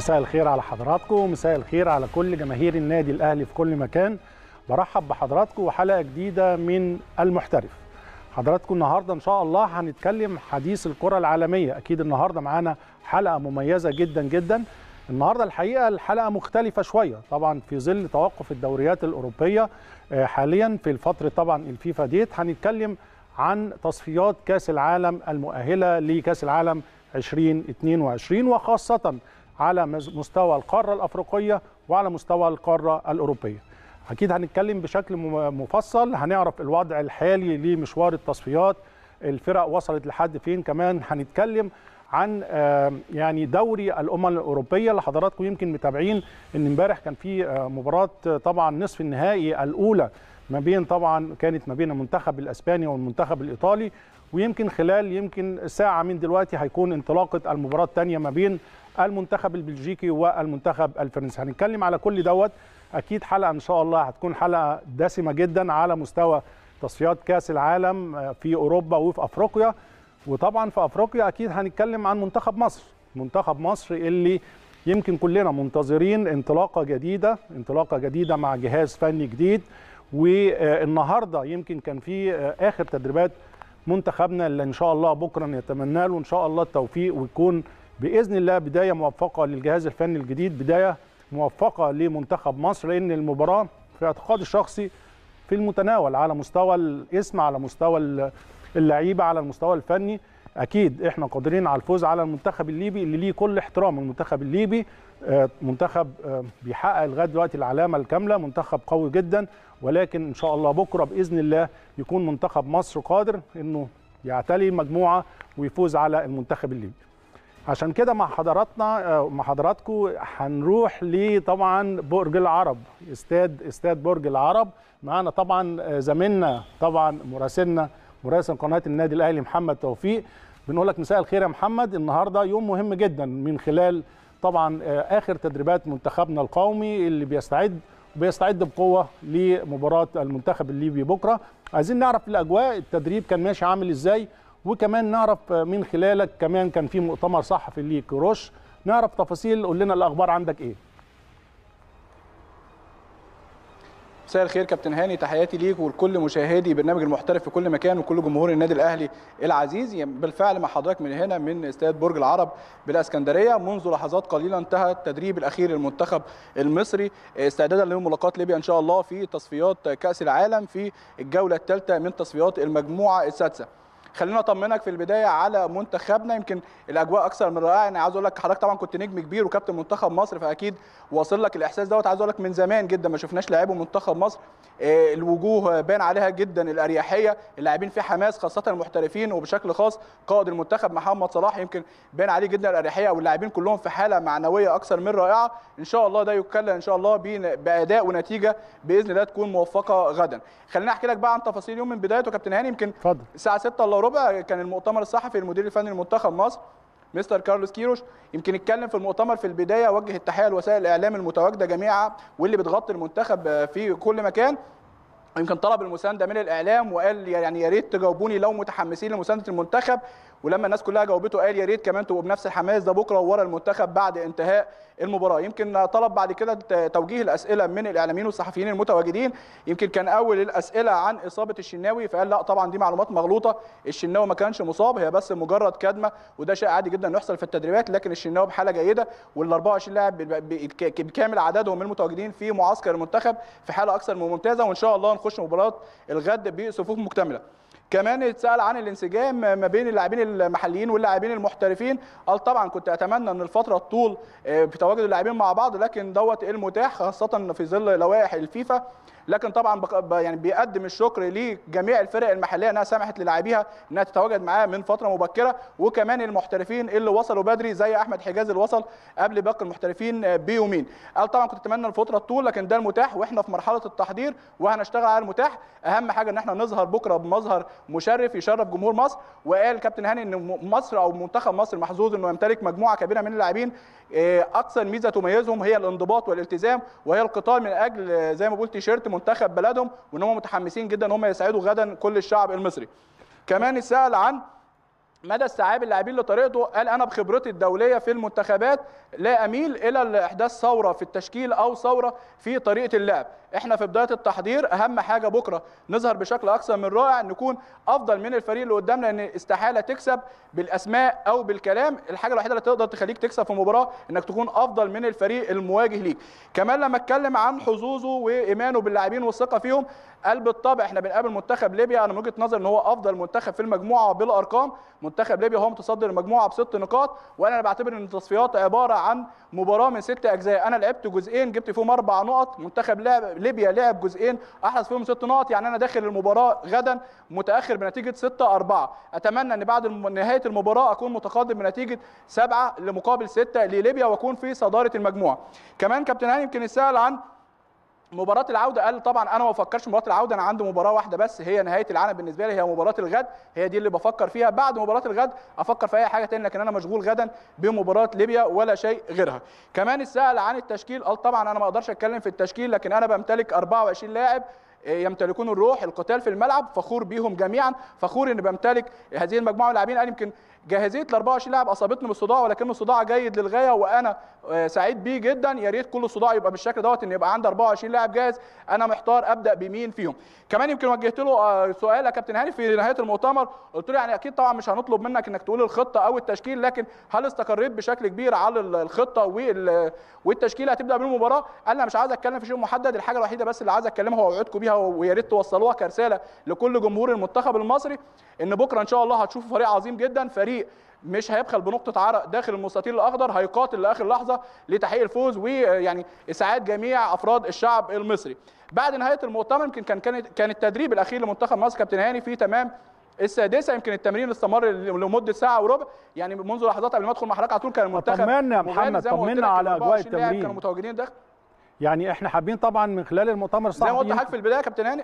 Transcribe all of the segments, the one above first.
مساء الخير على حضراتكم مساء الخير على كل جماهير النادي الاهلي في كل مكان برحب بحضراتكم وحلقه جديده من المحترف حضراتكم النهارده ان شاء الله هنتكلم حديث الكره العالميه اكيد النهارده معانا حلقه مميزه جدا جدا النهارده الحقيقه الحلقه مختلفه شويه طبعا في ظل توقف الدوريات الاوروبيه حاليا في الفتره طبعا الفيفا ديت هنتكلم عن تصفيات كاس العالم المؤهله لكاس العالم 2022 وخاصه على مستوى القاره الافريقيه وعلى مستوى القاره الاوروبيه. اكيد هنتكلم بشكل مفصل هنعرف الوضع الحالي لمشوار التصفيات الفرق وصلت لحد فين كمان هنتكلم عن يعني دوري الامم الاوروبيه اللي حضراتكم يمكن متابعين ان امبارح كان في مباراه طبعا نصف النهائي الاولى ما بين طبعا كانت ما بين المنتخب الاسباني والمنتخب الايطالي ويمكن خلال يمكن ساعه من دلوقتي هيكون انطلاقه المباراه الثانيه ما بين المنتخب البلجيكي والمنتخب الفرنسي هنتكلم على كل دوت اكيد حلقه ان شاء الله هتكون حلقه دسمه جدا على مستوى تصفيات كاس العالم في اوروبا وفي افريقيا وطبعا في افريقيا اكيد هنتكلم عن منتخب مصر منتخب مصر اللي يمكن كلنا منتظرين انطلاقه جديده انطلاقه جديده مع جهاز فني جديد والنهارده يمكن كان في اخر تدريبات منتخبنا اللي ان شاء الله بكره نتمنى له ان شاء الله التوفيق ويكون باذن الله بدايه موفقه للجهاز الفني الجديد بدايه موفقه لمنتخب مصر لان المباراه في اعتقادي الشخصي في المتناول على مستوى الاسم على مستوى اللعيبه على المستوى الفني اكيد احنا قادرين على الفوز على المنتخب الليبي اللي ليه كل احترام المنتخب الليبي منتخب بيحقق لغايه دلوقتي العلامه الكامله منتخب قوي جدا ولكن ان شاء الله بكره باذن الله يكون منتخب مصر قادر انه يعتلي المجموعه ويفوز على المنتخب الليبي عشان كده مع حضراتنا مع حضراتكم هنروح لطبعا برج العرب استاد استاد برج العرب معانا طبعا زميلنا طبعا مراسلنا مراسل قناه النادي الاهلي محمد توفيق بنقول لك مساء الخير يا محمد النهارده يوم مهم جدا من خلال طبعا اخر تدريبات منتخبنا القومي اللي بيستعد بيستعد بقوه لمباراه المنتخب الليبي بكره عايزين نعرف الاجواء التدريب كان ماشي عامل ازاي وكمان نعرف من خلالك كمان كان في مؤتمر صحفي ليك روش نعرف تفاصيل قول لنا الاخبار عندك ايه مساء الخير كابتن هاني تحياتي ليك ولكل مشاهدي برنامج المحترف في كل مكان وكل جمهور النادي الاهلي العزيز بالفعل مع حضرتك من هنا من استاد برج العرب بالاسكندريه منذ لحظات قليله انتهى التدريب الاخير للمنتخب المصري استعدادا لملاقاه ليبيا ان شاء الله في تصفيات كاس العالم في الجوله الثالثه من تصفيات المجموعه السادسه خلينا اطمنك في البدايه على منتخبنا يمكن الاجواء اكثر من رائعه انا عاوز اقول لك حضرتك طبعا كنت نجم كبير وكابتن منتخب مصر فاكيد واصل لك الاحساس دوت عاوز اقول لك من زمان جدا ما شفناش لاعبو منتخب مصر الوجوه بان عليها جدا الاريحيه اللاعبين في حماس خاصه المحترفين وبشكل خاص قائد المنتخب محمد صلاح يمكن بان عليه جدا الاريحيه واللاعبين كلهم في حاله معنويه اكثر من رائعه ان شاء الله ده يكلل ان شاء الله باداء ونتيجه باذن الله تكون موفقه غدا خليني احكي لك بقى عن تفاصيل اليوم من بدايته كابتن هاني يمكن اتفضل الساعه 6 الا ربع كان المؤتمر الصحفي المدير الفني لمنتخب مصر مستر كارلوس كيروش يمكن اتكلم في المؤتمر في البدايه وجه التحيه لوسائل الاعلام المتواجده جميعا واللي بتغطي المنتخب في كل مكان يمكن طلب المسانده من الاعلام وقال يعني يا ريت تجاوبوني لو متحمسين لمسانده المنتخب ولما الناس كلها جاوبته قال يا ريت كمان تبقوا بنفس الحماس ده بكره ورا المنتخب بعد انتهاء المباراه يمكن طلب بعد كده توجيه الاسئله من الاعلاميين والصحفيين المتواجدين يمكن كان اول الاسئله عن اصابه الشناوي فقال لا طبعا دي معلومات مغلوطه الشناوي ما كانش مصاب هي بس مجرد كدمه وده شيء عادي جدا يحصل في التدريبات لكن الشناوي بحاله جيده وال 24 لاعب بكامل عددهم المتواجدين في معسكر المنتخب في حاله اكثر من ممتازه وان شاء الله نخش مباراه الغد بصفوف مكتمله كمان اتسال عن الانسجام ما بين اللاعبين المحليين واللاعبين المحترفين قال طبعا كنت اتمنى ان الفتره تطول بتواجد اللاعبين مع بعض لكن دوت المتاح خاصه في ظل لوائح الفيفا لكن طبعا يعني بيقدم الشكر لجميع الفرق المحليه انها سمحت للاعبيها انها تتواجد معاه من فتره مبكره وكمان المحترفين اللي وصلوا بدري زي احمد حجاز اللي وصل قبل باقي المحترفين بيومين قال طبعا كنت اتمنى الفتره تطول لكن ده المتاح واحنا في مرحله التحضير وهنشتغل على المتاح اهم حاجه ان احنا نظهر بكره بمظهر مشرف يشرف جمهور مصر وقال كابتن هاني ان مصر او منتخب مصر محظوظ انه يمتلك مجموعه كبيره من اللاعبين اكثر ميزه تميزهم هي الانضباط والالتزام وهي القتال من اجل زي ما قلت تيشيرت منتخب بلدهم وان هم متحمسين جدا ان هم يسعدوا غدا كل الشعب المصري كمان اتسال عن مدى استيعاب اللاعبين لطريقته قال انا بخبرتي الدوليه في المنتخبات لا اميل الى احداث ثوره في التشكيل او ثوره في طريقه اللعب احنا في بدايه التحضير اهم حاجه بكره نظهر بشكل اكثر من رائع نكون افضل من الفريق اللي قدامنا لان استحاله تكسب بالاسماء او بالكلام الحاجه الوحيده اللي تقدر تخليك تكسب في مباراه انك تكون افضل من الفريق المواجه ليك كمان لما اتكلم عن حظوظه وايمانه باللاعبين والثقه فيهم قال بالطبع احنا بنقابل منتخب ليبيا انا من وجهه نظري ان هو افضل منتخب في المجموعه بالارقام منتخب ليبيا هو متصدر المجموعه بست نقاط وانا بعتبر ان التصفيات عباره عن مباراه من ست اجزاء انا لعبت جزئين جبت فيهم اربع نقط منتخب لعب ليبيا لعب جزئين احرز فيهم ست نقط يعني انا داخل المباراه غدا متاخر بنتيجه 6 4 اتمنى ان بعد نهايه المباراه اكون متقدم بنتيجه 7 لمقابل 6 لليبيا واكون في صداره المجموعه كمان كابتن هاني يمكن يسال عن مباراة العودة قال طبعا أنا ما بفكرش مباراة العودة أنا عندي مباراة واحدة بس هي نهاية العالم بالنسبة لي هي مباراة الغد هي دي اللي بفكر فيها بعد مباراة الغد أفكر في أي حاجة تاني لكن أنا مشغول غدا بمباراة ليبيا ولا شيء غيرها كمان السأل عن التشكيل قال طبعا أنا ما أقدرش أتكلم في التشكيل لكن أنا بمتلك 24 لاعب يمتلكون الروح القتال في الملعب فخور بيهم جميعا فخور ان بمتلك هذه المجموعه من اللاعبين قال يمكن جاهزيه ال 24 لاعب اصابتني بالصداع ولكنه صداع جيد للغايه وانا سعيد بيه جدا يا ريت كل صداع يبقى بالشكل دوت ان يبقى عندي 24 لاعب جاهز انا محتار ابدا بمين فيهم كمان يمكن وجهت له سؤال يا كابتن هاني في نهايه المؤتمر قلت له يعني اكيد طبعا مش هنطلب منك انك تقول الخطه او التشكيل لكن هل استقريت بشكل كبير على الخطه والتشكيل هتبدا بالمباراه قال انا مش عايز اتكلم في شيء محدد الحاجه الوحيده بس اللي عايز اتكلمها واوعدكم بيها ويا ريت توصلوها كرساله لكل جمهور المنتخب المصري ان بكره ان شاء الله هتشوفوا فريق عظيم جدا فريق مش هيبخل بنقطه عرق داخل المستطيل الاخضر هيقاتل لاخر لحظه لتحقيق الفوز ويعني اسعاد جميع افراد الشعب المصري بعد نهايه المؤتمر يمكن كان كان كان التدريب الاخير لمنتخب مصر كابتن هاني في تمام السادسه يمكن التمرين استمر لمده ساعه وربع يعني منذ لحظات قبل ما ادخل مع حضرتك على طول كان المنتخب طمنا يا محمد طمنا على اجواء التمرين كانوا متواجدين داخل يعني احنا حابين طبعا من خلال المؤتمر الصحفي زي ما قلت لحضرتك في البدايه كابتن هاني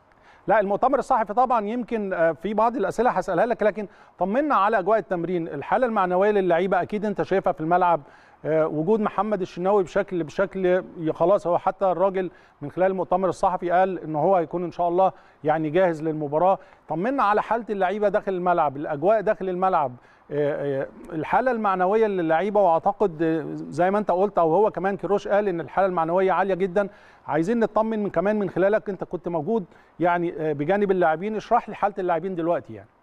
لا المؤتمر الصحفي طبعا يمكن في بعض الاسئله هسالها لك لكن طمنا على اجواء التمرين الحاله المعنويه للعيبه اكيد انت شايفها في الملعب وجود محمد الشناوي بشكل بشكل خلاص هو حتى الراجل من خلال المؤتمر الصحفي قال ان هو هيكون ان شاء الله يعني جاهز للمباراه طمنا على حاله اللعيبه داخل الملعب الاجواء داخل الملعب الحاله المعنويه للعيبه واعتقد زي ما انت قلت او هو كمان كيروش قال ان الحاله المعنويه عاليه جدا عايزين نطمن من كمان من خلالك انت كنت موجود يعني بجانب اللاعبين اشرح لي حاله اللاعبين دلوقتي يعني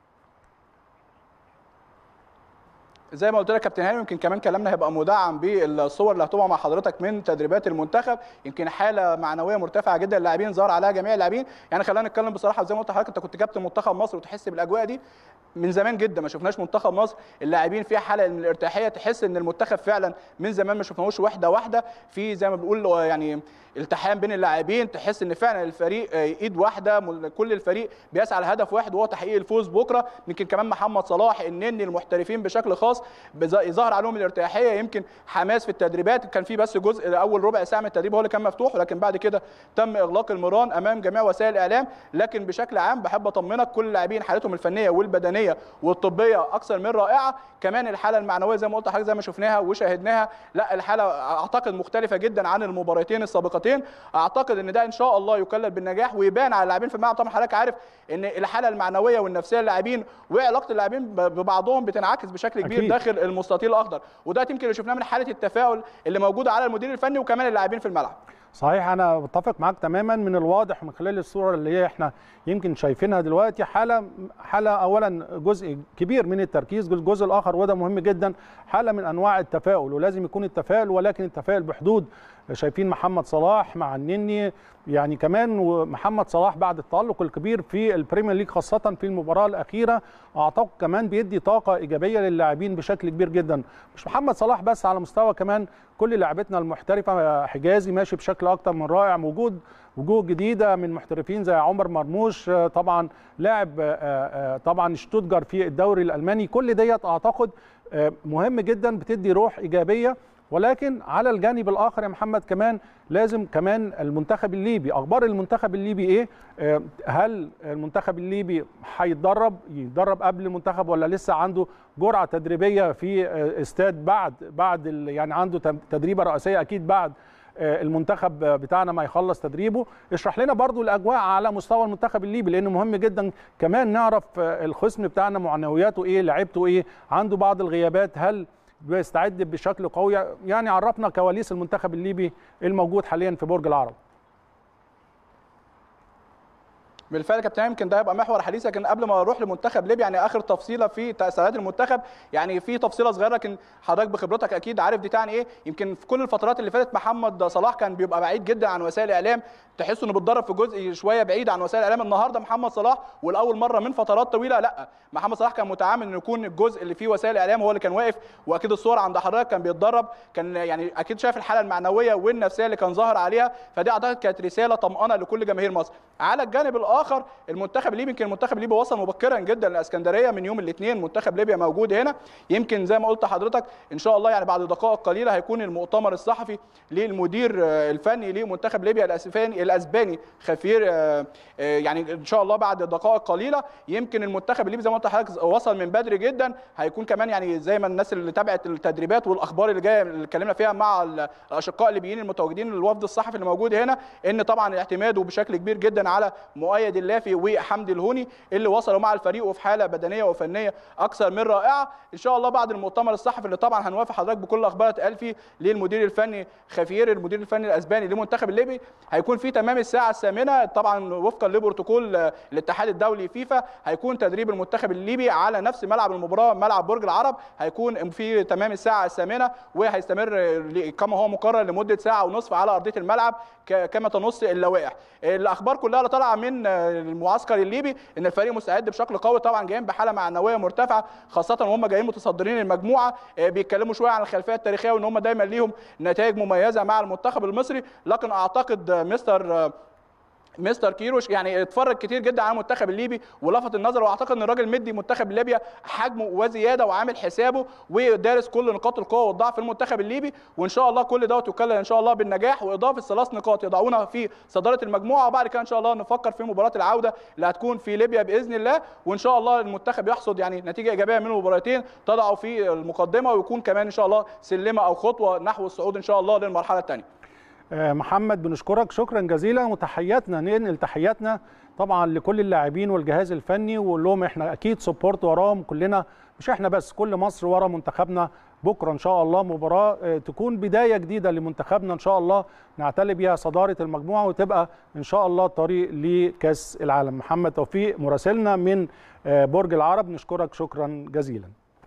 زي ما قلت لك كابتن هاني يمكن كمان كلامنا هيبقى مدعم بالصور اللي هتبقى مع حضرتك من تدريبات المنتخب يمكن حاله معنويه مرتفعه جدا اللاعبين ظهر عليها جميع اللاعبين يعني خلينا نتكلم بصراحه زي ما قلت لحضرتك انت كنت كابتن منتخب مصر وتحس بالاجواء دي من زمان جدا ما شفناش منتخب مصر اللاعبين فيها حاله من الارتياحيه تحس ان المنتخب فعلا من زمان ما شفناهوش واحده واحده في زي ما بنقول يعني التحام بين اللاعبين تحس ان فعلا الفريق ايد واحده كل الفريق بيسعى لهدف واحد وهو تحقيق الفوز بكره يمكن كمان محمد صلاح النني المحترفين بشكل خاص ظهر عليهم الارتياحيه يمكن حماس في التدريبات كان في بس جزء اول ربع ساعه من التدريب هو اللي كان مفتوح ولكن بعد كده تم اغلاق المران امام جميع وسائل الاعلام لكن بشكل عام بحب اطمنك كل اللاعبين حالتهم الفنيه والبدنيه والطبيه اكثر من رائعه كمان الحاله المعنويه زي ما قلت لحضرتك زي ما شفناها وشاهدناها لا الحاله اعتقد مختلفه جدا عن المباراتين السابقتين اعتقد ان ده ان شاء الله يكلل بالنجاح ويبان على اللاعبين في الملعب طبعا حضرتك عارف ان الحاله المعنويه والنفسيه للاعبين وعلاقه اللاعبين ببعضهم بتنعكس بشكل كبير أكيد. داخل المستطيل الاخضر وده يمكن اللي شفناه من حاله التفاؤل اللي موجوده على المدير الفني وكمان اللاعبين في الملعب صحيح انا بتفق معاك تماما من الواضح من خلال الصوره اللي هي احنا يمكن شايفينها دلوقتي حاله حاله اولا جزء كبير من التركيز الجزء الاخر وده مهم جدا حاله من انواع التفاؤل ولازم يكون التفاؤل ولكن التفاؤل بحدود شايفين محمد صلاح مع النني يعني كمان ومحمد صلاح بعد التالق الكبير في البريمير ليج خاصه في المباراه الاخيره اعتقد كمان بيدي طاقه ايجابيه للاعبين بشكل كبير جدا مش محمد صلاح بس على مستوى كمان كل لاعبتنا المحترفه حجازي ماشي بشكل اكتر من رائع وجود وجوه جديده من محترفين زي عمر مرموش طبعا لاعب طبعا شتوتجار في الدوري الالماني كل ديت اعتقد مهم جدا بتدي روح ايجابيه ولكن على الجانب الاخر يا محمد كمان لازم كمان المنتخب الليبي اخبار المنتخب الليبي ايه هل المنتخب الليبي هيتدرب يتدرب قبل المنتخب ولا لسه عنده جرعه تدريبيه في استاد بعد بعد يعني عنده تدريبه رئيسيه اكيد بعد المنتخب بتاعنا ما يخلص تدريبه اشرح لنا برضو الاجواء على مستوى المنتخب الليبي لانه مهم جدا كمان نعرف الخصم بتاعنا معنوياته ايه لعيبته ايه عنده بعض الغيابات هل بيستعد بشكل قوي يعني عرفنا كواليس المنتخب الليبي الموجود حاليا في برج العرب بالفعل يا كابتن يمكن ده هيبقى محور حديث لكن قبل ما اروح لمنتخب ليبيا يعني اخر تفصيله في تاثيرات المنتخب يعني في تفصيله صغيره لكن حضرتك بخبرتك اكيد عارف دي تعني ايه يمكن في كل الفترات اللي فاتت محمد صلاح كان بيبقى بعيد جدا عن وسائل الاعلام تحس انه بيتدرب في جزء شويه بعيد عن وسائل الاعلام النهارده محمد صلاح والاول مره من فترات طويله لا محمد صلاح كان متعامل انه يكون الجزء اللي فيه وسائل الاعلام هو اللي كان واقف واكيد الصور عند حضرتك كان بيتدرب كان يعني اكيد شايف الحاله المعنويه والنفسيه اللي كان ظاهر عليها فدي اعتقد كانت رساله طمانه لكل جماهير مصر على الجانب الاخر المنتخب الليبي يمكن المنتخب الليبي وصل مبكرا جدا لاسكندريه من يوم الاثنين منتخب ليبيا موجود هنا يمكن زي ما قلت لحضرتك ان شاء الله يعني بعد دقائق قليله هيكون المؤتمر الصحفي للمدير الفني لمنتخب ليبيا الاسباني الاسباني خفير يعني ان شاء الله بعد دقائق قليله يمكن المنتخب الليبي زي ما قلت لحضرتك وصل من بدري جدا هيكون كمان يعني زي ما الناس اللي تابعت التدريبات والاخبار اللي جايه اللي اتكلمنا فيها مع الاشقاء الليبيين المتواجدين الوفد الصحفي اللي موجود هنا ان طبعا اعتماده بشكل كبير جدا على مؤيد اللافي وحمدي الهوني اللي وصلوا مع الفريق وفي حاله بدنيه وفنيه اكثر من رائعه ان شاء الله بعد المؤتمر الصحفي اللي طبعا هنوافق حضرتك بكل الاخبار اتقال فيه للمدير الفني خفير المدير الفني الاسباني للمنتخب الليبي هيكون في تمام الساعه الثامنه طبعا وفقا لبروتوكول الاتحاد الدولي فيفا هيكون تدريب المنتخب الليبي على نفس ملعب المباراه ملعب برج العرب هيكون في تمام الساعه الثامنه وهيستمر كما هو مقرر لمده ساعه ونصف على ارضيه الملعب كما تنص اللوائح الاخبار كلها اللي طالعه من المعسكر الليبي ان الفريق مستعد بشكل قوي طبعا جايين بحاله معنويه مرتفعه خاصه وهم جايين متصدرين المجموعه بيتكلموا شويه عن الخلفيه التاريخيه وان هم دايما ليهم نتائج مميزه مع المنتخب المصري لكن اعتقد مستر مستر كيروش يعني اتفرج كتير جدا على المنتخب الليبي ولفت النظر واعتقد ان الراجل مدي منتخب ليبيا حجمه وزياده وعامل حسابه ودارس كل نقاط القوه والضعف في المنتخب الليبي وان شاء الله كل دوت يكلل ان شاء الله بالنجاح واضافه ثلاث نقاط يضعونا في صداره المجموعه وبعد كده ان شاء الله نفكر في مباراه العوده اللي هتكون في ليبيا باذن الله وان شاء الله المنتخب يحصد يعني نتيجه ايجابيه من المباراتين تضعه في المقدمه ويكون كمان ان شاء الله سلمه او خطوه نحو الصعود ان شاء الله للمرحله الثانيه محمد بنشكرك شكرا جزيلا وتحياتنا ننقل تحياتنا طبعا لكل اللاعبين والجهاز الفني ونقول لهم احنا اكيد سبورت وراهم كلنا مش احنا بس كل مصر ورا منتخبنا بكره ان شاء الله مباراه تكون بدايه جديده لمنتخبنا ان شاء الله نعتلي بيها صداره المجموعه وتبقى ان شاء الله الطريق لكاس العالم محمد توفيق مراسلنا من برج العرب نشكرك شكرا جزيلا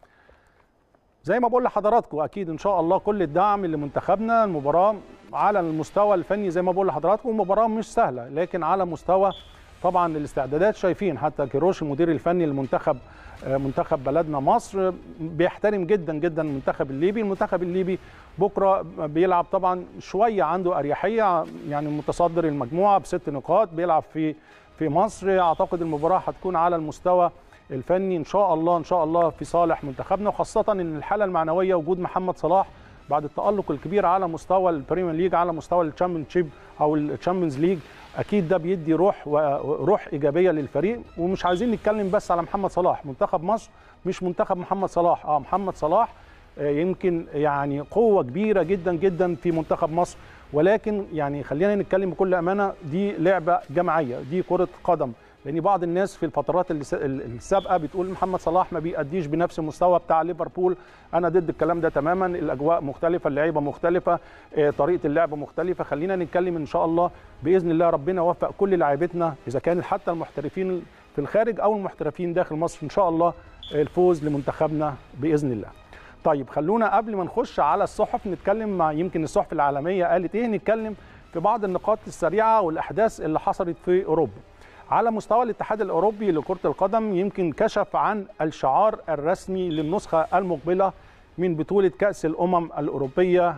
زي ما بقول لحضراتكم اكيد ان شاء الله كل الدعم لمنتخبنا المباراه على المستوى الفني زي ما بقول لحضراتكم مباراه مش سهله لكن على مستوى طبعا الاستعدادات شايفين حتى كيروش المدير الفني للمنتخب منتخب بلدنا مصر بيحترم جدا جدا المنتخب الليبي المنتخب الليبي بكره بيلعب طبعا شويه عنده اريحيه يعني متصدر المجموعه بست نقاط بيلعب في في مصر اعتقد المباراه هتكون على المستوى الفني ان شاء الله ان شاء الله في صالح منتخبنا وخاصه ان الحاله المعنويه وجود محمد صلاح بعد التالق الكبير على مستوى البريمير ليج على مستوى الشامبيونشيب او الشامبيونز ليج اكيد ده بيدي روح وروح ايجابيه للفريق ومش عايزين نتكلم بس على محمد صلاح منتخب مصر مش منتخب محمد صلاح اه محمد صلاح يمكن يعني قوه كبيره جدا جدا في منتخب مصر ولكن يعني خلينا نتكلم بكل امانه دي لعبه جماعيه دي كره قدم لان بعض الناس في الفترات السابقه بتقول محمد صلاح ما بيأديش بنفس المستوى بتاع ليفربول انا ضد الكلام ده تماما الاجواء مختلفه اللعيبه مختلفه طريقه اللعب مختلفه خلينا نتكلم ان شاء الله باذن الله ربنا يوفق كل لاعيبتنا اذا كان حتى المحترفين في الخارج او المحترفين داخل مصر ان شاء الله الفوز لمنتخبنا باذن الله طيب خلونا قبل ما نخش على الصحف نتكلم مع يمكن الصحف العالميه قالت ايه نتكلم في بعض النقاط السريعه والاحداث اللي حصلت في اوروبا على مستوى الاتحاد الاوروبي لكره القدم يمكن كشف عن الشعار الرسمي للنسخه المقبله من بطوله كاس الامم الاوروبيه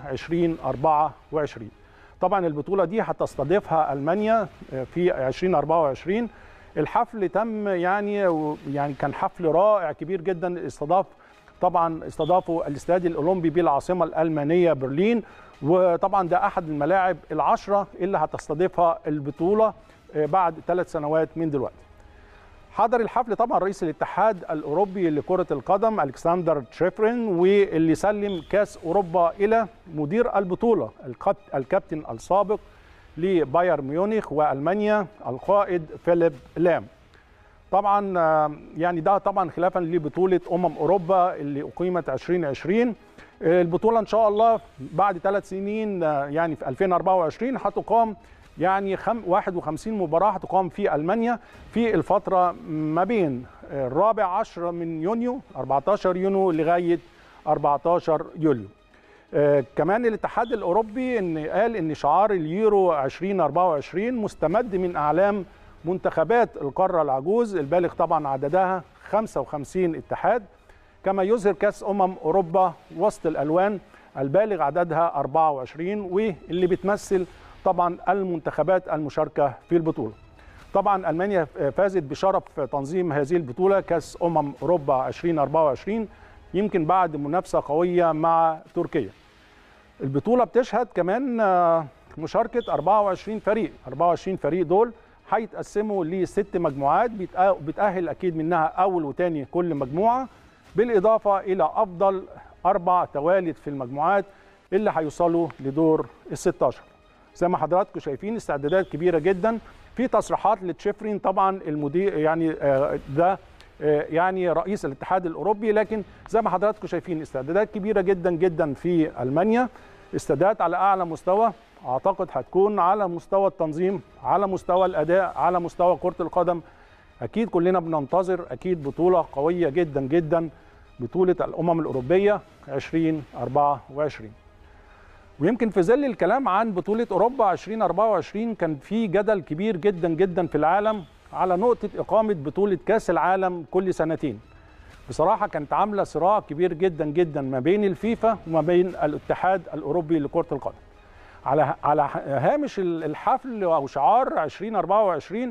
2024 طبعا البطوله دي هتستضيفها المانيا في 2024 الحفل تم يعني يعني كان حفل رائع كبير جدا استضاف طبعا استضافوا الاستاد الاولمبي بالعاصمه الالمانيه برلين وطبعا ده احد الملاعب العشره اللي هتستضيفها البطوله بعد ثلاث سنوات من دلوقتي حضر الحفل طبعا رئيس الاتحاد الاوروبي لكره القدم الكسندر تشيفرين واللي سلم كاس اوروبا الى مدير البطوله الكابتن السابق لبايرن ميونخ والمانيا القائد فيليب لام طبعا يعني ده طبعا خلافا لبطوله امم اوروبا اللي اقيمت 2020 البطوله ان شاء الله بعد ثلاث سنين يعني في 2024 هتقام يعني 51 مباراه هتقام في المانيا في الفتره ما بين الرابع عشر من يونيو 14 يونيو لغايه 14 يوليو آه كمان الاتحاد الاوروبي ان قال ان شعار اليورو 2024 مستمد من اعلام منتخبات القاره العجوز البالغ طبعا عددها 55 اتحاد كما يظهر كاس امم اوروبا وسط الالوان البالغ عددها 24 واللي بتمثل طبعا المنتخبات المشاركه في البطوله. طبعا المانيا فازت بشرف تنظيم هذه البطوله كاس امم اوروبا 2024 يمكن بعد منافسه قويه مع تركيا. البطوله بتشهد كمان مشاركه 24 فريق، 24 فريق دول هيتقسموا لست مجموعات بتأهل اكيد منها اول وثاني كل مجموعه بالاضافه الى افضل اربع توالد في المجموعات اللي هيوصلوا لدور ال 16 زي ما حضراتكم شايفين استعدادات كبيره جدا في تصريحات لتشيفرين طبعا المدير يعني ده يعني رئيس الاتحاد الاوروبي لكن زي ما حضراتكم شايفين استعدادات كبيره جدا جدا في المانيا استعدادات على اعلى مستوى اعتقد هتكون على مستوى التنظيم على مستوى الاداء على مستوى كره القدم اكيد كلنا بننتظر اكيد بطوله قويه جدا جدا بطوله الامم الاوروبيه 2024 ويمكن في ظل الكلام عن بطوله اوروبا 2024 كان في جدل كبير جدا جدا في العالم على نقطه اقامه بطوله كاس العالم كل سنتين بصراحه كانت عامله صراع كبير جدا جدا ما بين الفيفا وما بين الاتحاد الاوروبي لكره القدم على على هامش الحفل او شعار 2024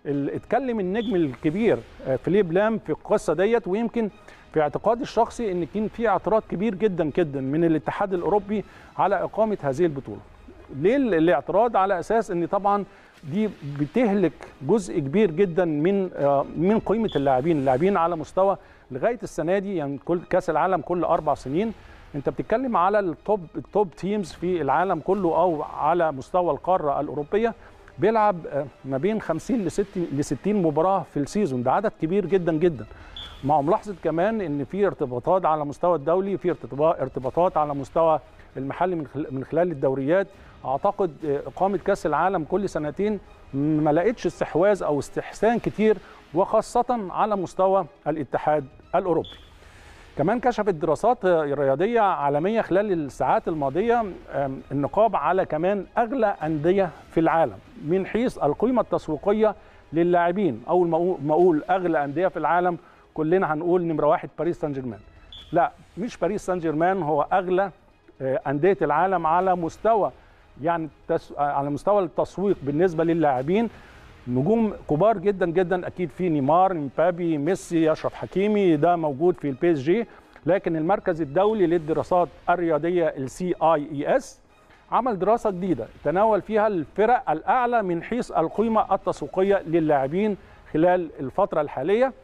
اتكلم النجم الكبير فيليب لام في القصه ديت ويمكن في اعتقادي الشخصي ان كان في اعتراض كبير جدا جدا من الاتحاد الاوروبي على اقامه هذه البطوله. ليه الاعتراض على اساس ان طبعا دي بتهلك جزء كبير جدا من من قيمه اللاعبين، اللاعبين على مستوى لغايه السنه دي يعني كل كاس العالم كل اربع سنين انت بتتكلم على التوب التوب تيمز في العالم كله او على مستوى القاره الاوروبيه بيلعب ما بين 50 ل 60 ل 60 مباراه في السيزون ده عدد كبير جدا جدا مع ملاحظه كمان ان في ارتباطات على مستوى الدولي في ارتباطات على مستوى المحلي من خلال الدوريات اعتقد اقامه كاس العالم كل سنتين ما لقيتش استحواذ او استحسان كتير وخاصه على مستوى الاتحاد الاوروبي كمان كشفت دراسات رياضيه عالميه خلال الساعات الماضيه النقاب على كمان اغلى انديه في العالم من حيث القيمه التسويقيه للاعبين اول ما اقول اغلى انديه في العالم كلنا هنقول نمره واحد باريس سان جيرمان لا مش باريس سان جيرمان هو اغلى انديه العالم على مستوى يعني تس... على مستوى التسويق بالنسبه للاعبين نجوم كبار جدا جدا اكيد في نيمار مبابي ميسي اشرف حكيمي ده موجود في البي اس جي لكن المركز الدولي للدراسات الرياضيه السي اي اي اس عمل دراسه جديده تناول فيها الفرق الاعلى من حيث القيمه التسويقيه للاعبين خلال الفتره الحاليه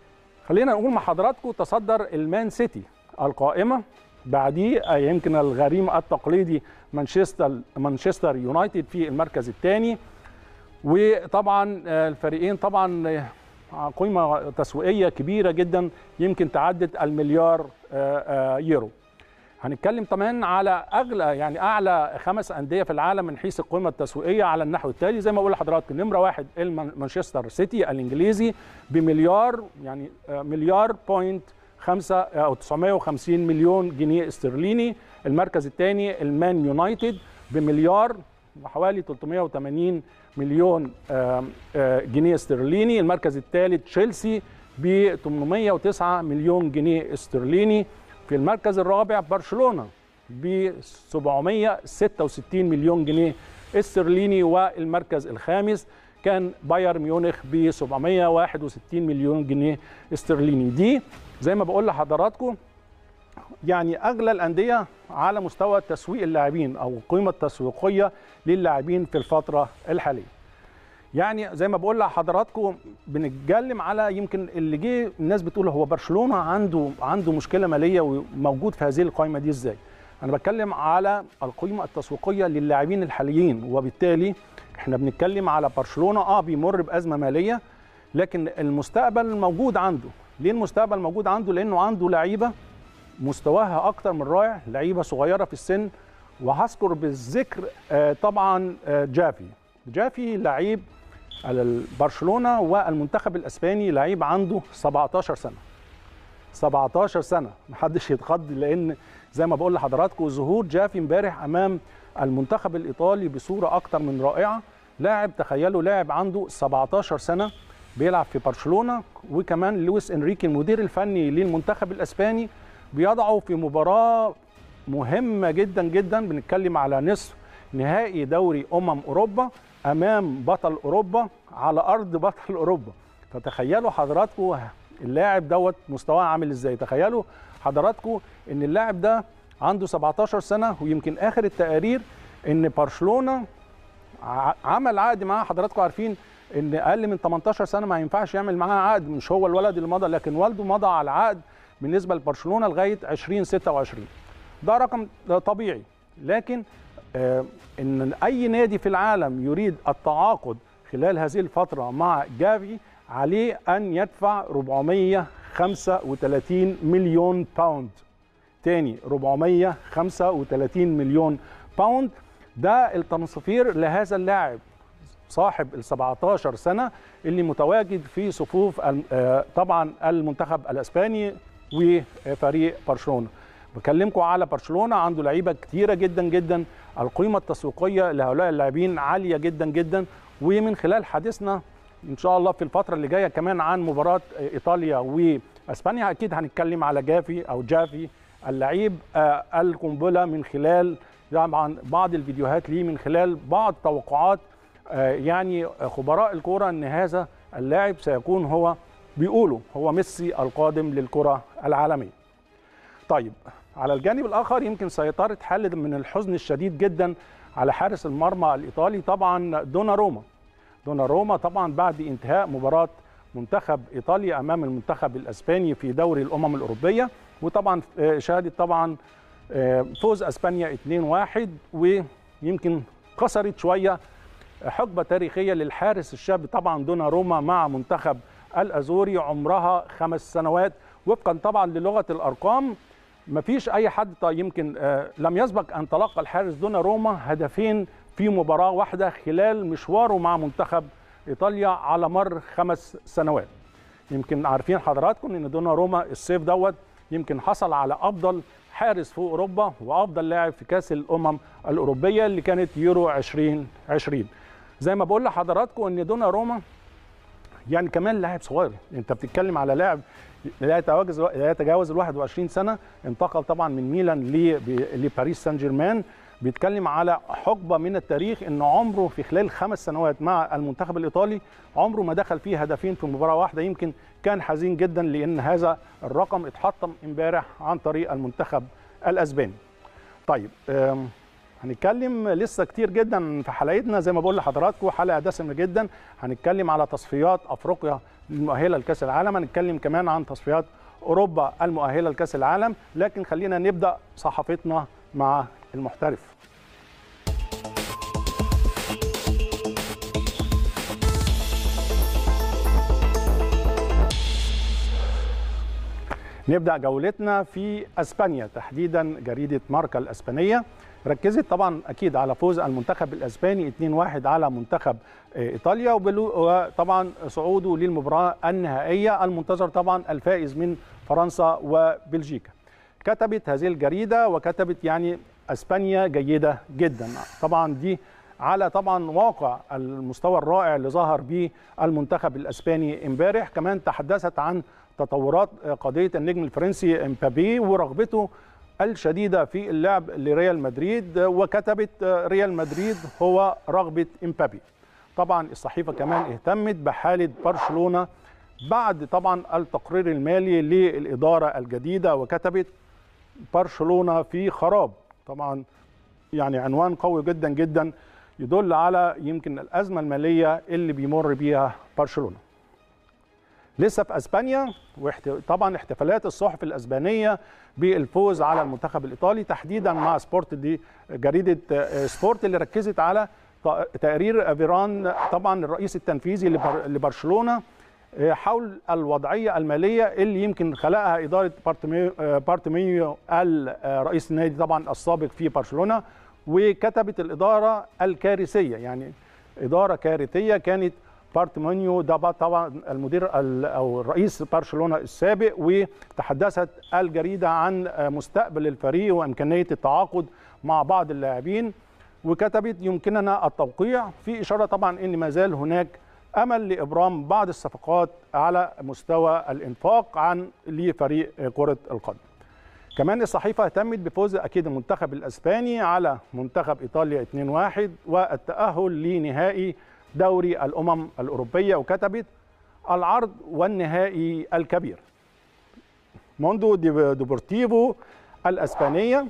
خلينا نقول مع حضراتكم تصدر المان سيتي القائمه بعديه يمكن الغريم التقليدي مانشستر مانشستر يونايتد في المركز الثاني وطبعا الفريقين طبعا قيمه تسويقيه كبيره جدا يمكن تعدت المليار يورو هنتكلم كمان على اغلى يعني اعلى خمس انديه في العالم من حيث القيمه التسويقيه على النحو التالي زي ما بقول لحضراتكم نمره واحد مانشستر سيتي الانجليزي بمليار يعني مليار بوينت خمسة أو 950 مليون جنيه استرليني المركز الثاني المان يونايتد بمليار وحوالي 380 مليون جنيه استرليني المركز الثالث تشيلسي ب 809 مليون جنيه استرليني في المركز الرابع برشلونه ب 766 مليون جنيه استرليني والمركز الخامس كان بايرن ميونخ ب 761 مليون جنيه استرليني دي زي ما بقول لحضراتكم يعني اغلى الانديه على مستوى تسويق اللاعبين او القيمه التسويقيه للاعبين في الفتره الحاليه. يعني زي ما بقول لحضراتكم بنتكلم على يمكن اللي جه الناس بتقول هو برشلونه عنده عنده مشكله ماليه وموجود في هذه القائمه دي ازاي؟ انا بتكلم على القيمه التسويقيه للاعبين الحاليين وبالتالي احنا بنتكلم على برشلونه اه بيمر بازمه ماليه لكن المستقبل موجود عنده ليه المستقبل موجود عنده لانه عنده لعيبه مستواها اكتر من رائع لعيبه صغيره في السن وهذكر بالذكر آه طبعا آه جافي جافي لعيب على برشلونه والمنتخب الاسباني لعيب عنده 17 سنه 17 سنه محدش يتخض لان زي ما بقول لحضراتكم ظهور جافي امبارح امام المنتخب الايطالي بصوره اكتر من رائعه لاعب تخيلوا لاعب عنده 17 سنه بيلعب في برشلونه وكمان لويس انريكي المدير الفني للمنتخب الاسباني بيضعه في مباراه مهمه جدا جدا بنتكلم على نصف نهائي دوري امم اوروبا امام بطل اوروبا على ارض بطل اوروبا فتخيلوا حضراتكم اللاعب دوت مستواه عامل ازاي تخيلوا حضراتكم ان اللاعب ده عنده 17 سنه ويمكن اخر التقارير ان برشلونه عمل عقد معاه حضراتكم عارفين ان اقل من 18 سنه ما ينفعش يعمل معاه عقد مش هو الولد اللي مضى لكن والده مضى على عقد بالنسبه لبرشلونه لغايه 2026 ده رقم طبيعي لكن آه ان اي نادي في العالم يريد التعاقد خلال هذه الفتره مع جافي عليه ان يدفع 435 مليون باوند تاني 435 مليون باوند ده التنصفير لهذا اللاعب صاحب ال 17 سنه اللي متواجد في صفوف طبعا المنتخب الاسباني وفريق برشلونه بكلمكم على برشلونه عنده لعيبه كتيره جدا جدا القيمه التسويقيه لهؤلاء اللاعبين عاليه جدا جدا ومن خلال حديثنا ان شاء الله في الفتره اللي جايه كمان عن مباراه ايطاليا واسبانيا اكيد هنتكلم على جافي او جافي اللعيب القنبله من خلال طبعا بعض الفيديوهات ليه من خلال بعض توقعات يعني خبراء الكوره ان هذا اللاعب سيكون هو بيقولوا هو ميسي القادم للكره العالميه. طيب على الجانب الاخر يمكن سيطرت حاله من الحزن الشديد جدا على حارس المرمى الايطالي طبعا دوناروما. دوناروما طبعا بعد انتهاء مباراه منتخب ايطاليا امام المنتخب الاسباني في دوري الامم الاوروبيه وطبعا شهدت طبعا فوز اسبانيا 2-1 ويمكن كسرت شويه حقبه تاريخيه للحارس الشاب طبعا دوناروما مع منتخب الازوري عمرها خمس سنوات وفقا طبعا للغه الارقام ما فيش اي حد يمكن لم يسبق ان تلقى الحارس دوناروما هدفين في مباراه واحده خلال مشواره مع منتخب ايطاليا على مر خمس سنوات يمكن عارفين حضراتكم ان دوناروما الصيف دوت يمكن حصل على افضل حارس في اوروبا وافضل لاعب في كاس الامم الاوروبيه اللي كانت يورو 2020 زي ما بقول لحضراتكم ان دونا يعني كمان لاعب صغير انت بتتكلم على لاعب لا يتجاوز لا يتجاوز ال 21 سنه انتقل طبعا من ميلان لباريس سان جيرمان بيتكلم على حقبه من التاريخ ان عمره في خلال خمس سنوات مع المنتخب الايطالي عمره ما دخل فيه هدفين في مباراه واحده يمكن كان حزين جدا لان هذا الرقم اتحطم امبارح عن طريق المنتخب الاسباني. طيب هنتكلم لسه كتير جدا في حلقتنا زي ما بقول لحضراتكم حلقه دسمه جدا هنتكلم على تصفيات افريقيا المؤهله لكاس العالم هنتكلم كمان عن تصفيات اوروبا المؤهله لكاس العالم لكن خلينا نبدا صحفتنا مع المحترف نبدا جولتنا في اسبانيا تحديدا جريده ماركا الاسبانيه ركزت طبعا اكيد على فوز المنتخب الاسباني 2-1 على منتخب ايطاليا وطبعا صعوده للمباراه النهائيه المنتظر طبعا الفائز من فرنسا وبلجيكا كتبت هذه الجريده وكتبت يعني اسبانيا جيده جدا طبعا دي على طبعا واقع المستوى الرائع اللي ظهر به المنتخب الاسباني امبارح كمان تحدثت عن تطورات قضيه النجم الفرنسي امبابي ورغبته الشديده في اللعب لريال مدريد وكتبت ريال مدريد هو رغبه امبابي طبعا الصحيفه كمان اهتمت بحاله برشلونه بعد طبعا التقرير المالي للاداره الجديده وكتبت برشلونه في خراب طبعا يعني عنوان قوي جدا جدا يدل على يمكن الازمه الماليه اللي بيمر بيها برشلونه لسه في اسبانيا وطبعا احتفالات الصحف الاسبانيه بالفوز على المنتخب الايطالي تحديدا مع سبورت دي جريده سبورت اللي ركزت على تقرير فيران طبعا الرئيس التنفيذي لبرشلونه حول الوضعيه الماليه اللي يمكن خلقها اداره بارتميو رئيس النادي طبعا السابق في برشلونه وكتبت الاداره الكارثيه يعني اداره كارثيه كانت بارتمونيو ده طبعا المدير او رئيس برشلونه السابق وتحدثت الجريده عن مستقبل الفريق وامكانيه التعاقد مع بعض اللاعبين وكتبت يمكننا التوقيع في اشاره طبعا ان ما زال هناك امل لابرام بعض الصفقات على مستوى الانفاق عن لفريق كره القدم. كمان الصحيفه اهتمت بفوز اكيد المنتخب الاسباني على منتخب ايطاليا 2-1 والتاهل لنهائي دوري الامم الاوروبيه وكتبت العرض والنهائي الكبير. موندو ديبورتيفو الاسبانيه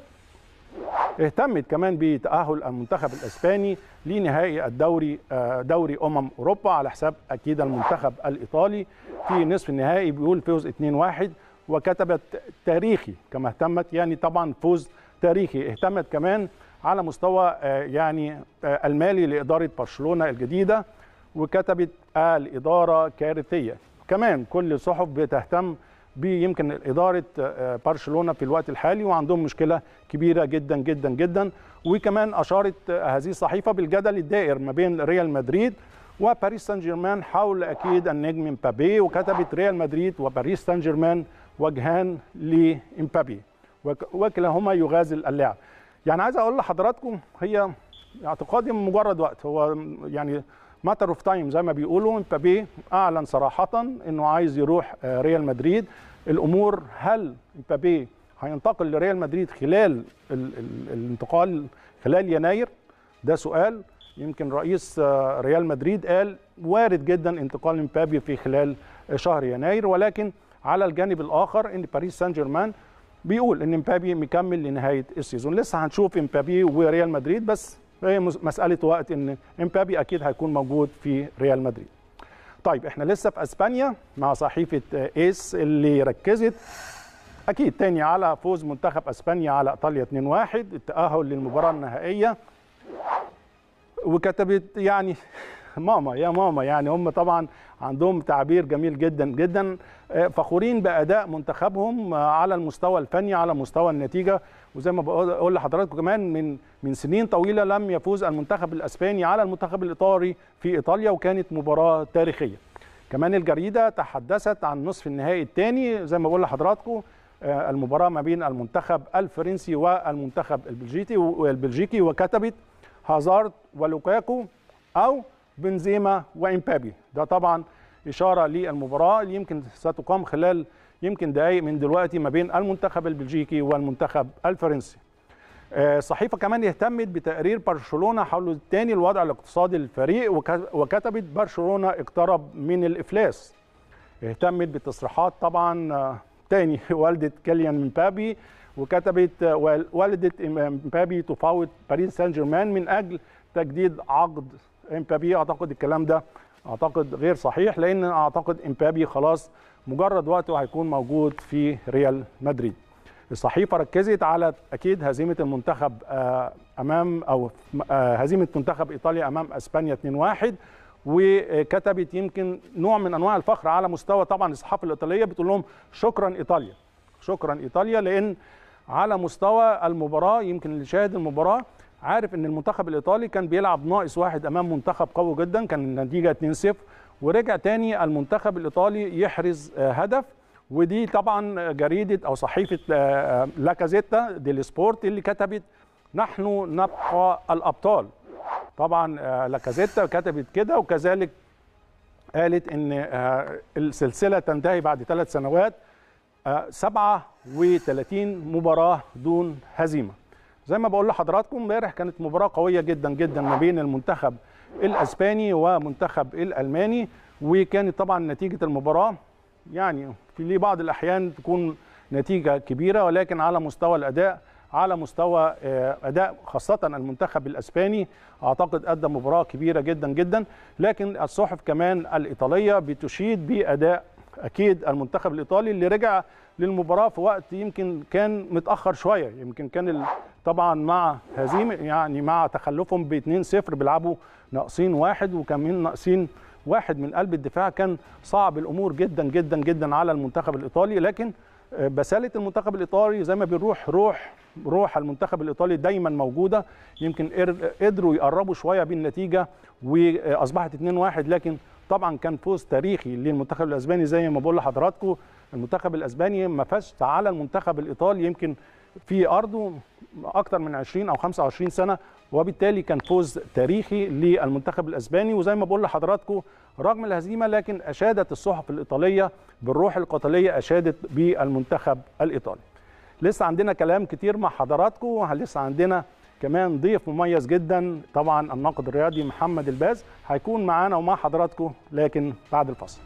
اهتمت كمان بتاهل المنتخب الاسباني لنهائي الدوري دوري امم اوروبا على حساب اكيد المنتخب الايطالي في نصف النهائي بيقول فوز 2-1 وكتبت تاريخي كما اهتمت يعني طبعا فوز تاريخي اهتمت كمان على مستوى يعني المالي لاداره برشلونه الجديده وكتبت الاداره كارثيه كمان كل الصحف بتهتم بيمكن اداره برشلونه في الوقت الحالي وعندهم مشكله كبيره جدا جدا جدا وكمان اشارت هذه الصحيفه بالجدل الدائر ما بين ريال مدريد وباريس سان جيرمان حول اكيد النجم امبابي وكتبت ريال مدريد وباريس سان جيرمان وجهان لامبابي وكلاهما يغازل اللاعب يعني عايز اقول لحضراتكم هي اعتقادي مجرد وقت هو يعني ماتر اوف تايم زي ما بيقولوا امبابي اعلن صراحه انه عايز يروح ريال مدريد الامور هل امبابي هينتقل لريال مدريد خلال ال ال الانتقال خلال يناير ده سؤال يمكن رئيس ريال مدريد قال وارد جدا انتقال امبابي في خلال شهر يناير ولكن على الجانب الاخر ان باريس سان جيرمان بيقول ان امبابي مكمل لنهايه السيزون لسه هنشوف امبابي وريال مدريد بس هي مساله وقت ان امبابي اكيد هيكون موجود في ريال مدريد طيب احنا لسه في اسبانيا مع صحيفه ايس اللي ركزت اكيد تاني على فوز منتخب اسبانيا على ايطاليا 2-1 التاهل للمباراه النهائيه وكتبت يعني ماما يا ماما يعني هم طبعا عندهم تعبير جميل جدا جدا فخورين باداء منتخبهم على المستوى الفني على مستوى النتيجه وزي ما بقول لحضراتكم كمان من من سنين طويله لم يفوز المنتخب الاسباني على المنتخب الايطالي في ايطاليا وكانت مباراه تاريخيه. كمان الجريده تحدثت عن نصف النهائي الثاني زي ما بقول لحضراتكم المباراه ما بين المنتخب الفرنسي والمنتخب البلجيكي والبلجيكي وكتبت هازارد ولوكاكو او بنزيما وامبابي ده طبعا اشاره للمباراه اللي يمكن ستقام خلال يمكن دقائق من دلوقتي ما بين المنتخب البلجيكي والمنتخب الفرنسي الصحيفه كمان اهتمت بتقرير برشلونه حول تاني الوضع الاقتصادي للفريق وكتبت برشلونه اقترب من الافلاس اهتمت بتصريحات طبعا تاني والده كيليان مبابي وكتبت والده مبابي تفاوض باريس سان جيرمان من اجل تجديد عقد امبابي اعتقد الكلام ده اعتقد غير صحيح لان اعتقد امبابي خلاص مجرد وقته هيكون موجود في ريال مدريد الصحيفه ركزت على اكيد هزيمه المنتخب امام او هزيمه منتخب ايطاليا امام اسبانيا 2-1 وكتبت يمكن نوع من انواع الفخر على مستوى طبعا الصحافه الايطاليه بتقول لهم شكرا ايطاليا شكرا ايطاليا لان على مستوى المباراه يمكن اللي شاهد المباراه عارف ان المنتخب الايطالي كان بيلعب ناقص واحد امام منتخب قوي جدا كان النتيجه 2-0 ورجع تاني المنتخب الايطالي يحرز هدف ودي طبعا جريده او صحيفه لاكازيتا ديل سبورت اللي كتبت نحن نبقى الابطال طبعا لاكازيتا كتبت كده وكذلك قالت ان السلسله تنتهي بعد ثلاث سنوات 37 مباراه دون هزيمه زي ما بقول لحضراتكم امبارح كانت مباراه قويه جدا جدا ما بين المنتخب الاسباني ومنتخب الالماني وكانت طبعا نتيجه المباراه يعني في بعض الاحيان تكون نتيجه كبيره ولكن على مستوى الاداء على مستوى اداء خاصه المنتخب الاسباني اعتقد قدم مباراه كبيره جدا جدا لكن الصحف كمان الايطاليه بتشيد باداء اكيد المنتخب الايطالي اللي رجع للمباراه في وقت يمكن كان متاخر شويه يمكن كان طبعا مع هزيمه يعني مع تخلفهم ب 2-0 بيلعبوا ناقصين واحد وكمان ناقصين واحد من قلب الدفاع كان صعب الامور جدا جدا جدا على المنتخب الايطالي لكن بساله المنتخب الايطالي زي ما بنروح روح روح المنتخب الايطالي دايما موجوده يمكن قدروا يقربوا شويه بالنتيجه واصبحت 2-1 لكن طبعا كان فوز تاريخي للمنتخب الاسباني زي ما بقول لحضراتكم المنتخب الاسباني ما فازش على المنتخب الايطالي يمكن في ارضه اكثر من 20 او 25 سنه وبالتالي كان فوز تاريخي للمنتخب الاسباني وزي ما بقول لحضراتكم رغم الهزيمه لكن اشادت الصحف الايطاليه بالروح القتاليه اشادت بالمنتخب الايطالي. لسه عندنا كلام كتير مع حضراتكم لسه عندنا كمان ضيف مميز جدا طبعا الناقد الرياضي محمد الباز هيكون معانا ومع حضراتكم لكن بعد الفصل.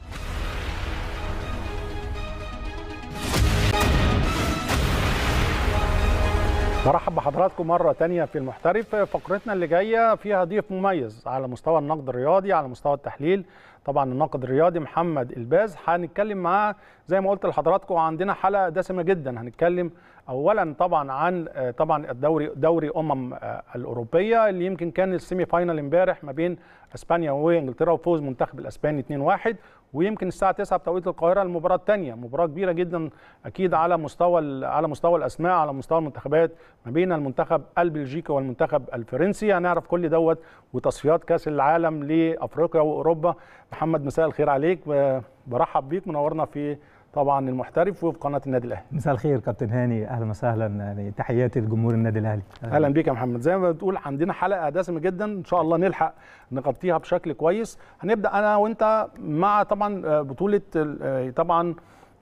برحب بحضراتكم مرة تانية في المحترف فقرتنا اللي جاية فيها ضيف مميز على مستوى النقد الرياضي على مستوى التحليل طبعا الناقد الرياضي محمد الباز هنتكلم معاه زي ما قلت لحضراتكم عندنا حلقة دسمة جدا هنتكلم اولا طبعا عن طبعا الدوري دوري امم الاوروبيه اللي يمكن كان السيمي فاينال امبارح ما بين اسبانيا وانجلترا وفوز منتخب الاسباني 2-1 ويمكن الساعه 9 بتوقيت القاهره المباراه الثانيه مباراه كبيره جدا اكيد على مستوى على مستوى الاسماء على مستوى المنتخبات ما بين المنتخب البلجيكي والمنتخب الفرنسي هنعرف كل دوت وتصفيات كاس العالم لافريقيا واوروبا محمد مساء الخير عليك برحب بيك منورنا في طبعا المحترف وفي قناه النادي الاهلي مساء الخير كابتن هاني اهلا وسهلا يعني تحياتي لجمهور النادي الاهلي اهلا بيك يا محمد زي ما بتقول عندنا حلقه دسمه جدا ان شاء الله نلحق نغطيها بشكل كويس هنبدا انا وانت مع طبعا بطوله طبعا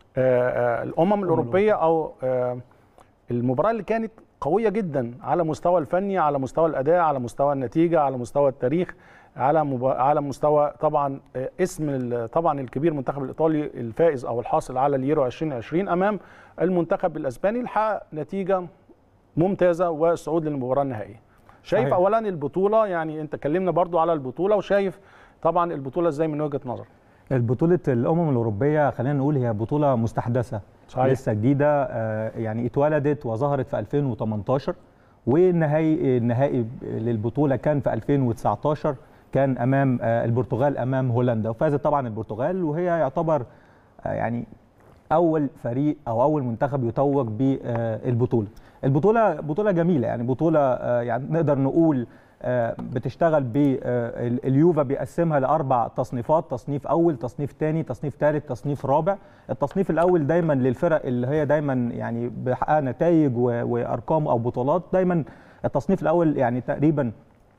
الامم الاوروبيه او المباراه اللي كانت قويه جدا على مستوى الفني على مستوى الاداء على مستوى النتيجه على مستوى التاريخ على مبا... على مستوى طبعا اسم طبعا الكبير المنتخب الايطالي الفائز او الحاصل على اليورو 2020 امام المنتخب الاسباني اللي حقق نتيجه ممتازه والصعود للمباراه النهائيه. شايف صحيح. اولا البطوله يعني انت كلمنا برضو على البطوله وشايف طبعا البطوله ازاي من وجهه نظر البطولة الأمم الأوروبية خلينا نقول هي بطولة مستحدثة صحيح. لسه جديدة يعني اتولدت وظهرت في 2018 والنهائي النهائي للبطولة كان في 2019 كان امام البرتغال امام هولندا وفازت طبعا البرتغال وهي يعتبر يعني اول فريق او اول منتخب يتوج بالبطوله البطوله بطوله جميله يعني بطوله يعني نقدر نقول بتشتغل باليوفا بيقسمها لاربع تصنيفات تصنيف اول تصنيف ثاني تصنيف ثالث تصنيف رابع التصنيف الاول دايما للفرق اللي هي دايما يعني بحقق نتائج وارقام او بطولات دايما التصنيف الاول يعني تقريبا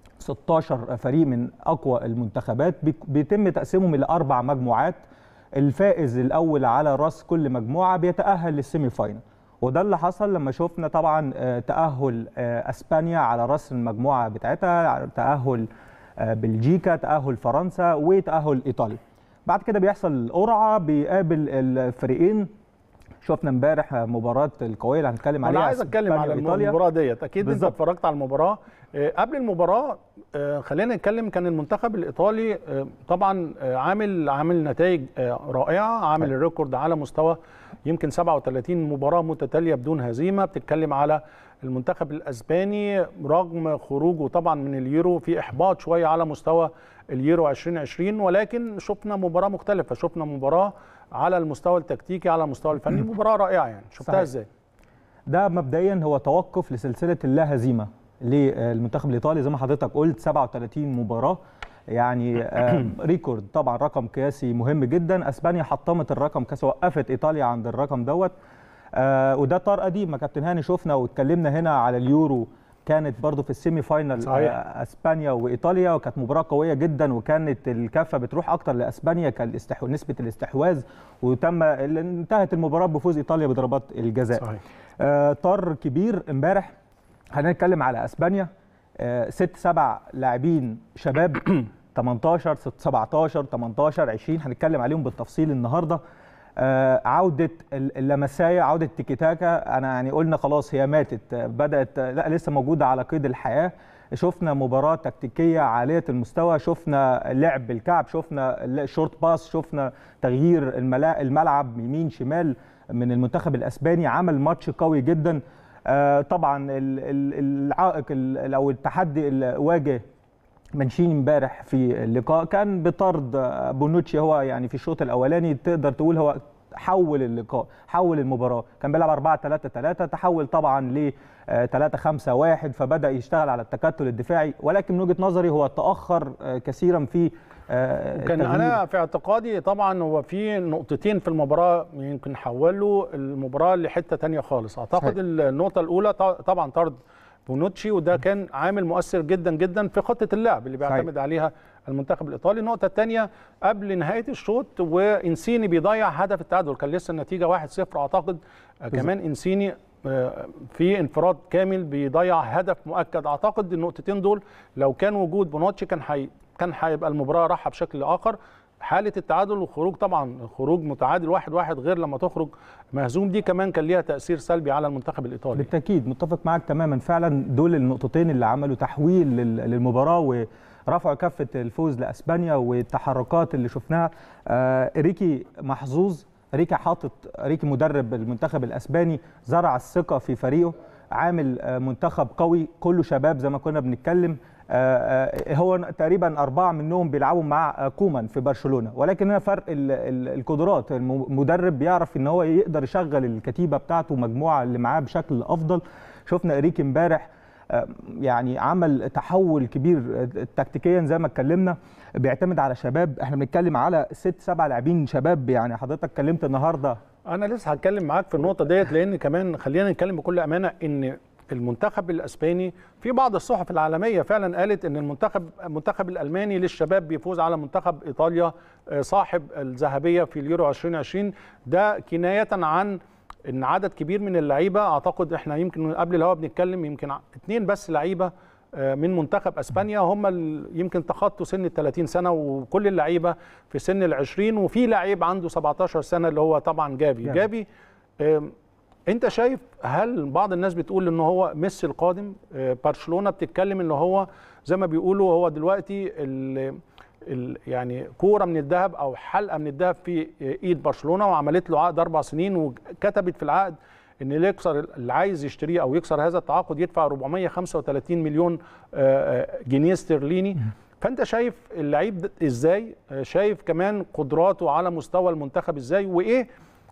16 فريق من اقوى المنتخبات بيتم تقسيمهم الى اربع مجموعات الفائز الاول على راس كل مجموعه بيتاهل للسيمي فاينل وده اللي حصل لما شفنا طبعا تاهل اسبانيا على راس المجموعه بتاعتها تاهل بلجيكا تاهل فرنسا وتاهل ايطاليا بعد كده بيحصل قرعه بيقابل الفريقين شفنا امبارح مباراه القويه اللي هنتكلم عليها انا عايز اتكلم على المباراه ديت اكيد بالزبط. انت اتفرجت على المباراه قبل المباراه خلينا نتكلم كان المنتخب الايطالي طبعا عامل عامل نتائج رائعه عامل طيب. الريكورد على مستوى يمكن 37 مباراه متتاليه بدون هزيمه بتتكلم على المنتخب الاسباني رغم خروجه طبعا من اليورو في احباط شويه على مستوى اليورو 2020 ولكن شفنا مباراه مختلفه شفنا مباراه على المستوى التكتيكي على المستوى الفني مباراه رائعه يعني شفتها ازاي ده مبدئيا هو توقف لسلسله اللا هزيمه للمنتخب الايطالي زي ما حضرتك قلت 37 مباراه يعني ريكورد طبعا رقم قياسي مهم جدا اسبانيا حطمت الرقم كاس وقفت ايطاليا عند الرقم دوت آه وده طار قديم ما كابتن هاني شفنا واتكلمنا هنا على اليورو كانت برضو في السيمي فاينل صحيح. اسبانيا وايطاليا وكانت مباراه قويه جدا وكانت الكفه بتروح اكتر لاسبانيا كان نسبه الاستحواذ وتم انتهت المباراه بفوز ايطاليا بضربات الجزاء صحيح. آه طار كبير امبارح هنتكلم على اسبانيا آه ست سبع لاعبين شباب 18 17 18 20 هنتكلم عليهم بالتفصيل النهارده آه، عوده ال- اللمسايه عوده تيكي تاكا انا يعني قلنا خلاص هي ماتت آه، بدات آه، لا لسه موجوده على قيد الحياه شفنا مباراه تكتيكيه عاليه المستوى شفنا لعب بالكعب شفنا الشورت باس شفنا تغيير الملا- الملعب يمين شمال من المنتخب الاسباني عمل ماتش قوي جدا آه، طبعا ال- ال- العائق ال- او التحدي اللي واجه منشيني امبارح في اللقاء كان بطرد آه، بونوتشي هو يعني في الشوط الاولاني تقدر تقول هو حول اللقاء حول المباراه كان بيلعب 4 3 3 تحول طبعا ل 3 5 1 فبدا يشتغل على التكتل الدفاعي ولكن من وجهه نظري هو تاخر آه، كثيرا في آه، كان التغيير. انا في اعتقادي طبعا هو في نقطتين في المباراه يمكن حولوا المباراه لحته تانية خالص اعتقد صحيح. النقطه الاولى ط- طبعا طرد بونوتشي وده كان عامل مؤثر جدا جدا في خطه اللعب اللي صحيح. بيعتمد عليها المنتخب الايطالي النقطه الثانيه قبل نهايه الشوط وانسيني بيضيع هدف التعادل كان لسه النتيجه 1-0 اعتقد آه، كمان انسيني آه، في انفراد كامل بيضيع هدف مؤكد اعتقد النقطتين دول لو كان وجود بونوتشي كان حي كان هيبقى المباراه راحه بشكل اخر حاله التعادل والخروج طبعا خروج متعادل واحد واحد غير لما تخرج مهزوم دي كمان كان ليها تاثير سلبي على المنتخب الايطالي بالتاكيد متفق معاك تماما فعلا دول النقطتين اللي عملوا تحويل لل- للمباراه ورفعوا كفه الفوز لاسبانيا والتحركات اللي شفناها آه ريكي محظوظ ريكي حاطط ريكي مدرب المنتخب الاسباني زرع الثقه في فريقه عامل آه منتخب قوي كله شباب زي ما كنا بنتكلم آه، آه، هو تقريبا أربعة منهم بيلعبوا مع آه، كومان في برشلونة ولكن هنا فرق ال- ال- القدرات المدرب بيعرف ان هو يقدر يشغل الكتيبة بتاعته مجموعة اللي معاه بشكل أفضل شفنا إريك امبارح آه، يعني عمل تحول كبير آه، تكتيكيا زي ما اتكلمنا بيعتمد على شباب احنا بنتكلم على ست سبع لاعبين شباب يعني حضرتك اتكلمت النهارده انا لسه هتكلم معاك في النقطه ديت لان كمان خلينا نتكلم بكل امانه ان المنتخب الاسباني في بعض الصحف العالميه فعلا قالت ان المنتخب المنتخب الالماني للشباب بيفوز على منتخب ايطاليا آه، صاحب الذهبيه في اليورو 2020 ده كنايه عن ان عدد كبير من اللعيبه اعتقد احنا يمكن قبل الهوا بنتكلم يمكن اثنين بس لعيبه آه، من منتخب اسبانيا هم ال- يمكن تخطوا سن ال 30 سنه وكل اللعيبه في سن ال 20 وفي لعيب عنده 17 سنه اللي هو طبعا جافي جافي. جافي آم، انت شايف هل بعض الناس بتقول ان هو ميسي القادم آه، برشلونه بتتكلم ان هو زي ما بيقولوا هو دلوقتي ال ال يعني كوره من الذهب او حلقه من الذهب في ايد برشلونه وعملت له عقد اربع سنين وكتبت في العقد ان اللي يكسر اللي عايز يشتريه او يكسر هذا التعاقد يدفع 435 مليون آه، آه، جنيه استرليني فانت شايف اللعيب ده ازاي آه، شايف كمان قدراته على مستوى المنتخب ازاي وايه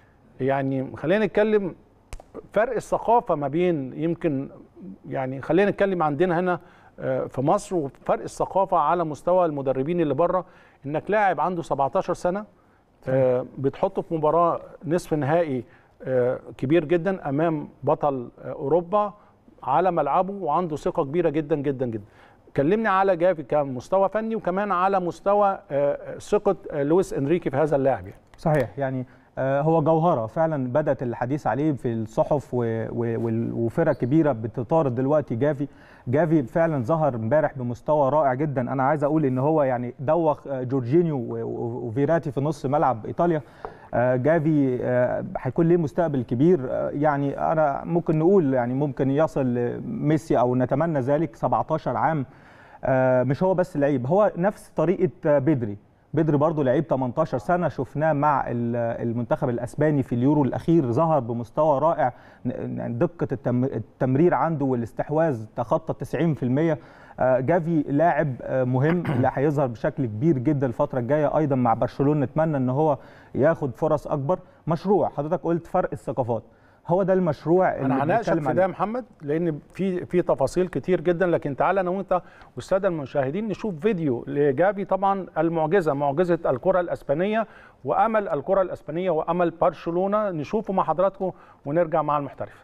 يعني خلينا نتكلم فرق الثقافه ما بين يمكن يعني خلينا نتكلم عندنا هنا آه، في مصر وفرق الثقافه على مستوى المدربين اللي بره انك لاعب عنده 17 سنه آه، بتحطه في مباراه نصف نهائي آه، كبير جدا امام بطل آه، اوروبا على ملعبه وعنده ثقه كبيره جدا جدا جدا كلمني على جافي كمستوى فني وكمان على مستوى آه، ثقه آه، لويس انريكي في هذا اللاعب يعني. صحيح يعني آه، هو جوهره فعلا بدات الحديث عليه في الصحف و- و- وال- وفرق كبيره بتطارد دلوقتي جافي جافي فعلا ظهر امبارح بمستوى رائع جدا انا عايز اقول ان هو يعني دوخ آه، جورجينيو و- و- وفيراتي في نص ملعب ايطاليا آه، جافي آه، هيكون ليه مستقبل كبير آه، يعني انا ممكن نقول يعني ممكن يصل لميسي او نتمنى ذلك 17 عام آه، مش هو بس لعيب هو نفس طريقه آه، بدري بدري برضه لعيب 18 سنه شفناه مع ال- المنتخب الاسباني في اليورو الاخير ظهر بمستوى رائع ن- دقه التم- التمرير عنده والاستحواذ تخطى 90% آه، جافي لاعب آه، مهم اللي هيظهر بشكل كبير جدا الفتره الجايه ايضا مع برشلونه نتمنى ان هو ياخد فرص اكبر مشروع حضرتك قلت فرق الثقافات هو ده المشروع اللي انا هناقشك بنتكلم في عليه. ده يا محمد لان في في تفاصيل كتير جدا لكن تعالى انا وانت والساده المشاهدين نشوف فيديو لجافي طبعا المعجزه معجزه الكره الاسبانيه وامل الكره الاسبانيه وامل برشلونه نشوفه مع حضراتكم ونرجع مع المحترف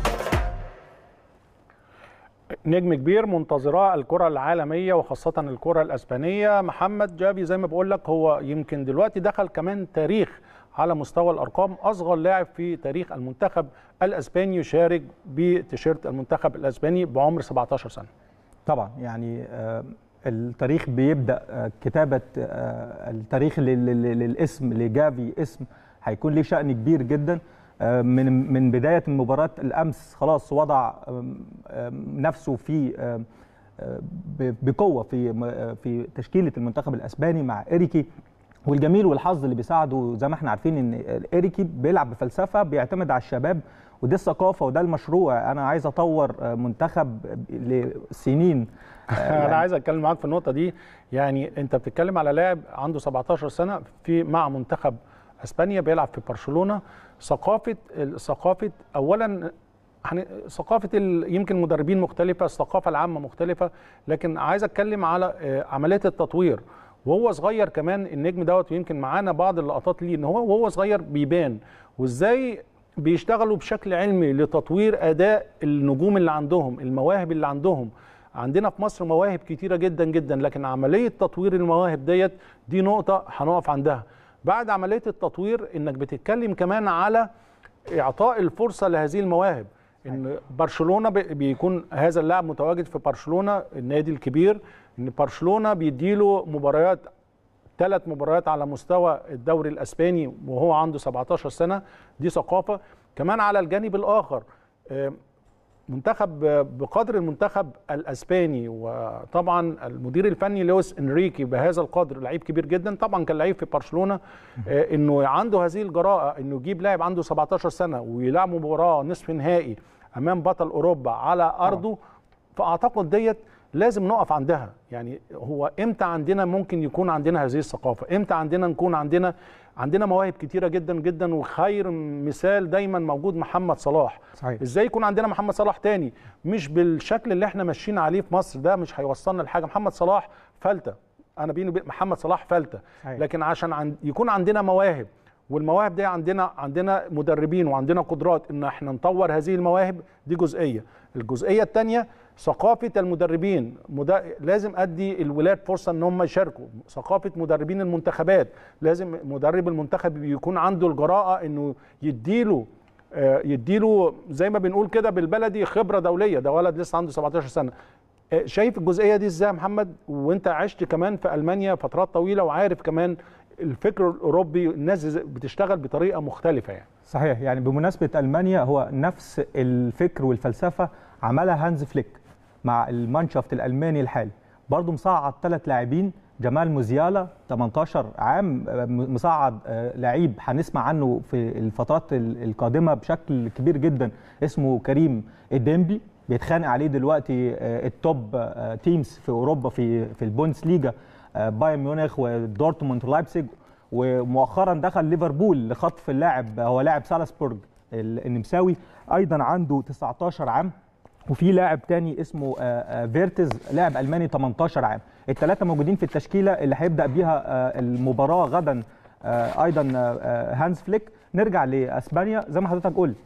نجم كبير منتظراه الكرة العالمية وخاصة الكرة الأسبانية محمد جافي زي ما بقول لك هو يمكن دلوقتي دخل كمان تاريخ على مستوى الأرقام أصغر لاعب في تاريخ المنتخب الأسباني يشارك بتيشيرت المنتخب الأسباني بعمر 17 سنة طبعا يعني آه، التاريخ بيبدا آه، كتابه آه، التاريخ لل- لل- للاسم لجافي اسم هيكون ليه شأن كبير جدا من من بدايه مباراه الامس خلاص وضع نفسه في بقوه في في تشكيله المنتخب الاسباني مع اريكي والجميل والحظ اللي بيساعده زي ما احنا عارفين ان اريكي بيلعب بفلسفه بيعتمد على الشباب ودي الثقافه وده المشروع انا عايز اطور منتخب لسنين يعني انا عايز اتكلم معاك في النقطه دي يعني انت بتتكلم على لاعب عنده 17 سنه في مع منتخب اسبانيا بيلعب في برشلونه ثقافه ثقافه اولا ثقافه يمكن مدربين مختلفه الثقافه العامه مختلفه لكن عايز اتكلم على عمليه التطوير وهو صغير كمان النجم دوت ويمكن معانا بعض اللقطات ليه ان هو وهو صغير بيبان وازاي بيشتغلوا بشكل علمي لتطوير اداء النجوم اللي عندهم المواهب اللي عندهم عندنا في مصر مواهب كتيره جدا جدا لكن عمليه تطوير المواهب ديت دي نقطه هنقف عندها بعد عمليه التطوير انك بتتكلم كمان على اعطاء الفرصه لهذه المواهب ان برشلونه بيكون هذا اللاعب متواجد في برشلونه النادي الكبير ان برشلونه بيديله مباريات ثلاث مباريات على مستوى الدوري الاسباني وهو عنده 17 سنه دي ثقافه كمان على الجانب الاخر منتخب بقدر المنتخب الاسباني وطبعا المدير الفني لويس انريكي بهذا القدر لعيب كبير جدا طبعا كان لعيب في برشلونه انه عنده هذه الجراءه انه يجيب لاعب عنده 17 سنه ويلعب مباراه نصف نهائي امام بطل اوروبا على ارضه فاعتقد ديت لازم نقف عندها يعني هو امتى عندنا ممكن يكون عندنا هذه الثقافه امتى عندنا نكون عندنا عندنا مواهب كتيره جدا جدا وخير مثال دايما موجود محمد صلاح صحيح. ازاي يكون عندنا محمد صلاح تاني مش بالشكل اللي احنا ماشيين عليه في مصر ده مش هيوصلنا لحاجه محمد صلاح فلته انا بيني وبين محمد صلاح فلته صحيح. لكن عشان عن يكون عندنا مواهب والمواهب دي عندنا عندنا مدربين وعندنا قدرات ان احنا نطور هذه المواهب دي جزئيه الجزئيه الثانيه ثقافه المدربين مد... لازم ادي الولاد فرصه ان هم يشاركوا ثقافه مدربين المنتخبات لازم مدرب المنتخب يكون عنده الجراءه انه يديله يديله زي ما بنقول كده بالبلدي خبره دوليه ده ولد لسه عنده 17 سنه شايف الجزئيه دي ازاي يا محمد وانت عشت كمان في المانيا فترات طويله وعارف كمان الفكر الاوروبي الناس بتشتغل بطريقه مختلفه يعني صحيح يعني بمناسبه المانيا هو نفس الفكر والفلسفه عملها هانز فليك مع المانشافت الالماني الحالي برضه مصعد ثلاث لاعبين جمال موزيالا 18 عام مصعد لعيب هنسمع عنه في الفترات القادمه بشكل كبير جدا اسمه كريم الديمبي بيتخانق عليه دلوقتي التوب تيمز في اوروبا في في البوندس ليجا بايرن ميونخ ودورتموند ولايبزيج ومؤخرا دخل ليفربول لخطف اللاعب هو لاعب سالزبورج النمساوي ايضا عنده 19 عام وفي لاعب تاني اسمه فيرتز لاعب الماني 18 عام الثلاثه موجودين في التشكيله اللي هيبدا بيها المباراه غدا ايضا هانز فليك نرجع لاسبانيا زي ما حضرتك قلت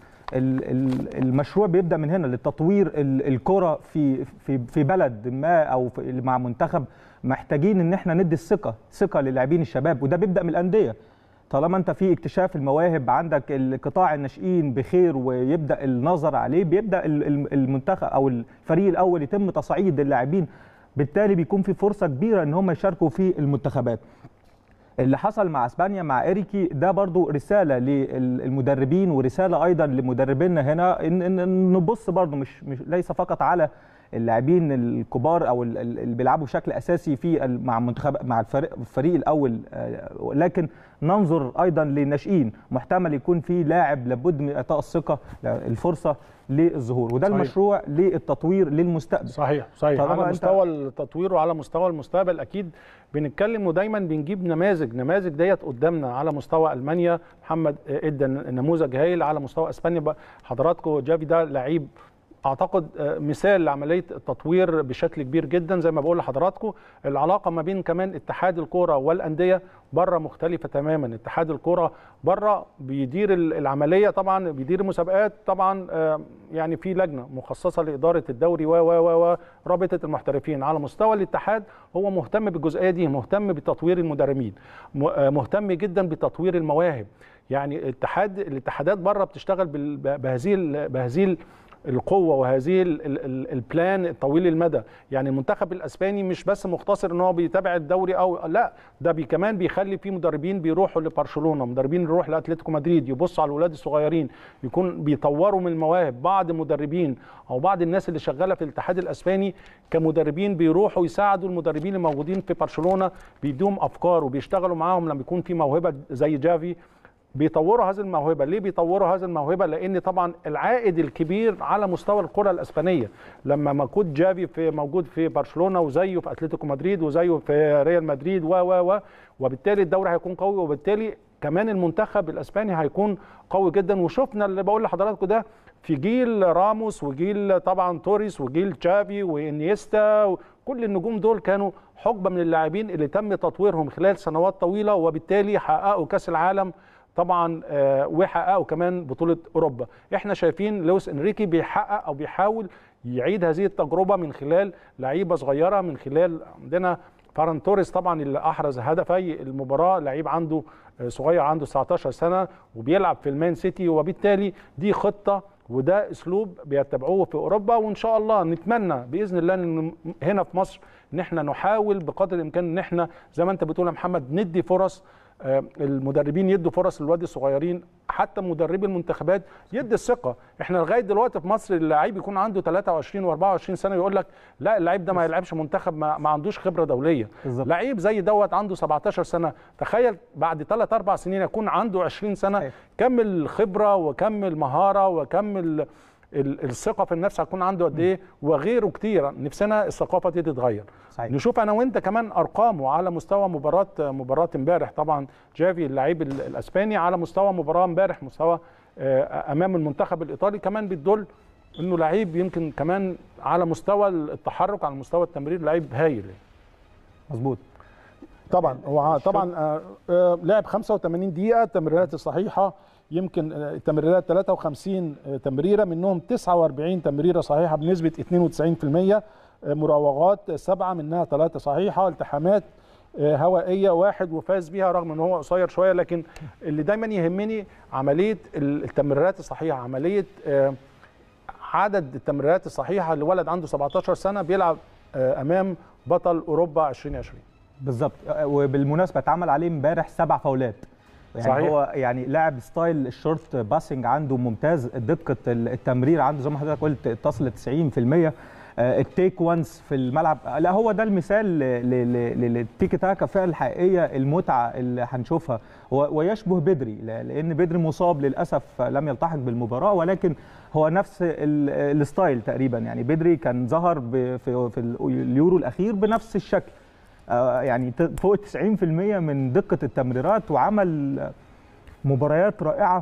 المشروع بيبدا من هنا لتطوير الكره في في في بلد ما او مع منتخب محتاجين ان احنا ندي الثقه ثقه للاعبين الشباب وده بيبدا من الانديه طالما انت في اكتشاف المواهب عندك القطاع الناشئين بخير ويبدا النظر عليه بيبدا المنتخب او الفريق الاول يتم تصعيد اللاعبين بالتالي بيكون في فرصه كبيره ان هم يشاركوا في المنتخبات اللي حصل مع اسبانيا مع اريكي ده برضو رساله للمدربين ورساله ايضا لمدربينا هنا ان, إن نبص برضو مش, مش ليس فقط على اللاعبين الكبار او اللي بيلعبوا بشكل اساسي في مع منتخب مع الفريق, الفريق الاول لكن ننظر ايضا للناشئين محتمل يكون في لاعب لابد من اعطاء الثقه الفرصه للظهور وده صحيح. المشروع للتطوير للمستقبل صحيح صحيح على مستوى التطوير وعلى مستوى المستقبل اكيد بنتكلم ودايما بنجيب نماذج نماذج ديت قدامنا على مستوى المانيا محمد ادى نموذج هايل على مستوى اسبانيا حضراتكم جافي ده لعيب اعتقد مثال لعمليه التطوير بشكل كبير جدا زي ما بقول لحضراتكم العلاقه ما بين كمان اتحاد الكوره والانديه بره مختلفه تماما اتحاد الكوره بره بيدير العمليه طبعا بيدير المسابقات طبعا يعني في لجنه مخصصه لاداره الدوري و و ورابطه المحترفين على مستوى الاتحاد هو مهتم بالجزئيه دي مهتم بتطوير المدربين مهتم جدا بتطوير المواهب يعني اتحاد الاتحادات بره بتشتغل بهذه بهذه القوه وهذه ال- ال- ال- البلان الطويل المدى يعني المنتخب الاسباني مش بس مختصر ان هو بيتابع الدوري او لا ده بي كمان بيخلي فيه مدربين بيروحوا لبرشلونه مدربين يروحوا لاتلتيكو مدريد يبصوا على الاولاد الصغيرين يكون بيطوروا من المواهب بعض المدربين او بعض الناس اللي شغاله في الاتحاد الاسباني كمدربين بيروحوا يساعدوا المدربين الموجودين في برشلونه بيدوهم افكار وبيشتغلوا معاهم لما يكون في موهبه زي جافي بيطوروا هذه الموهبه ليه بيطوروا هذه الموهبه لان طبعا العائد الكبير على مستوى الكره الاسبانيه لما موجود جافي في موجود في برشلونه وزيه في اتلتيكو مدريد وزيه في ريال مدريد و و و وبالتالي الدوري هيكون قوي وبالتالي كمان المنتخب الاسباني هيكون قوي جدا وشفنا اللي بقول لحضراتكم ده في جيل راموس وجيل طبعا توريس وجيل تشافي وانيستا وكل النجوم دول كانوا حقبه من اللاعبين اللي تم تطويرهم خلال سنوات طويله وبالتالي حققوا كاس العالم طبعا آه، وحققوا كمان بطوله اوروبا احنا شايفين لويس انريكي بيحقق او بيحاول يعيد هذه التجربه من خلال لعيبه صغيره من خلال عندنا فاران توريس طبعا اللي احرز هدفي المباراه لعيب عنده آه، صغير عنده 19 سنه وبيلعب في المان سيتي وبالتالي دي خطه وده اسلوب بيتبعوه في اوروبا وان شاء الله نتمنى باذن الله ان هنا في مصر ان احنا نحاول بقدر الامكان ان احنا زي ما انت بتقول يا محمد ندي فرص آه، المدربين يدوا فرص للواد الصغيرين حتى مدربي المنتخبات يدي الثقه احنا لغايه دلوقتي في مصر اللعيب يكون عنده 23 و24 سنه يقول لك لا اللعيب ده ما يلعبش منتخب ما, ما عندوش خبره دوليه بالظبط. لعيب زي دوت عنده 17 سنه تخيل بعد 3 4 سنين يكون عنده 20 سنه أيوة. كم الخبره وكم المهاره وكم ال- ال- الثقه في النفس هتكون عنده قد ايه وغيره كتير نفسنا الثقافه دي تتغير صحيح. نشوف انا وانت كمان ارقامه على مستوى مباراه مباراه امبارح طبعا جافي اللعيب ال- الاسباني على مستوى مباراه امبارح مستوى آه، امام المنتخب الايطالي كمان بتدل انه لعيب يمكن كمان على مستوى التحرك على مستوى التمرير لعيب هايل مظبوط طبعا هو طبعا آه، آه، لعب 85 دقيقه التمريرات الصحيحه يمكن آه، التمريرات 53 آه، تمريره منهم 49 تمريره صحيحه بنسبه 92% آه، مراوغات سبعه منها ثلاثه صحيحه التحامات آه، هوائيه واحد وفاز بيها رغم ان هو قصير شويه لكن اللي دايما يهمني عمليه التمريرات الصحيحه عمليه آه، عدد التمريرات الصحيحه لولد عنده 17 سنه بيلعب آه، امام بطل اوروبا 2020 بالظبط وبالمناسبه اتعمل عليه امبارح سبع فاولات يعني صحيح. هو يعني لاعب ستايل الشورت باسنج عنده ممتاز دقه التمرير عنده زي ما حضرتك قلت تصل ل 90% آه، التيك وانس في الملعب لا هو ده المثال ل- ل- ل- للتيكي تاكا فعلا الحقيقيه المتعه اللي هنشوفها و- ويشبه بدري ل- لان بدري مصاب للاسف لم يلتحق بالمباراه ولكن هو نفس ال- الستايل تقريبا يعني بدري كان ظهر ب- في في اليورو الاخير بنفس الشكل آه، يعني ت- فوق 90% من دقه التمريرات وعمل مباريات رائعه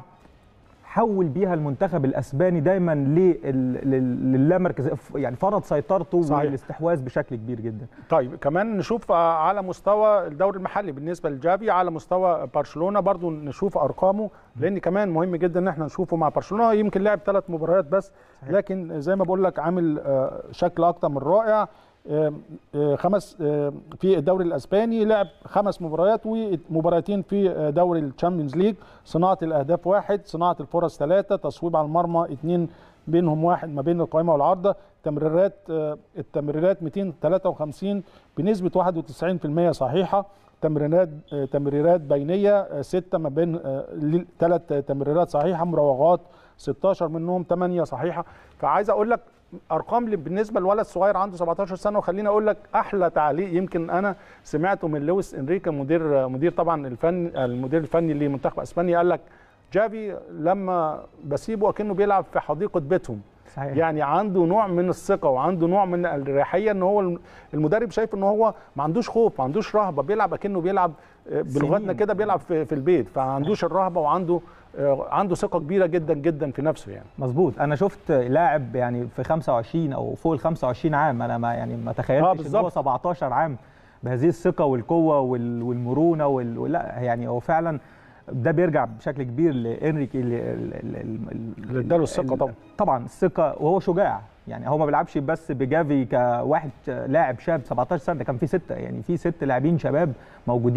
حول بيها المنتخب الاسباني دايما لل- لل- للامركز يعني فرض سيطرته صحيح. والاستحواذ بشكل كبير جدا طيب كمان نشوف آه، على مستوى الدوري المحلي بالنسبه لجافي على مستوى برشلونه برضو نشوف ارقامه لان كمان مهم جدا ان احنا نشوفه مع برشلونه يمكن لعب ثلاث مباريات بس لكن زي ما بقول لك عامل آه، شكل اكتر من رائع آه، آه، خمس آه، في الدوري الاسباني لعب خمس مباريات ومباراتين في آه، دوري الشامبيونز ليج صناعه الاهداف واحد صناعه الفرص ثلاثه تصويب على المرمى اثنين بينهم واحد ما بين القائمه والعارضه تمريرات آه، التمريرات 253 بنسبه 91% صحيحه تمريرات آه، تمريرات بينيه آه، سته ما بين ثلاث تمريرات صحيحه مراوغات 16 منهم 8 صحيحه فعايز اقول لك ارقام اللي بالنسبه لولد صغير عنده 17 سنه وخليني اقول لك احلى تعليق يمكن انا سمعته من لويس انريكا مدير مدير طبعا الفن المدير الفني لمنتخب اسبانيا قال لك جافي لما بسيبه اكنه بيلعب في حديقه بيتهم صحيح يعني عنده نوع من الثقه وعنده نوع من الريحيه ان هو المدرب شايف ان هو ما عندوش خوف ما عندوش رهبه بيلعب اكنه بيلعب آه، بلغتنا سنين. كده بيلعب في, في البيت فما عندوش الرهبه وعنده آه، عنده ثقه كبيره جدا جدا في نفسه يعني مظبوط انا شفت لاعب يعني في 25 او فوق ال 25 عام انا ما يعني ما آه، تخيلتش ان بالظبط. هو 17 عام بهذه الثقه والقوه وال- والمرونه وال... وال- لا يعني هو فعلا ده بيرجع بشكل كبير لانريكي ال- ال- ال- ال- اللي اداله الثقة ال- طبعا. طبعا الثقه وهو شجاع يعني هو ما بيلعبش بس بجافي كواحد لاعب شاب 17 سنه ده كان في سته يعني في ست لاعبين شباب موجودين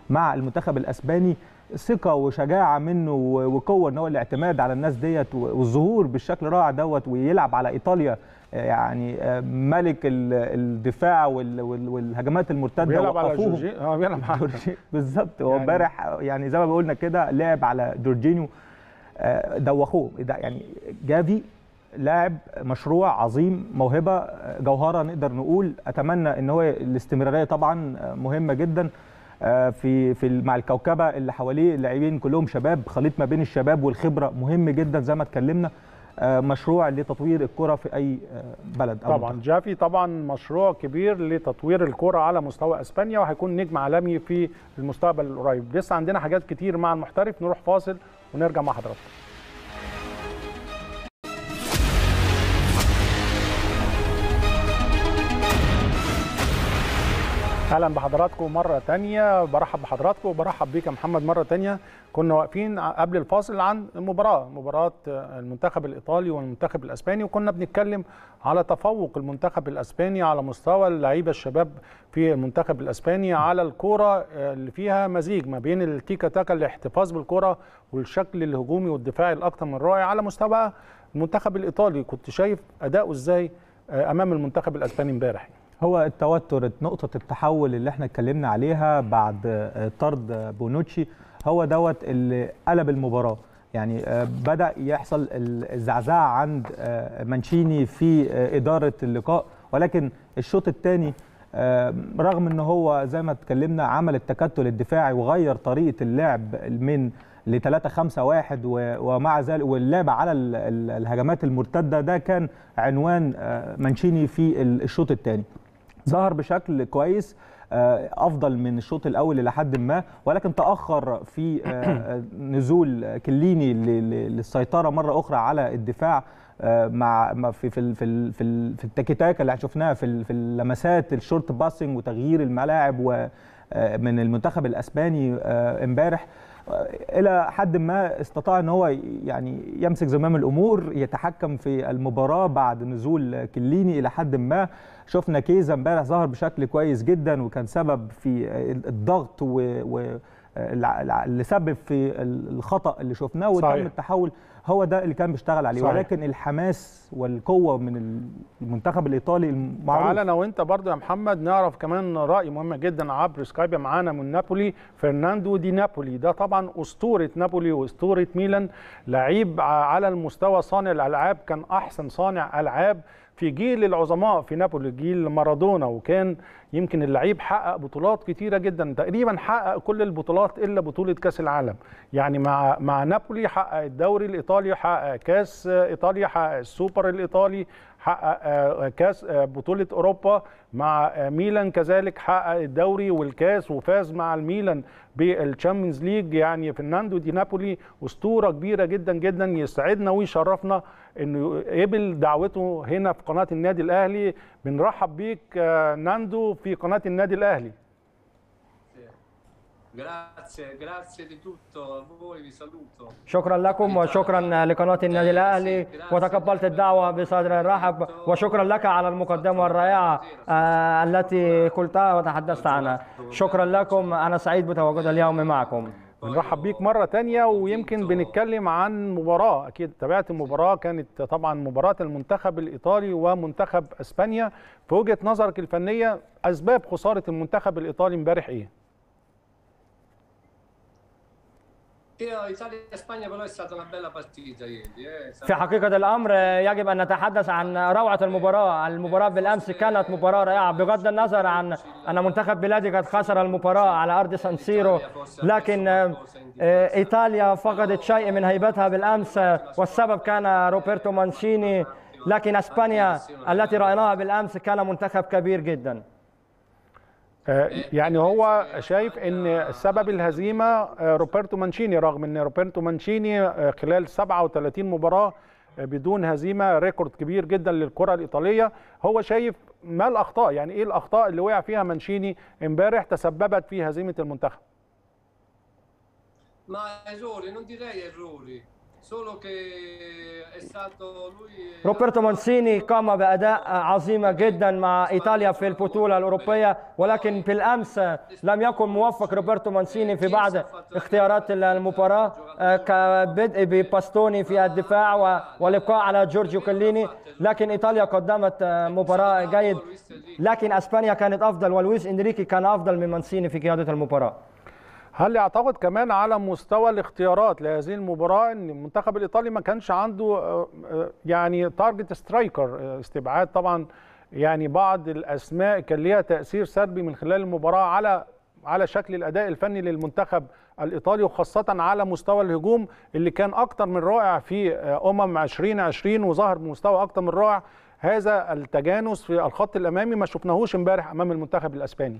مع المنتخب الاسباني ثقه وشجاعه منه وقوه ان هو الاعتماد على الناس ديت والظهور بالشكل الرائع دوت ويلعب على ايطاليا يعني ملك الدفاع والهجمات المرتده بيلعب على جورجي اه بيلعب على جورجي بالظبط هو امبارح يعني, يعني زي ما قلنا كده لعب على جورجينيو دوخوه يعني جافي لاعب مشروع عظيم موهبه جوهره نقدر نقول اتمنى ان هو الاستمراريه طبعا مهمه جدا في في مع الكوكبه اللي حواليه اللاعبين كلهم شباب خليط ما بين الشباب والخبره مهم جدا زي ما اتكلمنا مشروع لتطوير الكره في اي بلد أو طبعا منطقة. جافي طبعا مشروع كبير لتطوير الكره على مستوى اسبانيا وهيكون نجم عالمي في المستقبل القريب لسه عندنا حاجات كتير مع المحترف نروح فاصل ونرجع مع حضراتكم اهلا بحضراتكم مره تانية برحب بحضراتكم وبرحب بيك يا محمد مره تانية كنا واقفين قبل الفاصل عن المباراه مباراه المنتخب الايطالي والمنتخب الاسباني وكنا بنتكلم على تفوق المنتخب الاسباني على مستوى اللعيبه الشباب في المنتخب الاسباني على الكوره اللي فيها مزيج ما بين التيكا تاكا الاحتفاظ بالكوره والشكل الهجومي والدفاعي الاكثر من رائع على مستوى المنتخب الايطالي كنت شايف اداؤه ازاي امام المنتخب الاسباني امبارح هو التوتر نقطة التحول اللي احنا اتكلمنا عليها بعد طرد بونوتشي هو دوت اللي قلب المباراة يعني بدأ يحصل الزعزعة عند مانشيني في إدارة اللقاء ولكن الشوط الثاني رغم ان هو زي ما اتكلمنا عمل التكتل الدفاعي وغير طريقة اللعب من ل 3 5 1 ومع ذلك واللعب على الهجمات المرتده ده كان عنوان مانشيني في الشوط الثاني ظهر بشكل كويس افضل من الشوط الاول الى حد ما ولكن تاخر في نزول كليني للسيطره مره اخرى على الدفاع مع في في في في, في التاكي اللي شفناها في في اللمسات الشورت باسنج وتغيير الملاعب من المنتخب الاسباني امبارح الى حد ما استطاع ان هو يعني يمسك زمام الامور يتحكم في المباراه بعد نزول كليني الى حد ما شفنا كيزا امبارح ظهر بشكل كويس جدا وكان سبب في الضغط و اللي سبب في الخطا اللي شفناه وتم التحول هو ده اللي كان بيشتغل عليه صحيح. ولكن الحماس والقوه من المنتخب الايطالي المعروف تعالى انا وانت برضو يا محمد نعرف كمان راي مهم جدا عبر سكايب معانا من نابولي فرناندو دي نابولي ده طبعا اسطوره نابولي واسطوره ميلان لعيب على المستوى صانع الالعاب كان احسن صانع العاب في جيل العظماء في نابولي جيل مارادونا وكان يمكن اللعيب حقق بطولات كتيره جدا تقريبا حقق كل البطولات الا بطوله كاس العالم يعني مع مع نابولي حقق الدوري الايطالي حقق كاس ايطاليا حقق السوبر الايطالي حقق كاس بطوله اوروبا مع ميلان كذلك حقق الدوري والكاس وفاز مع الميلان بالتشامبيونز ليج يعني فرناندو دي نابولي اسطوره كبيره جدا جدا يسعدنا ويشرفنا انه قبل دعوته هنا في قناه النادي الاهلي بنرحب بيك ناندو في قناه النادي الاهلي شكرا لكم وشكرا لقناة النادي الأهلي وتقبلت الدعوة بصدر رحب وشكرا لك على المقدمة الرائعة التي قلتها وتحدثت عنها شكرا لكم أنا سعيد بتواجد اليوم معكم بنرحب بيك مرة تانية ويمكن بنتكلم عن مباراة أكيد تابعت المباراة كانت طبعا مباراة المنتخب الإيطالي ومنتخب أسبانيا في وجهة نظرك الفنية أسباب خسارة المنتخب الإيطالي امبارح إيه؟ في حقيقة الأمر يجب أن نتحدث عن روعة المباراة المباراة بالأمس كانت مباراة رائعة بغض النظر عن أن منتخب بلادي قد خسر المباراة على أرض سان سيرو لكن إيطاليا فقدت شيء من هيبتها بالأمس والسبب كان روبرتو مانشيني لكن أسبانيا التي رأيناها بالأمس كان منتخب كبير جداً يعني هو شايف ان سبب الهزيمه روبرتو مانشيني رغم ان روبرتو مانشيني خلال 37 مباراه بدون هزيمه ريكورد كبير جدا للكره الايطاليه هو شايف ما الاخطاء يعني ايه الاخطاء اللي وقع فيها مانشيني امبارح تسببت في هزيمه المنتخب ما errori non direi errori solo che è stato lui روبرتو مانسيني قام باداء عظيمه جدا مع ايطاليا في البطوله الاوروبيه ولكن في الامس لم يكن موفق روبرتو مانسيني في بعض اختيارات المباراه كبدء بباستوني في الدفاع و- ولقاء على جورجيو كليني لكن ايطاليا قدمت مباراه جيد لكن اسبانيا كانت افضل ولويس انريكي كان افضل من مانسيني في قياده المباراه هل يعتقد كمان على مستوى الاختيارات لهذه المباراة ان المنتخب الايطالي ما كانش عنده آه، آه، يعني تارجت سترايكر استبعاد طبعا يعني بعض الاسماء كان ليها تأثير سلبي من خلال المباراة على على شكل الاداء الفني للمنتخب الايطالي وخاصة على مستوى الهجوم اللي كان اكتر من رائع في آه، امم 2020 وظهر بمستوى اكتر من رائع هذا التجانس في الخط الامامي ما شفناهوش امبارح امام المنتخب الاسباني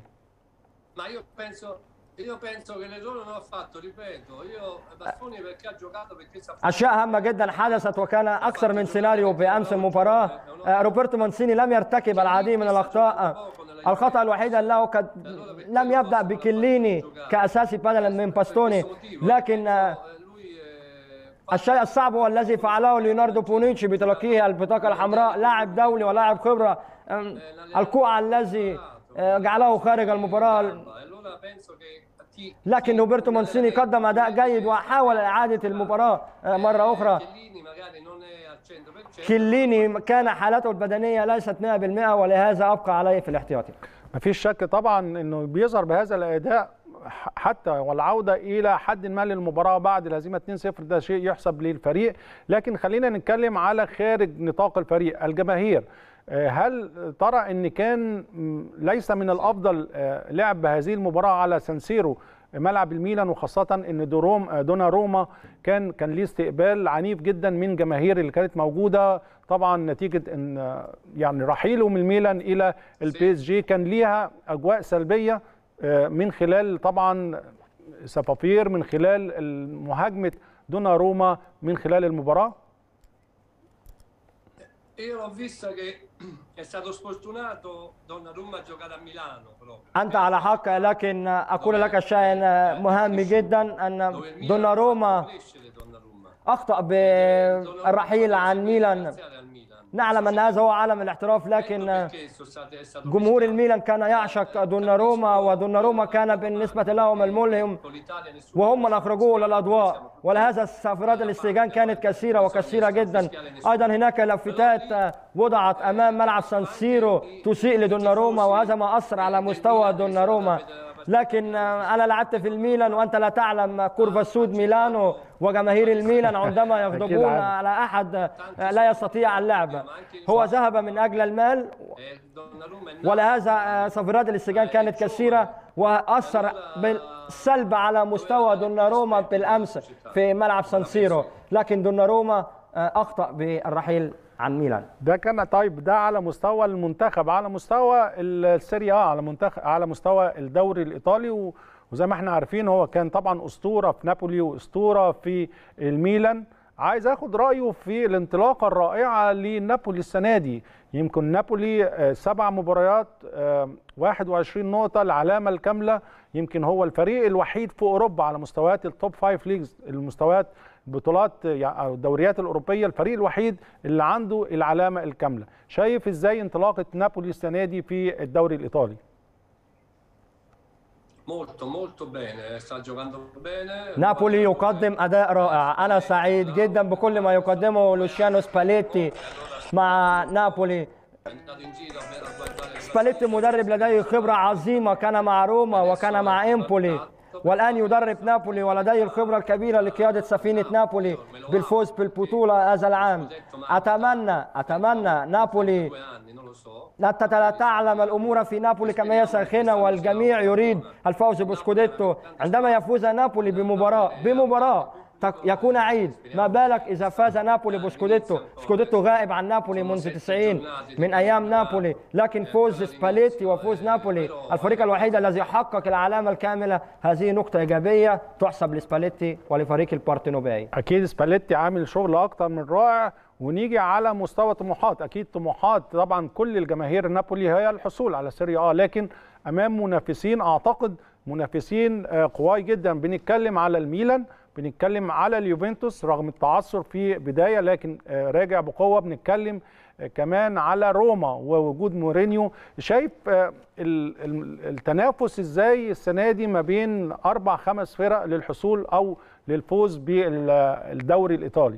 ma io penso io penso che l'errore non ha fatto ripeto io Bastoni perché ha giocato perché sa اشياء هامه جدا حدثت وكان اكثر من سيناريو بامس المباراه آه، روبرتو مانسيني لم يرتكب العديد من الاخطاء آه، الخطا الوحيد انه قد لم يبدا بكليني كاساسي بدلا من باستوني لكن آه، lui eh, الشيء الصعب هو الذي فعله ليوناردو بونيتشي بتلقيه البطاقه الحمراء لاعب دولي ولاعب خبره آم، الكوع الذي آه، جعله خارج المباراه allora penso che chi لكن روبرتو مانسيني قدم اداء جيد وحاول اعاده المباراه آه، مره اخرى Chiellini magari non è al 100% كليني كان حالته البدنيه ليست 100% ولهذا ابقى عليه في الاحتياطي ما فيش شك طبعا انه بيظهر بهذا الاداء ح- حتى والعوده الى حد ما للمباراه بعد الهزيمه 2-0 ده شيء يحسب للفريق لكن خلينا نتكلم على خارج نطاق الفريق الجماهير آه، هل ترى ان كان م، ليس من الافضل آه، لعب هذه المباراه على سانسيرو ملعب الميلان وخاصة ان دوروم دونا روما كان كان ليه استقبال عنيف جدا من جماهير اللي كانت موجودة طبعا نتيجة ان يعني رحيله من الميلان الى البي اس جي كان ليها اجواء سلبية آه، من خلال طبعا سفافير من خلال مهاجمة دونا روما من خلال المباراة io l'ho vista che è stato sfortunato Donnarumma ha giocato a Milano proprio انت على حق لكن اقول لك شيء مهم جدا ان dove il Milan دوناروما fa crescere Donnarumma اخطا بالرحيل عن ميلان Iniziare al Milan نعلم ان هذا هو عالم الاحتراف لكن perché sono state, è stato جمهور الميلان كان يعشق دوناروما ودوناروما كان بالنسبه لهم الملهم con l'Italia nessuno وهم من اخرجوه للاضواء ولهذا سفرات الاستئذان كانت كثيره وكثيره جدا ايضا هناك لافتات وضعت امام ملعب سانسيرو تسيء لدوناروما وهذا ما اثر على مستوى دوناروما لكن انا لعبت في الميلان وانت لا تعلم كورفا سود ميلانو وجماهير الميلان عندما يغضبون عارف. على احد لا يستطيع اللعب هو ذهب من اجل المال Eh, Donnarumma è nato ولهذا صفرات الاستئذان كانت كثيرة وأثر بالسلب على مستوى دوناروما بالأمس في ملعب سانسيرو لكن دوناروما أخطأ بالرحيل عن ميلان ده كان طيب ده على مستوى المنتخب على مستوى السيريا آ على منتخب على مستوى الدوري الايطالي و- وزي ما احنا عارفين هو كان طبعا اسطوره في نابولي واسطوره في الميلان عايز اخد رايه في الانطلاقه الرائعه لنابولي السنه دي يمكن نابولي آه، سبع مباريات آه، 21 نقطه العلامه الكامله يمكن هو الفريق الوحيد في اوروبا على مستويات التوب فايف ليجز المستويات بطولات يعني أو الدوريات الاوروبيه الفريق الوحيد اللي عنده العلامه الكامله شايف ازاي انطلاقه نابولي السنه دي في الدوري الايطالي molto molto bene sta giocando bene نابولي يقدم أداء رائع أنا سعيد جدا بكل ما يقدمه لوشيانو سباليتي مع نابولي è andato in giro a a guardare سباليتي مدرب لديه خبرة عظيمة كان مع روما وكان مع إمبولي والآن يدرب نابولي ولديه الخبرة الكبيرة لقيادة سفينة نابولي بالفوز بالبطولة هذا العام أتمنى أتمنى نابولي due anni non lo so لا أنت لا تعلم الأمور في نابولي كما هي ساخنة والجميع يريد الفوز بسكوديتو عندما يفوز نابولي بمباراة بمباراة تك- يكون عيد ما بالك إذا فاز نابولي بسكوديتو سكوديتو غائب عن نابولي منذ 90 من أيام نابولي لكن فوز سباليتي وفوز نابولي الفريق الوحيد الذي حقق العلامة الكاملة هذه نقطة إيجابية تحسب لسباليتي ولفريق البارتينوباي اكيد سباليتي عامل شغل اكتر من رائع ونيجي على مستوى طموحات اكيد طموحات طبعا كل الجماهير نابولي هي الحصول على سيريا اه لكن امام منافسين اعتقد منافسين آه، قواي جدا بنتكلم على الميلان بنتكلم على اليوفنتوس رغم التعثر في بدايه لكن آه، راجع بقوه بنتكلم آه، كمان على روما ووجود مورينيو شايف آه، ال- ال- التنافس ازاي السنه دي ما بين اربع خمس فرق للحصول او للفوز بالدوري الايطالي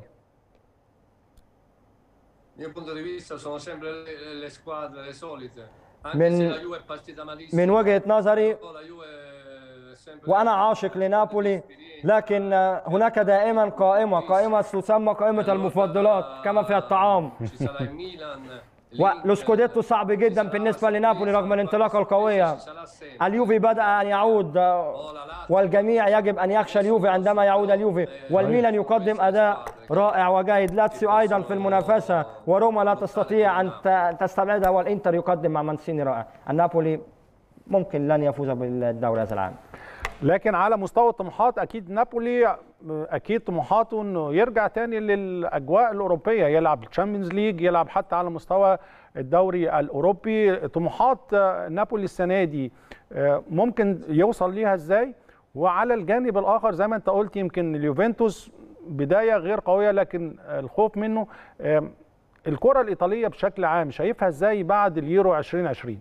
Dal mio punto di vista sono sempre le, le squadre le solite. Anche Men- se la Juve è partita malissimo. من وجهة نظري però la Juve è sempre وأنا عاشق لنابولي لكن هناك دائما قائمة قائمة تسمى قائمة المفضلات كما في الطعام Ci sarà il Milan. والسكوديتو صعب جدا بالنسبة لنابولي رغم الانطلاقة القوية Ci sarà sempre. اليوفي بدأ أن يعود Oh, la Lazio. والجميع يجب أن يخشى اليوفي عندما يعود اليوفي والميلان يقدم أداء رائع وجيد لاتسيو أيضا في المنافسة وروما لا تستطيع أن ت- تستبعدها والإنتر يقدم مع مانسيني رائع النابولي ممكن لن يفوز بالدوري هذا العام لكن على مستوى الطموحات اكيد نابولي اكيد طموحاته انه يرجع تاني للاجواء الاوروبيه يلعب الشامبيونز ليج يلعب حتى على مستوى الدوري الاوروبي طموحات آه، نابولي السنه دي آه، ممكن يوصل ليها ازاي وعلى الجانب الاخر زي ما انت قلت يمكن اليوفنتوس بدايه غير قويه لكن الخوف منه آه، الكره الايطاليه بشكل عام شايفها ازاي بعد اليورو 2020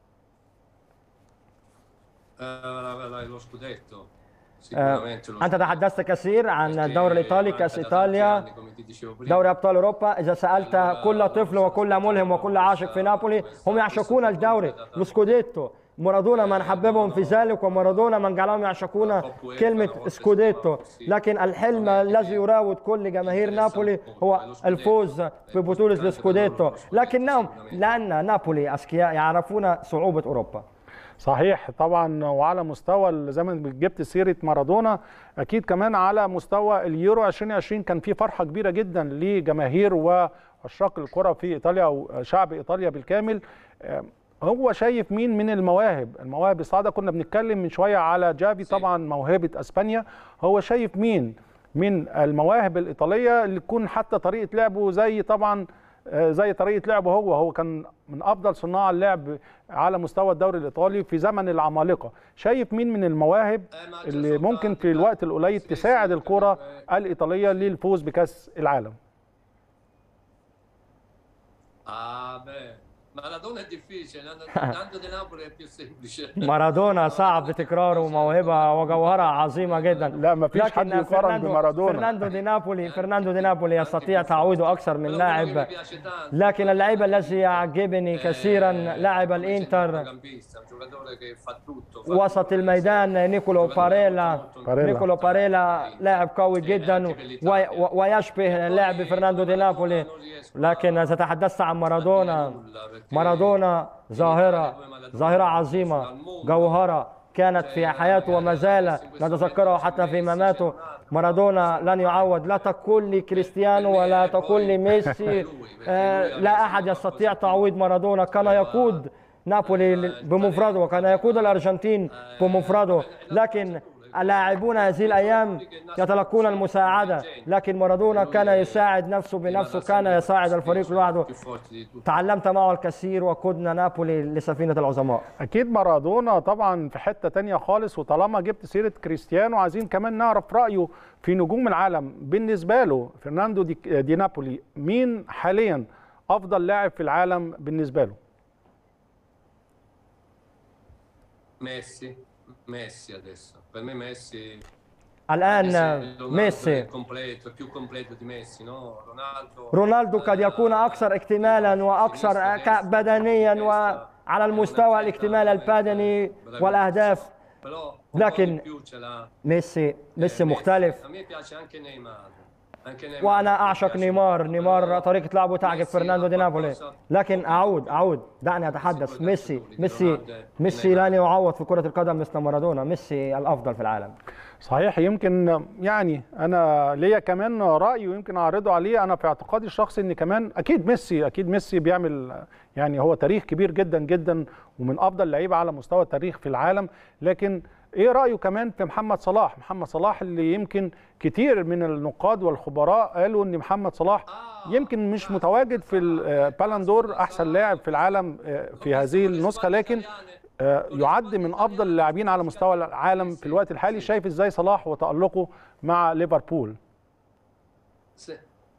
Eh, la- la- lo scudetto. Sicuramente lo أنت تحدثت كثير عن الدوري الإيطالي كأس إيطاليا come ti dicevo prima. دوري أبطال أوروبا إذا سألت كل طفل وكل ملهم وكل عاشق في نابولي هم يعشقون الدوري السكوديتو مارادونا من حببهم في ذلك ومارادونا من جعلهم يعشقون كلمة سكوديتو لكن الحلم الذي يراود كل جماهير نابولي هو الفوز ببطولة السكوديتو لكنهم لأن نابولي أذكياء يعرفون صعوبة أوروبا صحيح طبعا وعلى مستوى ال- زي ما جبت سيره مارادونا اكيد كمان على مستوى اليورو 2020 كان في فرحه كبيره جدا لجماهير وعشاق الكره في ايطاليا او شعب ايطاليا بالكامل آه، هو شايف مين من المواهب المواهب الصاعده كنا بنتكلم من شويه على جافي طبعا موهبه اسبانيا هو شايف مين من المواهب الايطاليه اللي تكون حتى طريقه لعبه زي طبعا آه، زي طريقه لعبه هو هو كان من افضل صناع اللعب على مستوى الدوري الايطالي في زمن العمالقه شايف مين من المواهب اللي ممكن في الوقت القليل تساعد الكره الايطاليه للفوز بكاس العالم Ah, beh. Maradona è difficile, Nando Nando di Napoli è più semplice. مارادونا صعب تكراره موهبة وجوهرة عظيمة جدا لا، مفيش حد لكن يقارن فرناندو- بمارادونا. فرناندو دي نابولي فرناندو دي نابولي يستطيع تعويضه أكثر من Però quello che لاعب mi piace tanto لكن اللعيب الذي يعجبني كثيرا è لاعب un الانتر centrocampista, un giocatore che fa tutto. fa وسط الميدان نيكولو باريلا باريلا. نيكولو باريلا لاعب قوي جدا وي- و- ويشبه لعب فرناندو دي نابولي لكن إذا تحدثت عن مارادونا مارادونا ظاهرة ظاهرة عظيمة جوهرة كانت في حياته وما زال نتذكره حتى في مماته مارادونا لن يعوض لا تقول لي كريستيانو ولا تقول لي ميسي آه، لا أحد يستطيع تعويض مارادونا كان يقود نابولي بمفرده وكان يقود الأرجنتين بمفرده لكن اللاعبون هذه الأيام يتلقون المساعدة لكن مارادونا كان يساعد نفسه بنفسه كان يساعد الفريق لوحده più forti di tutti. تعلمت معه الكثير وقدنا نابولي لسفينة العظماء اكيد مارادونا طبعا في حته تانية خالص وطالما جبت سيره كريستيانو عايزين كمان نعرف رايه في نجوم العالم بالنسبه له فرناندو دي, دي نابولي مين حاليا افضل لاعب في العالم بالنسبه له Messi, Messi adesso. Per me Messi الآن Leonardo ميسي è completo, è più completo di Messi, no? Ronaldo رونالدو قد يكون أكثر اكتمالا وأكثر ك- بدنيا وعلى المستوى الاكتمال البدني والأهداف però un لكن po' di più ce l'ha. ميسي ميسي Messi. مختلف A me piace anche Neymar. Anche Neymar وأنا mi أعشق piace نيمار molto, نيمار però طريقة لعبه تعجب Messi فرناندو دي ha نابولي qualcosa- لكن أعود أعود دعني أتحدث ميسي ميسي ميسي لن يعوض في كرة القدم مثل مارادونا ميسي الأفضل في العالم صحيح يمكن يعني انا ليا كمان راي ويمكن اعرضه عليه انا في اعتقادي الشخصي ان كمان اكيد ميسي اكيد ميسي بيعمل يعني هو تاريخ كبير جدا جدا ومن افضل لعيبه على مستوى التاريخ في العالم لكن ايه رايه كمان في محمد صلاح محمد صلاح اللي يمكن كتير من النقاد والخبراء قالوا ان محمد صلاح يمكن مش متواجد في البالندور احسن لاعب في العالم في هذه النسخه لكن آه، يعد من افضل اللاعبين على مستوى العالم في الوقت الحالي شايف ازاي صلاح وتالقه مع ليفربول Sì.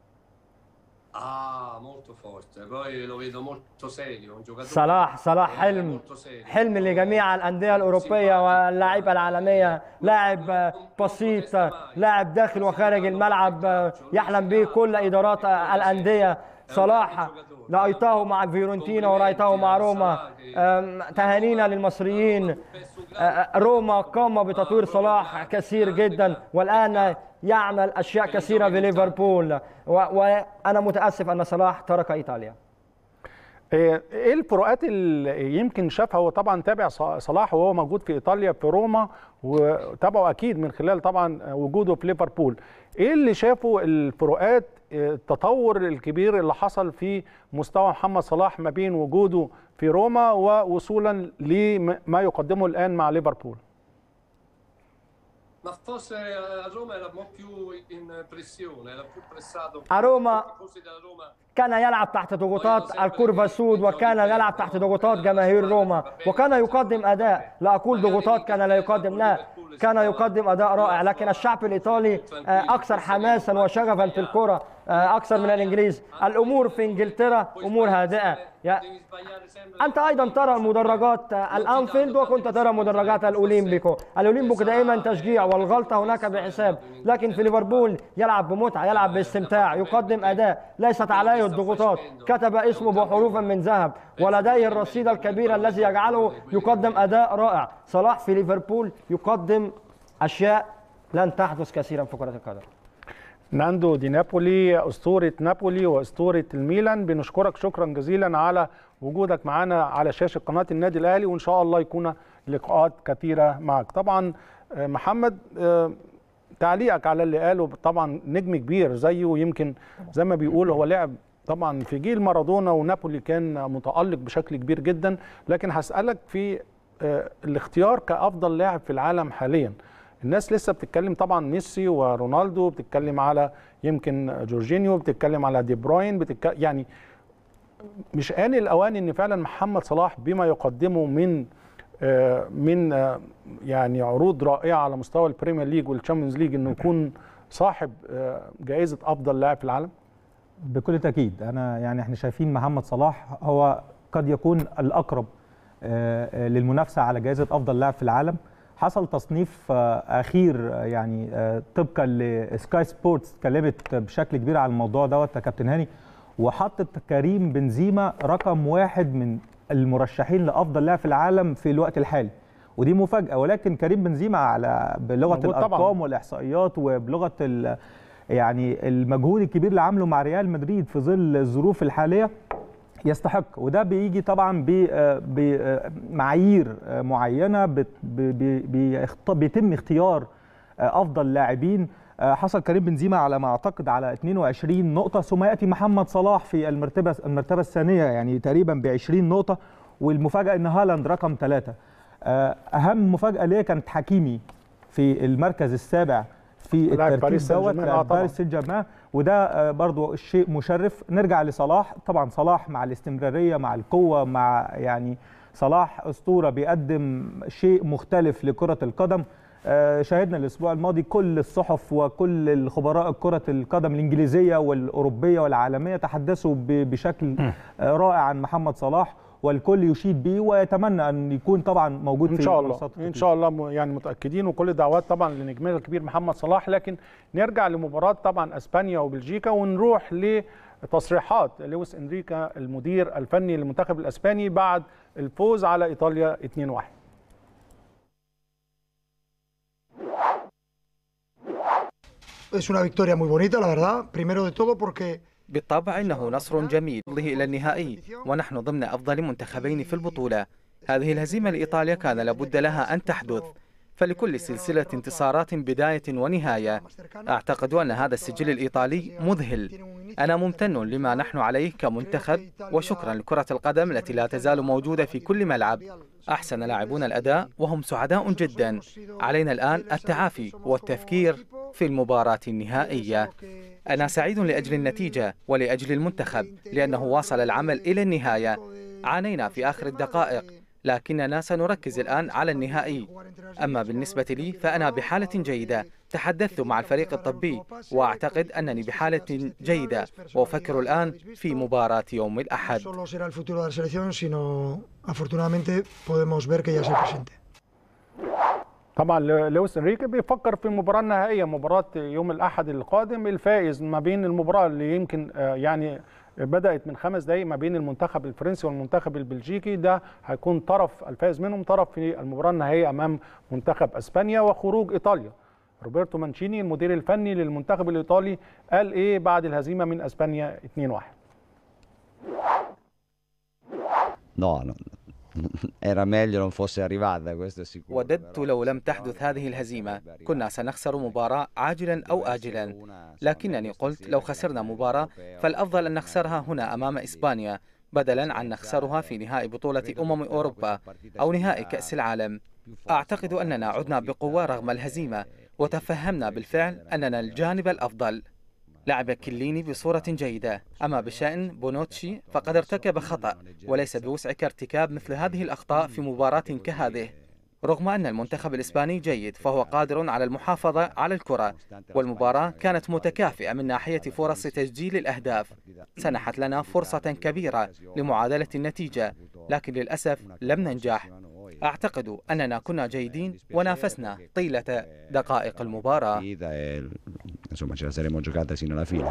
Ah, molto forte. Poi lo vedo molto serio, un giocatore صلاح صلاح حلم molto serio. حلم لجميع الأندية الأوروبية واللاعيبة العالمية لاعب بسيط لاعب داخل وخارج الملعب يحلم به كل إدارات الأندية صلاح رأيته مع فيورنتينا ورأيته مع روما أم، تهانينا للمصريين أه، روما قام بتطوير صلاح كثير جدا والآن يعمل أشياء كثيرة في ليفربول و- وأنا متأسف أن صلاح ترك إيطاليا آه، ايه الفروقات اللي يمكن شافها هو طبعا تابع ص- صلاح وهو موجود في ايطاليا في روما وتابعه اكيد من خلال طبعا وجوده في ليفربول ايه اللي شافه الفروقات آه، التطور الكبير اللي حصل في مستوى محمد صلاح ما بين وجوده في روما ووصولا لما يقدمه الان مع ليفربول Ma forse a Roma era un po' più in pressione, era più pressato. A Roma- I tifosi della Roma كان يلعب تحت ضغوطات الكورفا سود وكان يلعب تحت ضغوطات جماهير روما وكان يقدم اداء لا اقول ضغوطات كان لا يقدم لا كان يقدم اداء رائع لكن الشعب الايطالي آه، اكثر حماسا وشغفا في الكره آه، اكثر من الانجليز الامور في انجلترا امور هادئه يا- devi sbagliare sempre. انت ايضا ترى مدرجات الانفيلد وكنت ترى مدرجات الاولمبيكو الاولمبيكو دائما تشجيع والغلطه هناك بحساب لكن في ليفربول يلعب بمتعه يلعب باستمتاع يقدم اداء ليست عليه الضغوطات كتب اسمه بحروفا من ذهب ولديه الرصيد الكبير الذي يجعله يقدم اداء رائع صلاح في ليفربول يقدم اشياء لن تحدث كثيرا في كره القدم ناندو دي نابولي اسطوره نابولي واسطوره الميلان بنشكرك شكرا جزيلا على وجودك معنا على شاشه قناه النادي الاهلي وان شاء الله يكون لقاءات كثيره معك طبعا آه، محمد آه، تعليقك على اللي قاله طبعا نجم كبير زيه ويمكن زي ما بيقول هو لعب طبعا في جيل مارادونا ونابولي كان متالق بشكل كبير جدا لكن هسالك في آه، الاختيار كافضل لاعب في العالم حاليا الناس لسه بتتكلم طبعا ميسي ورونالدو بتتكلم على يمكن جورجينيو بتتكلم على دي بروين بتتكلم يعني مش آن الأوان إن فعلا محمد صلاح بما يقدمه من آه، من آه، يعني عروض رائعة على مستوى البريمير ليج والتشامبيونز ليج إنه يكون صاحب آه، جائزة أفضل لاعب في العالم؟ بكل تاكيد انا يعني احنا شايفين محمد صلاح هو قد يكون الاقرب آه، آه، للمنافسه على جائزه افضل لاعب في العالم حصل تصنيف آه، اخير آه، يعني آه، طبقا لسكاي سبورتس اتكلمت بشكل كبير على الموضوع دوت يا كابتن هاني وحطت كريم بنزيما رقم واحد من المرشحين لافضل لاعب في العالم في الوقت الحالي ودي مفاجاه ولكن كريم بنزيما على بلغه موجود طبعاً. الارقام والاحصائيات وبلغه ال- يعني المجهود الكبير اللي عامله مع ريال مدريد في ظل الظروف الحاليه يستحق وده بيجي طبعا ب- بمعايير معينه بت- ب- ب- بيخت- بيتم اختيار افضل لاعبين حصل كريم بنزيما على ما اعتقد على 22 نقطه ثم ياتي محمد صلاح في المرتبه المرتبه الثانيه يعني تقريبا ب 20 نقطه والمفاجاه ان هالاند رقم ثلاثه اهم مفاجاه ليا كانت حكيمي في المركز السابع في لاعب الترتيب باريس سان دوت جيرمان، آه لاعب طبعاً. باريس سان جيرمان وده آه، برضو شيء مشرف نرجع لصلاح طبعا صلاح مع الاستمراريه مع القوه مع يعني صلاح اسطوره بيقدم شيء مختلف لكره القدم آه، شاهدنا الاسبوع الماضي كل الصحف وكل الخبراء كره القدم الانجليزيه والاوروبيه والعالميه تحدثوا ب- بشكل آه، رائع عن محمد صلاح والكل يشيد به ويتمنى ان يكون طبعا موجود ان في شاء الله منصات ان كتير. شاء الله م- يعني متاكدين وكل الدعوات طبعا لنجمنا الكبير محمد صلاح لكن نرجع لمباراه طبعا اسبانيا وبلجيكا ونروح لتصريحات لويس انريكا المدير الفني للمنتخب الاسباني بعد الفوز على ايطاليا 2-1 Es una victoria muy bonita, la verdad. Primero de todo porque بالطبع إنه نصر جميل وصوله إلى النهائي ونحن ضمن أفضل منتخبين في البطولة هذه الهزيمة لإيطاليا كان لابد لها أن تحدث فلكل سلسلة انتصارات بداية ونهاية أعتقد أن هذا السجل الإيطالي مذهل أنا ممتن لما نحن عليه كمنتخب وشكرا لكرة القدم التي لا تزال موجودة في كل ملعب أحسن لاعبون الأداء وهم سعداء جدا علينا الآن التعافي والتفكير في المباراة النهائية أنا سعيد لأجل النتيجة ولأجل المنتخب لأنه واصل العمل إلى النهاية عانينا في آخر الدقائق لكننا سنركز الآن على النهائي أما بالنسبة لي فأنا بحالة جيدة تحدثت مع الفريق الطبي وأعتقد أنني بحالة جيدة وأفكر الآن في مباراة يوم الأحد solo será el futuro de la selección, sino afortunadamente podemos ver que ya se presente. طبعا لويس انريكي بيفكر في المباراه النهائيه مباراه يوم الاحد القادم الفائز ما بين المباراه اللي يمكن آه، يعني بدات من خمس دقائق ما بين المنتخب الفرنسي والمنتخب البلجيكي ده هيكون طرف الفائز منهم طرف في المباراه النهائيه امام منتخب اسبانيا وخروج ايطاليا روبرتو مانشيني المدير الفني للمنتخب الايطالي قال ايه بعد الهزيمه من اسبانيا 2-1 No, no, era meglio non fosse arrivata, questo è sicuro. وددت لو لم تحدث هذه الهزيمة كنا سنخسر مباراة عاجلا أو آجلا لكنني قلت لو خسرنا مباراة فالأفضل أن نخسرها هنا أمام إسبانيا بدلا عن نخسرها في نهائي بطولة أمم أوروبا أو نهائي كأس العالم أعتقد أننا عدنا بقوة رغم الهزيمة وتفهمنا بالفعل أننا الجانب الأفضل لعب كليني بصورة جيدة أما بشأن بونوتشي فقد ارتكب خطأ وليس بوسعك ارتكاب مثل هذه الأخطاء في مباراة كهذه رغم أن المنتخب الإسباني جيد فهو قادر على المحافظة على الكرة والمباراة كانت متكافئة من ناحية فرص تسجيل الأهداف سنحت لنا فرصة كبيرة لمعادلة النتيجة لكن للأسف لم ننجح أعتقد أننا كنا جيدين ونافسنا طيلة دقائق المباراة partita e insomma ce la saremmo giocata sino alla fine.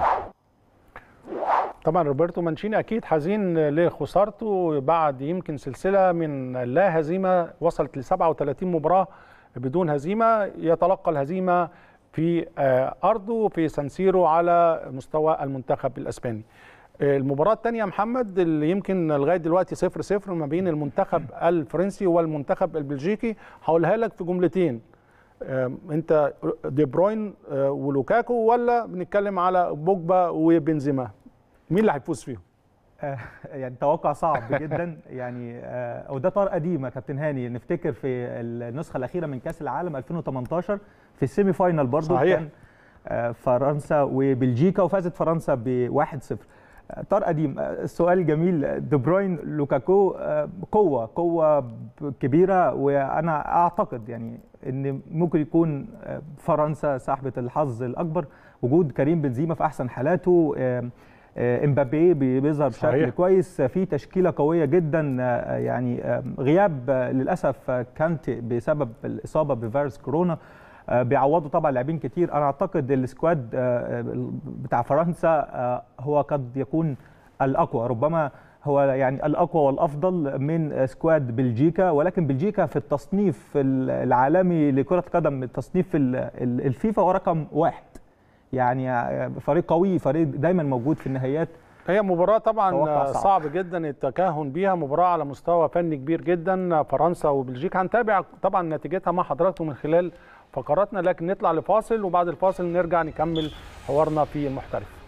طبعا روبرتو مانشيني اكيد حزين لخسارته بعد يمكن سلسله من لا هزيمه وصلت ل 37 مباراه بدون هزيمه يتلقى الهزيمه في آه، ارضه في سانسيرو على مستوى المنتخب الاسباني. آه، المباراه الثانيه محمد اللي يمكن لغايه دلوقتي 0 0 ما بين المنتخب الفرنسي والمنتخب البلجيكي هقولها لك في جملتين آه، انت دي بروين آه، ولوكاكو ولا بنتكلم على بوجبا وبنزيما مين اللي هيفوز فيهم؟ آه، يعني توقع صعب جدا يعني آه، وده طار قديم يا كابتن هاني نفتكر في النسخه الاخيره من كاس العالم 2018 في السيمي فاينال برضو صحيح. كان آه، فرنسا وبلجيكا وفازت فرنسا ب 1-0 آه، طار قديم آه، السؤال جميل دي بروين لوكاكو آه، قوه قوه ب- كبيره وانا اعتقد يعني ان ممكن يكون آه، فرنسا صاحبه الحظ الاكبر وجود كريم بنزيما في احسن حالاته آه، آه، امبابي بي- بيظهر بشكل صحيح. كويس في تشكيله قويه جدا آه، يعني آه، غياب آه، للاسف آه، كانتي بسبب الاصابه بفيروس كورونا آه، بيعوضوا طبعا لاعبين كتير انا اعتقد السكواد آه، آه، بتاع فرنسا آه، هو قد يكون الاقوى ربما هو يعني الاقوى والافضل من سكواد بلجيكا ولكن بلجيكا في التصنيف العالمي لكره قدم تصنيف ال- ال- الفيفا هو رقم واحد يعني آه، فريق قوي فريق دايما موجود في النهائيات هي مباراة طبعا توقع صعب. صعب. صعب جدا التكهن بيها مباراة على مستوى فني كبير جدا فرنسا وبلجيكا هنتابع طبعا نتيجتها مع حضراتكم من خلال فقراتنا لكن نطلع لفاصل وبعد الفاصل نرجع نكمل حوارنا في المحترف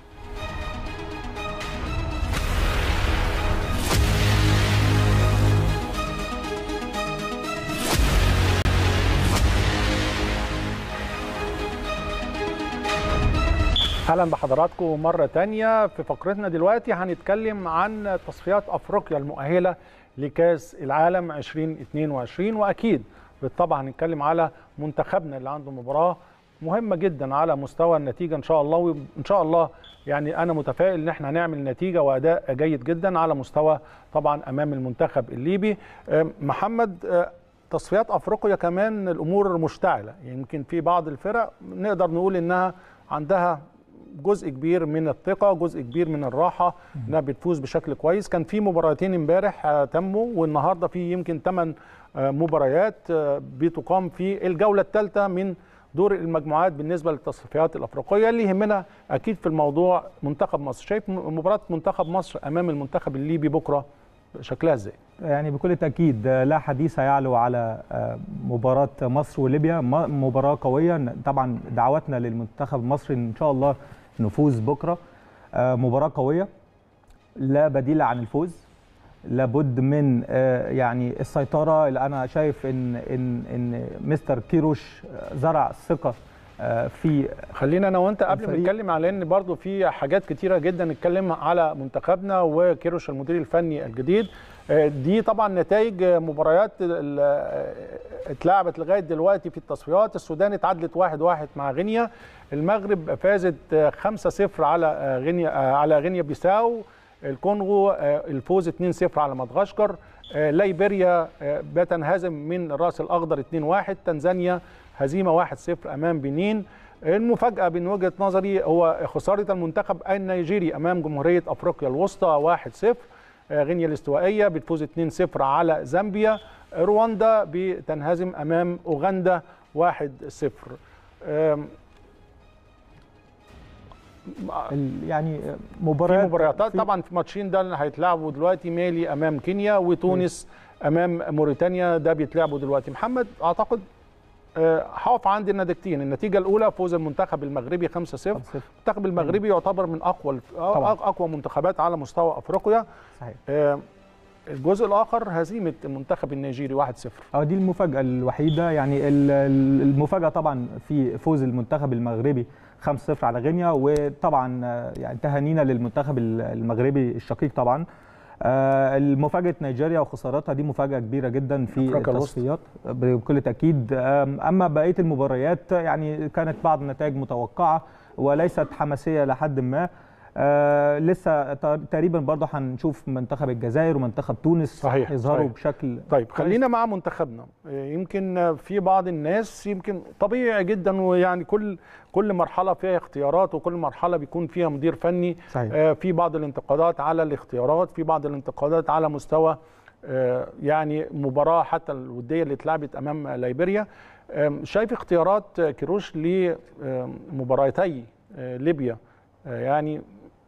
اهلا بحضراتكم مره تانية في فقرتنا دلوقتي هنتكلم عن تصفيات افريقيا المؤهله لكاس العالم 2022 واكيد بالطبع هنتكلم على منتخبنا اللي عنده مباراه مهمه جدا على مستوى النتيجه ان شاء الله وان شاء الله يعني انا متفائل ان احنا هنعمل نتيجه واداء جيد جدا على مستوى طبعا امام المنتخب الليبي أم، محمد أه، تصفيات افريقيا كمان الامور مشتعله يمكن في بعض الفرق نقدر نقول انها عندها جزء كبير من الثقه جزء كبير من الراحه انها بتفوز بشكل كويس كان في مباراتين امبارح آه، تموا والنهارده في يمكن 8 مباريات آه، بتقام في الجوله الثالثه من دور المجموعات بالنسبه للتصفيات الافريقيه اللي يهمنا اكيد في الموضوع منتخب مصر شايف م- مباراه منتخب مصر امام المنتخب الليبي بكره شكلها ازاي يعني بكل تأكيد آه، لا حديث يعلو على آه، مباراة مصر وليبيا م- مباراة قوية طبعا دعواتنا للمنتخب المصري إن شاء الله نفوز بكرة آه، مباراة قوية لا بديل عن الفوز لابد من آه، يعني السيطرة اللي أنا شايف إن إن إن مستر كيروش آه، زرع ثقة آه، في خلينا انا وانت قبل ما الفريق. نتكلم على ان برضو في حاجات كتيره جدا نتكلم على منتخبنا وكيروش المدير الفني الجديد دي طبعا نتائج مباريات اتلعبت لغايه دلوقتي في التصفيات السودان اتعادلت 1-1 واحد واحد مع غينيا المغرب فازت 5-0 على غينيا على غينيا بيساو الكونغو الفوز 2-0 على مدغشقر ليبيريا بتنهزم من الراس الاخضر 2-1 تنزانيا هزيمه 1-0 امام بنين المفاجاه من وجهه نظري هو خساره المنتخب النيجيري امام جمهوريه افريقيا الوسطى 1-0 غينيا الاستوائيه بتفوز 2-0 على زامبيا رواندا بتنهزم امام اوغندا 1-0 يعني مباريات في مباريات طبعا في ماتشين ده اللي هيتلعبوا دلوقتي مالي امام كينيا وتونس م. امام موريتانيا ده بيتلعبوا دلوقتي محمد اعتقد هقف عند النتيجتين النتيجه الاولى فوز المنتخب المغربي 5-0 المنتخب المغربي يعتبر من اقوى طبعا. اقوى منتخبات على مستوى افريقيا صحيح الجزء الاخر هزيمه المنتخب النيجيري 1-0 اه دي المفاجاه الوحيده يعني المفاجاه طبعا في فوز المنتخب المغربي 5-0 على غينيا وطبعا يعني تهانينا للمنتخب المغربي الشقيق طبعا المفاجاه نيجيريا وخسارتها دي مفاجاه كبيره جدا في التصفيات بكل تاكيد اما بقيه المباريات يعني كانت بعض النتائج متوقعه وليست حماسيه لحد ما آه لسه تقريبا برضه هنشوف منتخب الجزائر ومنتخب تونس صحيح يظهروا صحيح. بشكل طيب خلينا مع منتخبنا يمكن في بعض الناس يمكن طبيعي جدا ويعني كل كل مرحله فيها اختيارات وكل مرحله بيكون فيها مدير فني صحيح. آه في بعض الانتقادات على الاختيارات في بعض الانتقادات على مستوى آه يعني مباراه حتى الوديه اللي اتلعبت امام ليبيريا شايف اختيارات كيروش لمباراتي ليبيا يعني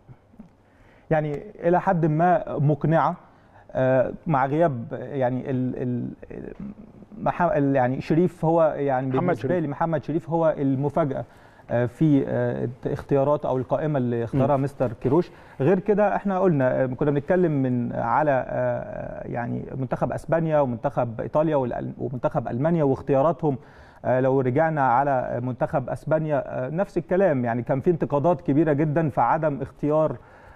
يعني الى حد ما مقنعه مع غياب يعني ال ال يعني شريف هو يعني بالنسبه لي محمد شريف هو المفاجاه في اختيارات او القائمه اللي اختارها م. مستر كيروش غير كده احنا قلنا كنا بنتكلم من على يعني منتخب اسبانيا ومنتخب ايطاليا ومنتخب المانيا واختياراتهم لو رجعنا على منتخب اسبانيا نفس الكلام يعني كان في انتقادات كبيره جدا في عدم اختيار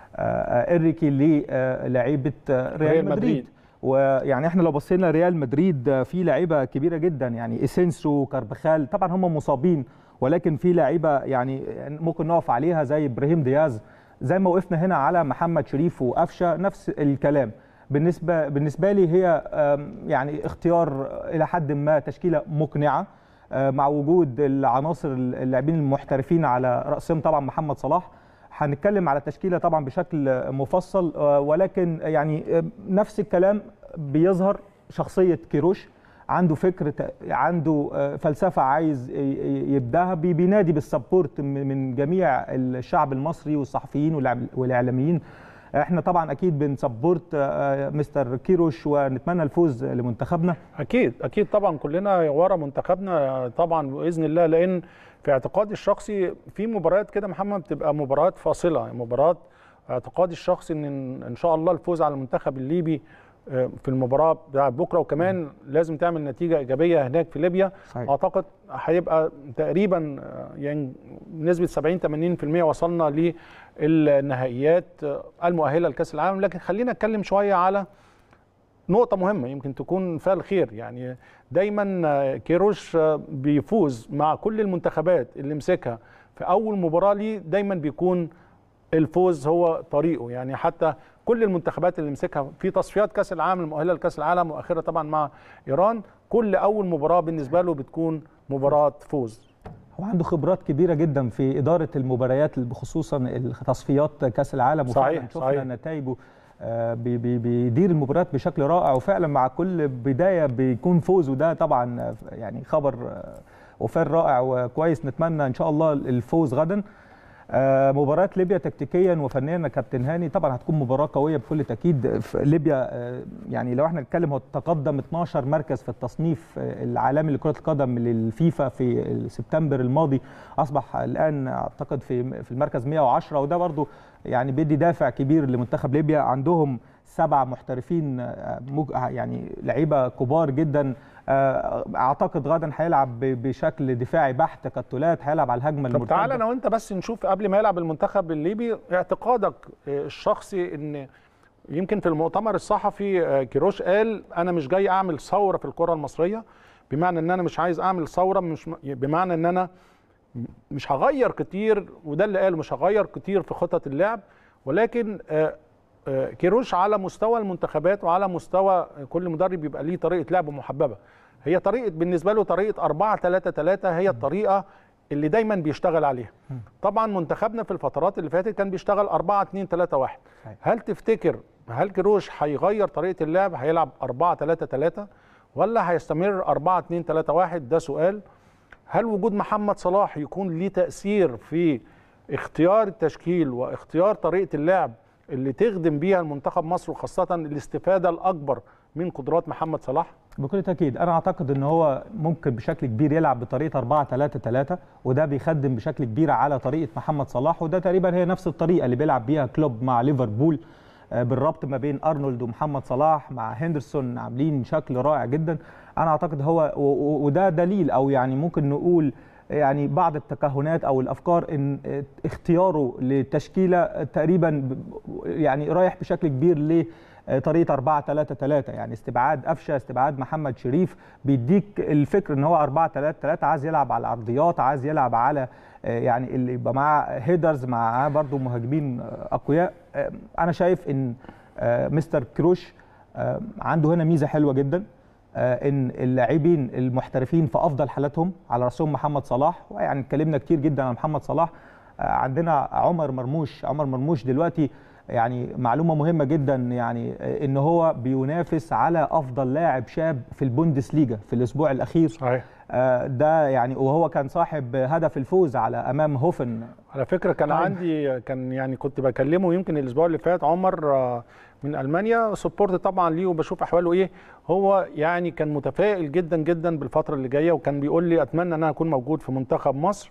انريكي للعيبه ريال مدريد ويعني احنا لو بصينا ريال مدريد في لعيبه كبيره جدا يعني اسينسو كاربخال طبعا هم مصابين ولكن في لعيبه يعني ممكن نقف عليها زي ابراهيم دياز زي ما وقفنا هنا على محمد شريف وقفشه نفس الكلام بالنسبه بالنسبه لي هي يعني اختيار الى حد ما تشكيله مقنعه مع وجود العناصر اللاعبين المحترفين على راسهم طبعا محمد صلاح هنتكلم على التشكيله طبعا بشكل مفصل ولكن يعني نفس الكلام بيظهر شخصيه كيروش عنده فكر عنده فلسفه عايز يبداها بينادي بالسبورت من جميع الشعب المصري والصحفيين والاعلاميين احنا طبعا اكيد بنسبورت مستر كيروش ونتمنى الفوز لمنتخبنا اكيد اكيد طبعا كلنا ورا منتخبنا طبعا باذن الله لان في اعتقادي الشخصي في مباريات كده محمد بتبقى مباريات فاصله مباريات اعتقادي الشخصي ان ان شاء الله الفوز على المنتخب الليبي في المباراه بتاعت بكره وكمان لازم تعمل نتيجه ايجابيه هناك في ليبيا صحيح. اعتقد هيبقى تقريبا يعني بنسبه 70 80% وصلنا للنهائيات المؤهله لكاس العالم لكن خلينا نتكلم شويه على نقطة مهمة يمكن تكون فيها الخير يعني دايما كيروش بيفوز مع كل المنتخبات اللي مسكها في أول مباراة ليه دايما بيكون الفوز هو طريقه يعني حتى كل المنتخبات اللي مسكها في تصفيات كاس العالم المؤهله لكاس العالم واخرها طبعا مع ايران كل اول مباراه بالنسبه له بتكون مباراه فوز هو عنده خبرات كبيره جدا في اداره المباريات خصوصا تصفيات كاس العالم صحيح شفنا صحيح نتائجه بي بي بيدير المباريات بشكل رائع وفعلا مع كل بدايه بيكون فوز وده طبعا يعني خبر وفار رائع وكويس نتمنى ان شاء الله الفوز غدا مباراة ليبيا تكتيكيا وفنيا كابتن هاني طبعا هتكون مباراة قوية بكل تأكيد في ليبيا يعني لو احنا نتكلم هو تقدم 12 مركز في التصنيف العالمي لكرة القدم للفيفا في سبتمبر الماضي أصبح الآن أعتقد في في المركز 110 وده برضو يعني بيدي دافع كبير لمنتخب ليبيا عندهم سبع محترفين يعني لعيبة كبار جدا اعتقد غدا هيلعب بشكل دفاعي بحت كالتولات هيلعب على الهجمه المرتده طب تعالى انا وانت بس نشوف قبل ما يلعب المنتخب الليبي اعتقادك الشخصي ان يمكن في المؤتمر الصحفي آه، كيروش قال انا مش جاي اعمل ثوره في الكره المصريه بمعنى ان انا مش عايز اعمل ثوره مش بمعنى ان انا مش هغير كتير وده اللي قاله مش هغير كتير في خطط اللعب ولكن آه، آه، كيروش على مستوى المنتخبات وعلى مستوى كل مدرب بيبقى ليه طريقه لعب محببه هي طريقه بالنسبه له طريقه 4 3 3 هي الطريقه اللي دايما بيشتغل عليها طبعا منتخبنا في الفترات اللي فاتت كان بيشتغل 4 2 3 1 هل تفتكر هل كيروش هيغير طريقه اللعب هيلعب 4 3 3 ولا هيستمر 4 2 3 1 ده سؤال هل وجود محمد صلاح يكون ليه تأثير في اختيار التشكيل واختيار طريقة اللعب اللي تخدم بيها المنتخب مصر وخاصة الاستفادة الأكبر من قدرات محمد صلاح؟ بكل تاكيد انا اعتقد ان هو ممكن بشكل كبير يلعب بطريقه 4 3 3 وده بيخدم بشكل كبير على طريقه محمد صلاح وده تقريبا هي نفس الطريقه اللي بيلعب بيها كلوب مع ليفربول آه، بالربط ما بين ارنولد ومحمد صلاح مع هندرسون عاملين شكل رائع جدا انا اعتقد هو و- و- وده دليل او يعني ممكن نقول يعني بعض التكهنات او الافكار ان آه، اختياره للتشكيله تقريبا ب- يعني رايح بشكل كبير ل طريقه 4 3 3 يعني استبعاد قفشه استبعاد محمد شريف بيديك الفكر ان هو 4 3 3 عايز يلعب على العرضيات عايز يلعب على آه، يعني اللي يبقى معاه هيدرز معاه برضو مهاجمين آه، اقوياء آه، انا شايف ان آه، مستر كروش آه، عنده هنا ميزه حلوه جدا آه، ان اللاعبين المحترفين في افضل حالاتهم على راسهم محمد صلاح ويعني اتكلمنا كتير جدا عن محمد صلاح آه، عندنا عمر مرموش عمر مرموش دلوقتي يعني معلومه مهمه جدا يعني آه، ان هو بينافس على افضل لاعب شاب في البوندسليجا في الاسبوع الاخير صحيح آه، ده يعني وهو كان صاحب هدف الفوز على امام هوفن على فكرة كان طيب. عندي كان يعني كنت بكلمه يمكن الأسبوع اللي فات عمر آه، من ألمانيا سبورت طبعا ليه وبشوف أحواله إيه هو يعني كان متفائل جدا جدا بالفترة اللي جاية وكان بيقول لي أتمنى أن أنا أكون موجود في منتخب مصر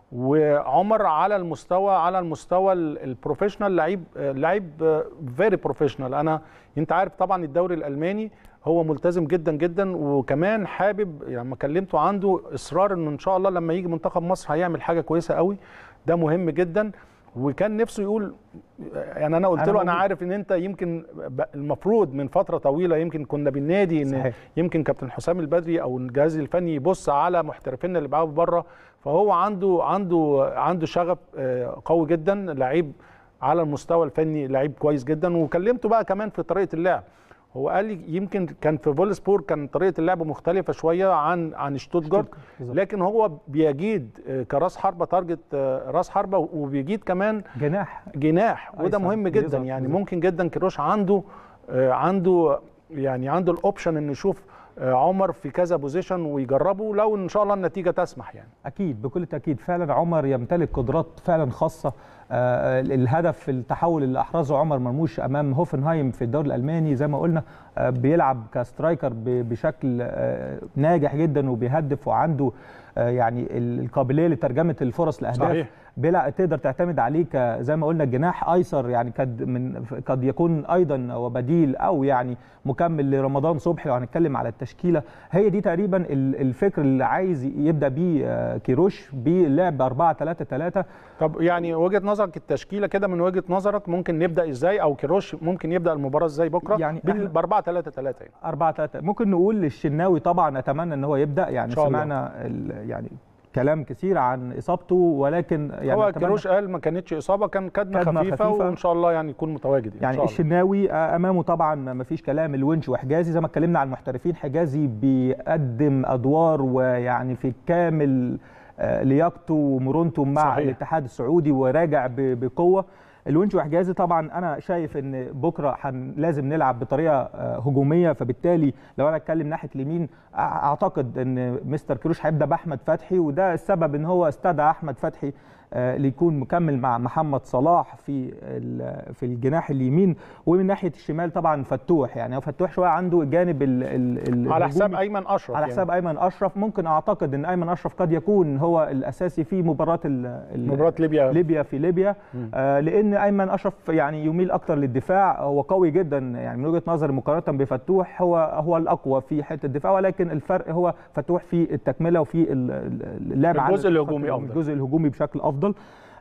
وعمر على المستوى على المستوى ال- البروفيشنال لعيب آه، لعيب فيري بروفيشنال انا انت عارف طبعا الدوري الالماني هو ملتزم جدا جدا وكمان حابب يعني لما كلمته عنده اصرار انه ان شاء الله لما يجي منتخب مصر هيعمل حاجه كويسه قوي ده مهم جدا وكان نفسه يقول يعني انا قلت أنا له انا موجود. عارف ان انت يمكن ب- المفروض من فتره طويله يمكن كنا بالنادي ان صحيح. يمكن كابتن حسام البدري او الجهاز الفني يبص على محترفينا اللي بيلعبوا بره فهو عنده عنده عنده شغف آه، قوي جدا لعيب على المستوى الفني لعيب كويس جدا وكلمته بقى كمان في طريقه اللعب هو قال لي يمكن كان في فولسبور كان طريقه اللعب مختلفه شويه عن عن شتوتجارت بالظبط. لكن هو بيجيد آه، كراس حربه تارجت آه، راس حربه وبيجيد كمان جناح جناح وده أيسر، مهم جدا بالظبط، يعني بالظبط. ممكن جدا كيروش عنده آه، عنده يعني عنده الاوبشن انه يشوف آه، عمر في كذا بوزيشن ويجربه لو ان شاء الله النتيجه تسمح يعني اكيد بكل تاكيد فعلا عمر يمتلك قدرات فعلا خاصه آه، الهدف في التحول اللي احرزه عمر مرموش امام هوفنهايم في الدوري الالماني زي ما قلنا آه، بيلعب كسترايكر ب- بشكل آه، ناجح جدا وبيهدف وعنده آه، يعني القابليه لترجمه الفرص لاهداف صحيح. بلا تقدر تعتمد عليه ك- زي ما قلنا جناح ايسر يعني قد من قد يكون ايضا وبديل او يعني مكمل لرمضان صبحي لو هنتكلم على التشكيله هي دي تقريبا ال- الفكر اللي عايز يبدا بيه آه، كيروش باللعب 4 3 3 طب يعني وجهه نظرك التشكيله كده من وجهه نظرك ممكن نبدا ازاي او كيروش ممكن يبدا المباراه ازاي بكره يعني بال- إحنا- ب 4 3 3 يعني 4 3 ممكن نقول للشناوي طبعا اتمنى ان هو يبدا يعني إن شاء الله. سمعنا ال- يعني كلام كثير عن اصابته ولكن يعني هو أتمنى- كيروش قال ما كانتش اصابه كان كدمه كدمة خفيفه, خفيفة. وان شاء الله يعني يكون متواجد يعني ان يعني شاء الله الشناوي آه، امامه طبعا ما فيش كلام الونش وحجازي زي ما اتكلمنا عن المحترفين حجازي بيقدم ادوار ويعني في كامل آه، لياقته ومرونته مع صحيح. صحيح. الاتحاد السعودي وراجع ب- بقوه الونش وحجازي طبعا انا شايف ان بكره حن لازم نلعب بطريقه آه، هجوميه فبالتالي لو انا اتكلم ناحيه اليمين أع- اعتقد ان مستر كروش هيبدا باحمد فتحي وده السبب ان هو استدعى احمد فتحي آه، ليكون مكمل مع محمد صلاح في ال- في الجناح اليمين ومن ناحيه الشمال طبعا فتوح يعني هو فتوح شويه عنده الجانب ال ال على الهجومي. حساب ايمن اشرف على يعني. حساب ايمن اشرف ممكن اعتقد ان ايمن اشرف قد يكون هو الاساسي في مباراه ال- ال- مباراه ليبيا ليبيا في ليبيا آه لان ايمن اشرف يعني يميل اكتر للدفاع هو قوي جدا يعني من وجهه نظري مقارنه بفتوح هو هو الاقوى في حته الدفاع ولكن الفرق هو فتوح في التكمله وفي ال- ال- اللعب على الجزء الخط الهجومي أفضل. الجزء الهجومي بشكل افضل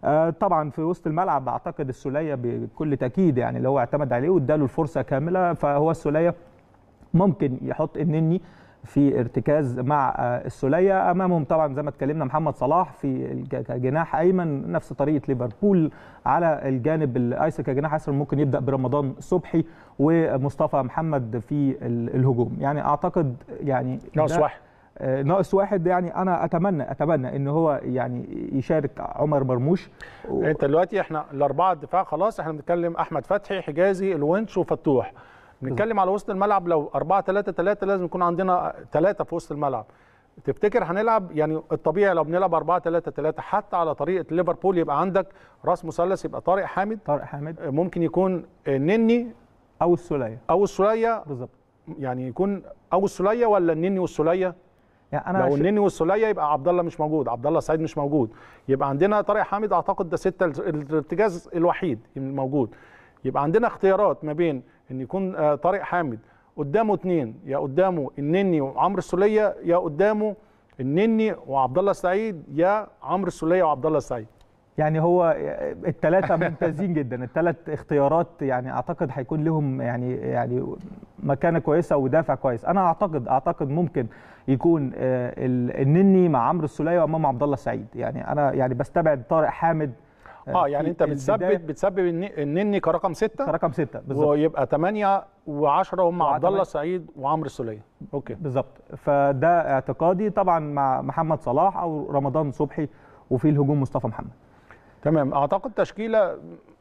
آه، طبعا في وسط الملعب اعتقد السوليه بكل تاكيد يعني اللي هو اعتمد عليه واداله الفرصه كامله فهو السوليه ممكن يحط النني في ارتكاز مع آه، السوليه امامهم طبعا زي ما اتكلمنا محمد صلاح في الج- كجناح ايمن نفس طريقه ليفربول على الجانب الايسر كجناح ايسر ممكن يبدا برمضان صبحي ومصطفى محمد في ال- الهجوم يعني اعتقد يعني ناقص ده- واحد آه، ناقص واحد يعني انا اتمنى اتمنى ان هو يعني يشارك عمر مرموش و- انت دلوقتي احنا الاربعه الدفاع خلاص احنا بنتكلم احمد فتحي حجازي الونش وفتوح بنتكلم على وسط الملعب لو 4 3 3 لازم يكون عندنا ثلاثه في وسط الملعب تفتكر هنلعب يعني الطبيعي لو بنلعب 4 3 3 حتى على طريقه ليفربول يبقى عندك راس مثلث يبقى طارق حامد طارق حامد ممكن يكون نني او السوليه او السوليه بالظبط يعني يكون او السوليه ولا النني والسوليه يعني انا لو ش- النني والسوليه يبقى عبد الله مش موجود عبد الله سعيد مش موجود يبقى عندنا طارق حامد اعتقد ده سته الارتكاز الوحيد الموجود يبقى عندنا اختيارات ما بين ان يكون آه، طارق حامد قدامه اثنين يا قدامه النني وعمرو السوليه يا قدامه النني وعبد الله السعيد يا عمرو السوليه وعبد الله السعيد يعني هو الثلاثة ممتازين جدا الثلاث اختيارات يعني اعتقد هيكون لهم يعني يعني مكانة كويسة ودافع كويس انا اعتقد اعتقد ممكن يكون آه، ال- النني مع عمرو السولية وامام عبد الله السعيد يعني انا يعني بستبعد طارق حامد اه يعني في انت بتثبت البداية بتثبت الن- النني كرقم سته رقم ستة بالظبط ويبقى 8 و10 هم عبد الله وتمانية. السعيد وعمرو السوليه اوكي بالظبط فده اعتقادي طبعا مع محمد صلاح او رمضان صبحي وفي الهجوم مصطفى محمد تمام اعتقد تشكيله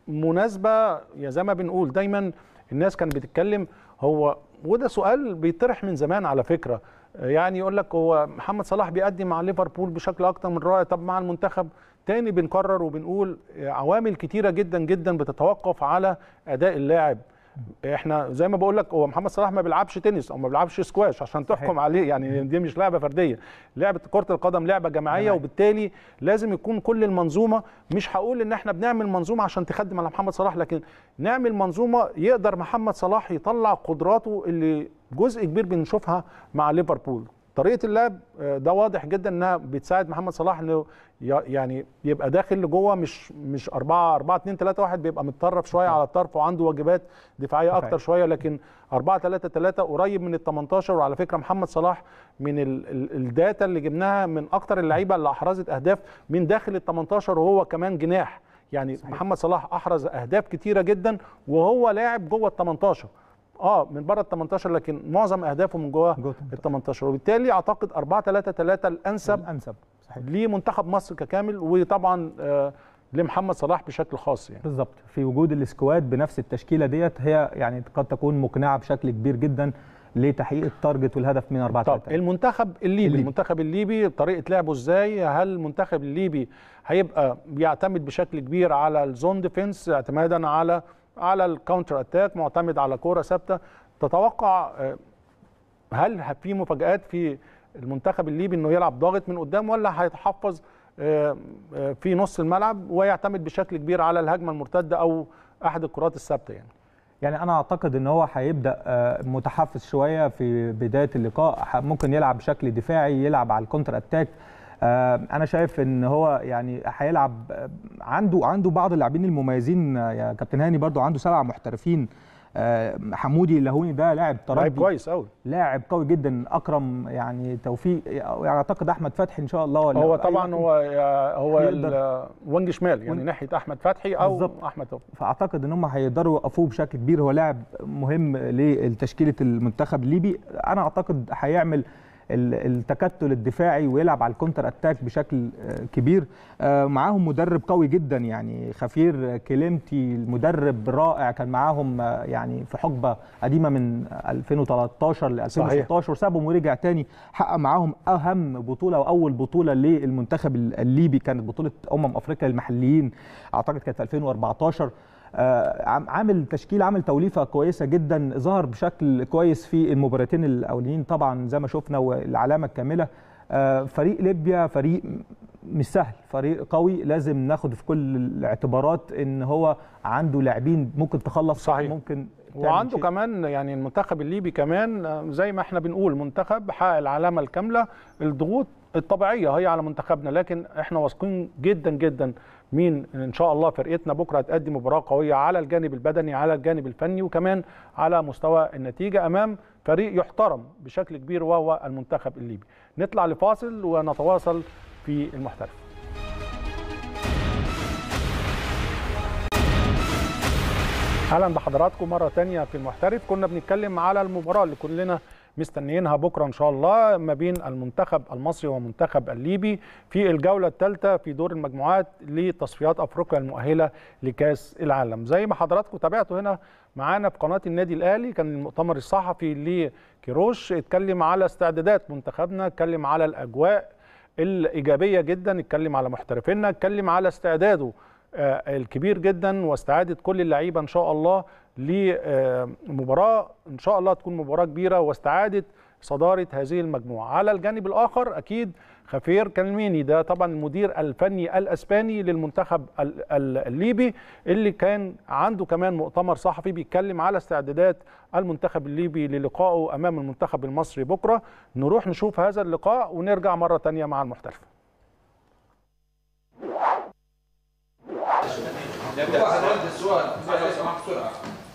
مناسبه يا زي ما بنقول دايما الناس كانت بتتكلم هو وده سؤال بيطرح من زمان على فكره يعني يقول لك هو محمد صلاح بيأدي مع ليفربول بشكل اكتر من رائع طب مع المنتخب تاني بنكرر وبنقول عوامل كتيره جدا جدا بتتوقف على اداء اللاعب احنا زي ما بقول لك هو محمد صلاح ما بيلعبش تنس او ما بيلعبش سكواش عشان تحكم عليه يعني دي مش لعبه فرديه لعبه كره القدم لعبه جماعيه وبالتالي لازم يكون كل المنظومه مش هقول ان احنا بنعمل منظومه عشان تخدم على محمد صلاح لكن نعمل منظومه يقدر محمد صلاح يطلع قدراته اللي جزء كبير بنشوفها مع ليفربول طريقه اللعب آه، ده واضح جدا انها بتساعد محمد صلاح انه ي- يعني يبقى داخل لجوه مش مش 4 4 2 3 1 بيبقى متطرف شويه على الطرف وعنده واجبات دفاعيه اكتر شويه لكن 4 3 3 قريب من ال 18 وعلى فكره محمد صلاح من ال ال الداتا اللي جبناها من اكتر اللعيبه اللي احرزت اهداف من داخل ال 18 وهو كمان جناح يعني صحيح. محمد صلاح احرز اهداف كتيره جدا وهو لاعب جوه ال 18 اه من بره ال 18 لكن معظم اهدافه من جوه جوه ال 18 وبالتالي اعتقد 4 3 3 الانسب الانسب صحيح لمنتخب مصر ككامل وطبعا آه لمحمد صلاح بشكل خاص يعني بالظبط في وجود السكواد بنفس التشكيله ديت هي يعني قد تكون مقنعه بشكل كبير جدا لتحقيق التارجت والهدف من 4 طب 3 المنتخب الليبي, الليبي. المنتخب الليبي طريقه لعبه ازاي هل المنتخب الليبي هيبقى بيعتمد بشكل كبير على الزون ديفنس اعتمادا على على الكاونتر اتاك معتمد على كوره ثابته تتوقع آه، هل في مفاجآت في المنتخب الليبي انه يلعب ضاغط من قدام ولا هيتحفظ آه، آه، في نص الملعب ويعتمد بشكل كبير على الهجمه المرتده او احد الكرات الثابته يعني يعني انا اعتقد ان هو هيبدا آه، متحفز شويه في بدايه اللقاء ح- ممكن يلعب بشكل دفاعي يلعب على الكونتر اتاك آه، انا شايف ان هو يعني هيلعب آه، عنده عنده بعض اللاعبين المميزين آه، يا كابتن هاني برضو عنده سبع محترفين آه، حمودي اللهوني ده لاعب لعيب ترجي كويس قوي لاعب قوي جدا اكرم يعني توفيق يعني اعتقد احمد فتحي ان شاء الله ولا هو أي طبعا واحد هو هو يقدر. ال- وينج شمال يعني وينج. ناحيه احمد فتحي او بالظبط. احمد توفيق فاعتقد ان هم هيقدروا يوقفوه بشكل كبير هو لاعب مهم لتشكيله المنتخب الليبي انا اعتقد هيعمل ال- التكتل الدفاعي ويلعب على الكونتر اتاك بشكل آه، كبير آه، معاهم مدرب قوي جدا يعني خفير كليمتي المدرب رائع كان معاهم آه، يعني في حقبه قديمه من 2013 ل 2016 سابهم ورجع تاني حقق معاهم اهم بطوله واول بطوله للمنتخب الليبي كانت بطوله امم افريقيا للمحليين اعتقد كانت في 2014 آه، عم- عامل تشكيل عامل توليفه كويسه جدا ظهر بشكل كويس في المباراتين الاولين طبعا زي ما شفنا والعلامه الكامله آه، فريق ليبيا فريق م- مش سهل فريق قوي لازم ناخد في كل الاعتبارات ان هو عنده لاعبين ممكن تخلص صحيح. ممكن تعمل وعنده شيء. كمان يعني المنتخب الليبي كمان آه، زي ما احنا بنقول منتخب حقق العلامه الكامله الضغوط الطبيعيه هي على منتخبنا لكن احنا واثقين جدا جدا من ان شاء الله فرقتنا بكره هتقدم مباراه قويه على الجانب البدني على الجانب الفني وكمان على مستوى النتيجه امام فريق يحترم بشكل كبير وهو المنتخب الليبي نطلع لفاصل ونتواصل في المحترف اهلا بحضراتكم مره تانية في المحترف كنا بنتكلم على المباراه اللي كلنا مستنيينها بكره ان شاء الله ما بين المنتخب المصري والمنتخب الليبي في الجوله الثالثه في دور المجموعات لتصفيات افريقيا المؤهله لكاس العالم زي ما حضراتكم تابعتوا هنا معانا في قناه النادي الاهلي كان المؤتمر الصحفي لكيروش اتكلم على استعدادات منتخبنا اتكلم على الاجواء الايجابيه جدا اتكلم على محترفينا اتكلم على استعداده الكبير جدا واستعاده كل اللعيبه ان شاء الله لمباراه ان شاء الله تكون مباراه كبيره واستعاده صداره هذه المجموعه على الجانب الاخر اكيد خفير كلميني ده طبعا المدير الفني الاسباني للمنتخب الليبي اللي كان عنده كمان مؤتمر صحفي بيتكلم على استعدادات المنتخب الليبي للقائه امام المنتخب المصري بكره نروح نشوف هذا اللقاء ونرجع مره ثانيه مع المحترف نبدا السؤال لو سمحت بسرعه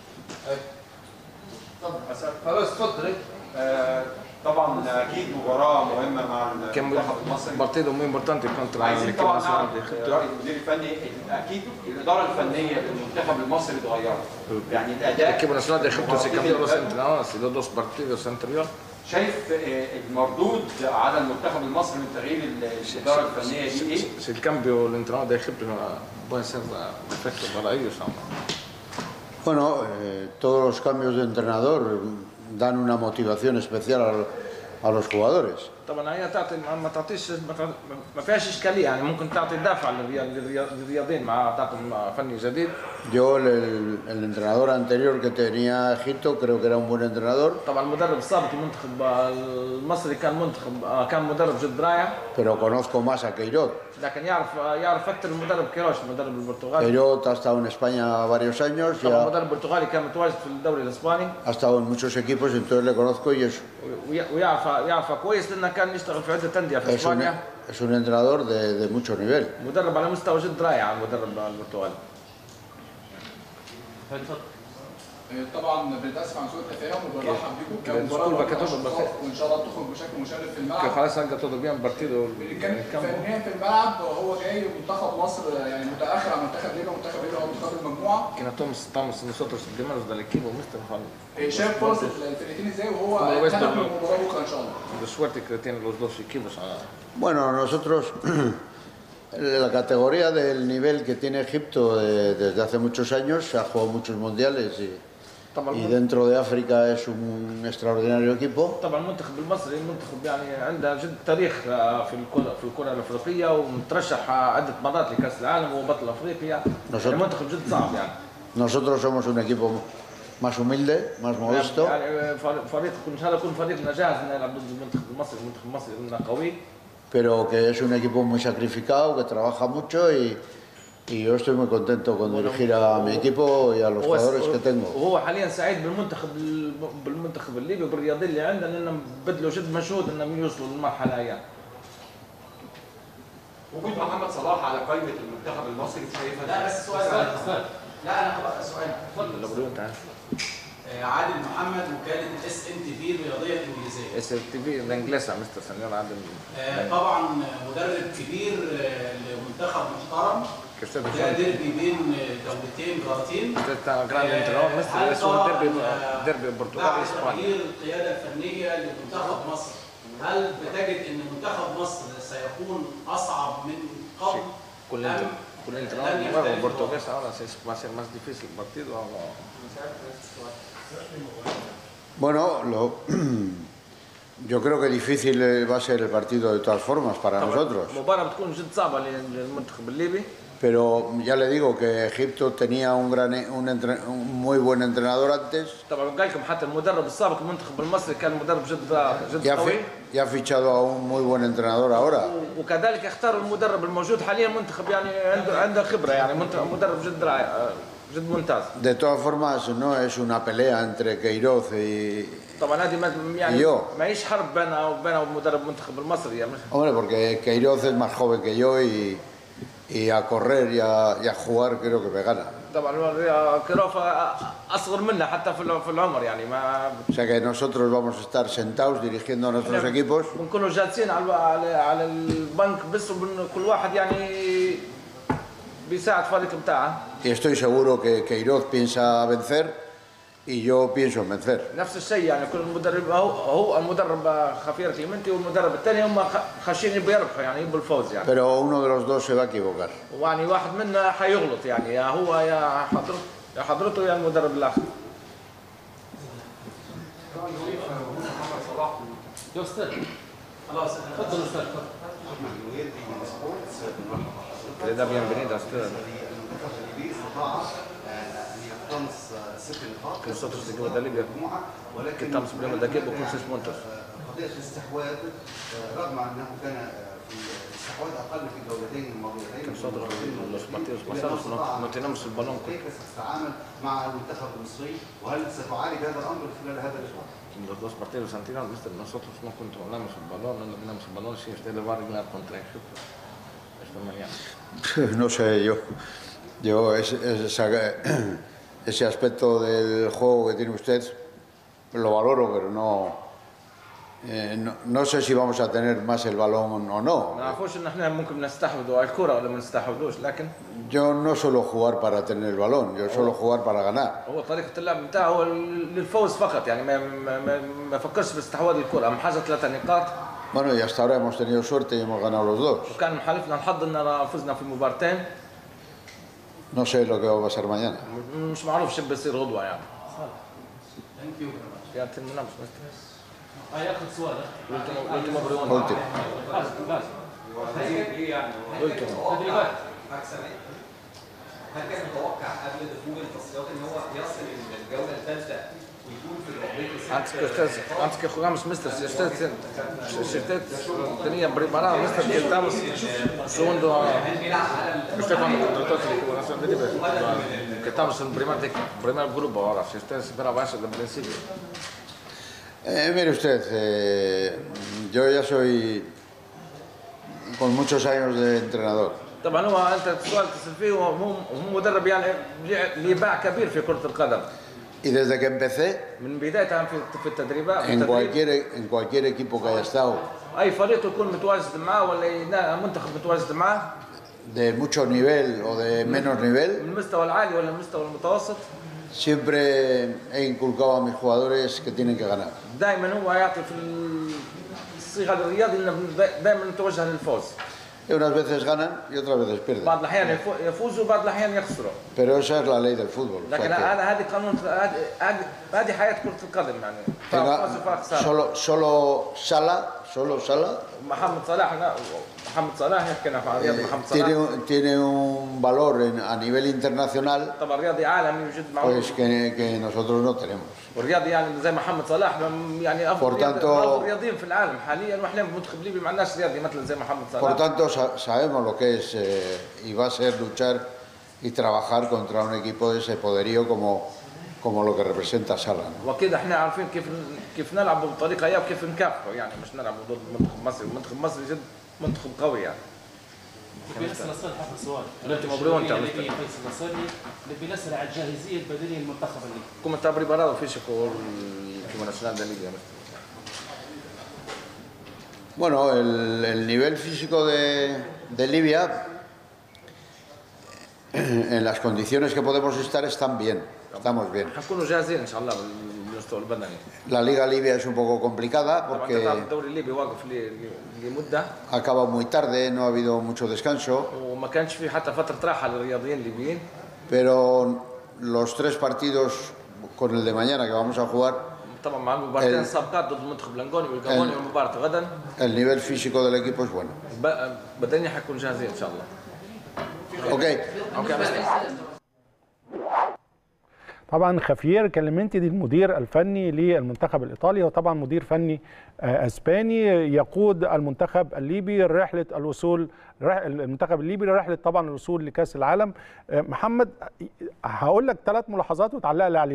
خلاص اتفضل طبعا اكيد مباراه مهمه مع المنتخب المصري partido muy importante contra عايزين el طبعا equipo نعرف nacional de Egipto. راي المدير الفني اكيد الاداره الفنيه للمنتخب المصري اتغيرت يعني El الاداء equipo nacional de Egipto se cambió los المباراتين entrenadores y los dos partidos anteriores. شايف آه، المردود على المنتخب المصري من تغيير الاداره الفنيه دي ايه؟ Si el cambio del entrenador de Egipto ah, puede ser ah, perfecto para ellos. ¿no? Bueno, eh, todos los cambios de entrenador dan una motivación especial a, a los jugadores. طبعا هي تعطي ما ما تعطيش ما تعطي- ما فيهاش اشكاليه يعني ممكن تعطي دافع للريا- للريا- للرياضيين مع تعطيهم فني جديد Yo, el, el- el entrenador anterior que tenía Egipto, creo que era un buen entrenador, طبعا المدرب السابق المنتخب آه، المصري كان منتخب آه، كان مدرب جد رائع pero conozco más a Queiroz. لكن يعرف آه، يعرف اكثر المدرب كيروش المدرب البرتغالي Queiroz ha estado en España varios años, طبعا ya المدرب البرتغالي كان متواجد في الدوري الاسباني ha estado en muchos equipos, entonces le conozco y es, وي- ويعرف يعرف كويس لانه كان يشتغل في عده انديه في es, un, اسبانيا es un entrenador de, de mucho nivel. مدرب على مستوى جد رائع المدرب البرتغالي طبعا بنتاسف عن سوء التفاهم وبنرحب بيكم كده كمباراه disculpa que مهمة todo أشخاص، وان شاء الله تخرج بشكل مشرف في que الملعب ojalá salga todo bien partido كان فنيا في الملعب هو جاي منتخب مصر يعني متاخر عن منتخب ليبيا منتخب ليبيا هو منتخب المجموعه que no estamos, estamos nosotros primeros del equipo mister Juan إيه، شايف فرصه الفرقتين ازاي وهو Como ves, هدف pero- من المباراه بكره ان شاء الله de suerte que tienen los dos equipos ah, Bueno, nosotros, la categoría del nivel que tiene Egipto de- desde hace muchos años, se ha jugado muchos mundiales y, طبعا y dentro de África es un extraordinario equipo. طبعا المنتخب المصري منتخب يعني عنده جد تاريخ آه، في الكره في الكره الافريقيه ومترشح آه، عده مرات لكاس العالم وبطل افريقيا Nosotros- يعني منتخب جد صعب يعني Nosotros somos un equipo más humilde, más modesto, يعني آه، فريق فريق ان شاء الله يكون فريقنا جاهز انه يلعب ضد المنتخب المصري المنتخب المصري انه قوي pero que es un equipo muy sacrificado, que trabaja mucho y, y yo estoy muy contento con dirigir a mi equipo y a los هو jugadores que tengo. وهو حاليا سعيد بالمنتخب بالمنتخب الليبي وبالرياضيين اللي عندنا لانهم بذلوا جد مجهود انهم يوصلوا للمرحله هي وجود محمد صلاح على قائمه المنتخب المصري شايفها لا بس سؤال لا انا هبقى سؤال لو بدو انت آه، عادل محمد وكاله اس ام تي في الرياضيه الانجليزيه اس تي في الانجليزي مستر سنيور عادل آه، طبعا مدرب كبير آه، لمنتخب محترم كريستيانو ده ديربي بين آه، دولتين جارتين Está grande entrenador, Messi, هل es un ترى، derbi- آه، derbi Portugal بعد y España. تغيير القياده الفنيه لمنتخب مصر هل بتجد ان منتخب مصر سيكون اصعب من قبل Con el, أم con el لن entrenador nuevo يختلف portugués ahora sí va a ser más difícil el partido. o no? Bueno, lo- yo creo que difícil eh, va a ser el partido de todas formas para nosotros. مباراة بتكون جد صعبة لل- للمنتخب الليبي Pero ya le digo que Egipto tenía un, gran, un, entre- un muy buen entrenador antes, طبعا قال لكم حتى المدرب السابق المنتخب المصري كان مدرب جد جد y ha, قوي fi- y ha fichado a un muy buen entrenador ahora. وكذلك اختاروا المدرب الموجود حاليا منتخب يعني عنده عنده خبرة يعني منتخب- مدرب جد رائع جد ممتاز De todas formas, no es una pelea entre Queiroz y, طبعا هذه ما- يعني يو. معيش حرب بينها وبين مدرب المنتخب المصري يعني مش- Hombre, porque Queiroz es más joven que yo y, y a correr y a, y a jugar creo que me gana. طبعا كيروف اصغر منا حتى في الع- في العمر يعني ما O sea que nosotros vamos a estar sentados dirigiendo a nuestros equipos بنكونوا جالسين على على على البنك بس وبن- كل واحد يعني بيساعد فريق بتاعه y estoy seguro que Queiroz piensa vencer y yo pienso en vencer. نفس الشيء يعني كل المدرب هو هو المدرب خفير كليمنتي والمدرب الثاني هم خ- خاشين يبوا يربحوا يعني يبوا الفوز يعني Pero uno de los dos se va a equivocar. ويعني واحد منا حيغلط يعني يا هو يا حضرته يا حضرته يا المدرب الاخر يا استاذ خلاص تفضل استاذ Le da bienvenida a usted. Que nosotros seguimos de Libia, que estamos primero de aquí con seis puntos. قضية الاستحواذ رغم أنه كان في استحواذ أقل في الجولتين Que الماضيتين nosotros los partidos pasados no, no tenemos el balón. كيف ستتعامل مع المنتخب المصري وهل ستعالج هذا الأمر خلال هذا الأسبوع؟ Los dos partidos anteriores, mister, nosotros no controlamos el balón, no dominamos el balón, si usted le va a arreglar contra Egipto esta mañana. No sé, yo, yo ese, ese- ese aspecto del juego que tiene usted lo valoro, pero no, eh, no, no sé si vamos a tener más el balón o no. ما نعرفوش ان احنا ممكن نستحوذوا على الكره ولا ما نستحوذوش لكن Yo no suelo jugar para tener el balón, yo suelo jugar para ganar. هو طريقه اللعب بتاعه هو للفوز فقط يعني ما ما, ما, ما فكرش باستحواذ الكره اهم حاجه ثلاثه نقاط Bueno, y hasta ahora hemos tenido suerte y hemos ganado los dos. وكان محالفنا الحظ ان فزنا في مبارتين No sé lo que va a pasar mañana. مش معروف شو بيصير غدوه يعني يا تنمنامش هياخد سؤال L'ultimo, l'ultimo Brioni. Ultimo. Ultimo. تدريبات هل كان متوقع قبل دخول التصفيات ان هو يصل للجوله الثالثه ويكون في الرابطه Antes que ustedes, antes que jugamos, mister, si ustedes, si ustedes tenían preparado, mister, que estamos segundo, usted cuando contrató el equipo nacional de Libre, que estamos en el primer, primer grupo ahora, si ustedes esperaban eso desde el principio. Eh, mire usted, eh, yo ya soy con muchos años de entrenador. طبعا هو انت السؤال تسال فيه هو هو هو مدرب يعني ليه باع كبير في كره القدم Y desde que empecé, من بدايتها في في التدريبات في en التدريب cualquier, en cualquier equipo que haya estado, اي فريق يكون متواجد معاه ولا ينا- منتخب متواجد معاه de mucho nivel o de menos nivel, من المستوى العالي ولا المستوى المتوسط siempre he inculcado a mis jugadores que tienen que ganar. دائما هو يعطي في الصيغه الرياضي انه دائما متوجه للفوز Y unas veces ganan y otras veces pierden. بعض الاحيان يفو- يفوزوا وبعض الاحيان يخسروا Pero esa es la ley del fútbol. o sea لكن que هذا هذه قانون هذه هذه- هذه حياه كره القدم يعني فيها tenga- فوز وفيها خساره solo, solo Sala, solo Sala, محمد صلاح لا، محمد صلاح يحكينا في رياضي محمد tiene, صلاح un- tiene un valor en- a nivel internacional طبعا رياضي عالمي يوجد معه pues que, que nosotros no tenemos. والرياضي يعني زي محمد صلاح يعني افضل Por رياضي- tanto- افضل رياضيين في العالم حاليا واحنا في منتخب ليبيا ما عندناش رياضي مثلا زي محمد Por صلاح tanto, sa- sabemos lo que es eh, y va a ser luchar y trabajar contra un equipo de ese poderío como, como lo que representa Sala. ¿no? واكيد احنا عارفين كيف كيف نلعب بالطريقه هي وكيف نكافحه يعني مش نلعب ضد منتخب مصر منتخب مصر جد منتخب قوي يعني بيسأل نصر حق سؤال L'ultimo Bruno, اللي Mr. فيصل نصري اللي بيسأل على الجاهزية البدنية للمنتخب الليبي come sta preparato fisico il equipo nazionale de Libia Bueno, el, el nivel físico de, de Libia, en las condiciones que podemos estar, están bien, estamos bien. حنكونوا جاهزين ان شاء الله بالمستوى البدني La liga libia es un poco complicada طبعا porque انت تعرف الدوري الليبي واقف ل- ل- لمده acaba muy tarde, no ha habido mucho descanso, وما كانش في حتى فتره راحه للرياضيين الليبيين pero los tres partidos con el de mañana que vamos a jugar, طبعا مع المباراتين ال- سابقات ضد المنتخب الانغولي والجابوني ال- ومباراه غدا el nivel físico del equipo es bueno. ب- بدنيا حيكون جاهزين ان شاء الله Ok, اوكي مستر. طبعا خافير كلمنتي دي المدير الفني للمنتخب الايطالي هو طبعا مدير فني آه، اسباني يقود المنتخب الليبي رحله الوصول رح- المنتخب الليبي رحله طبعا الوصول لكاس العالم آه، محمد هقول لك ثلاث ملاحظات وتعلق لي عليهم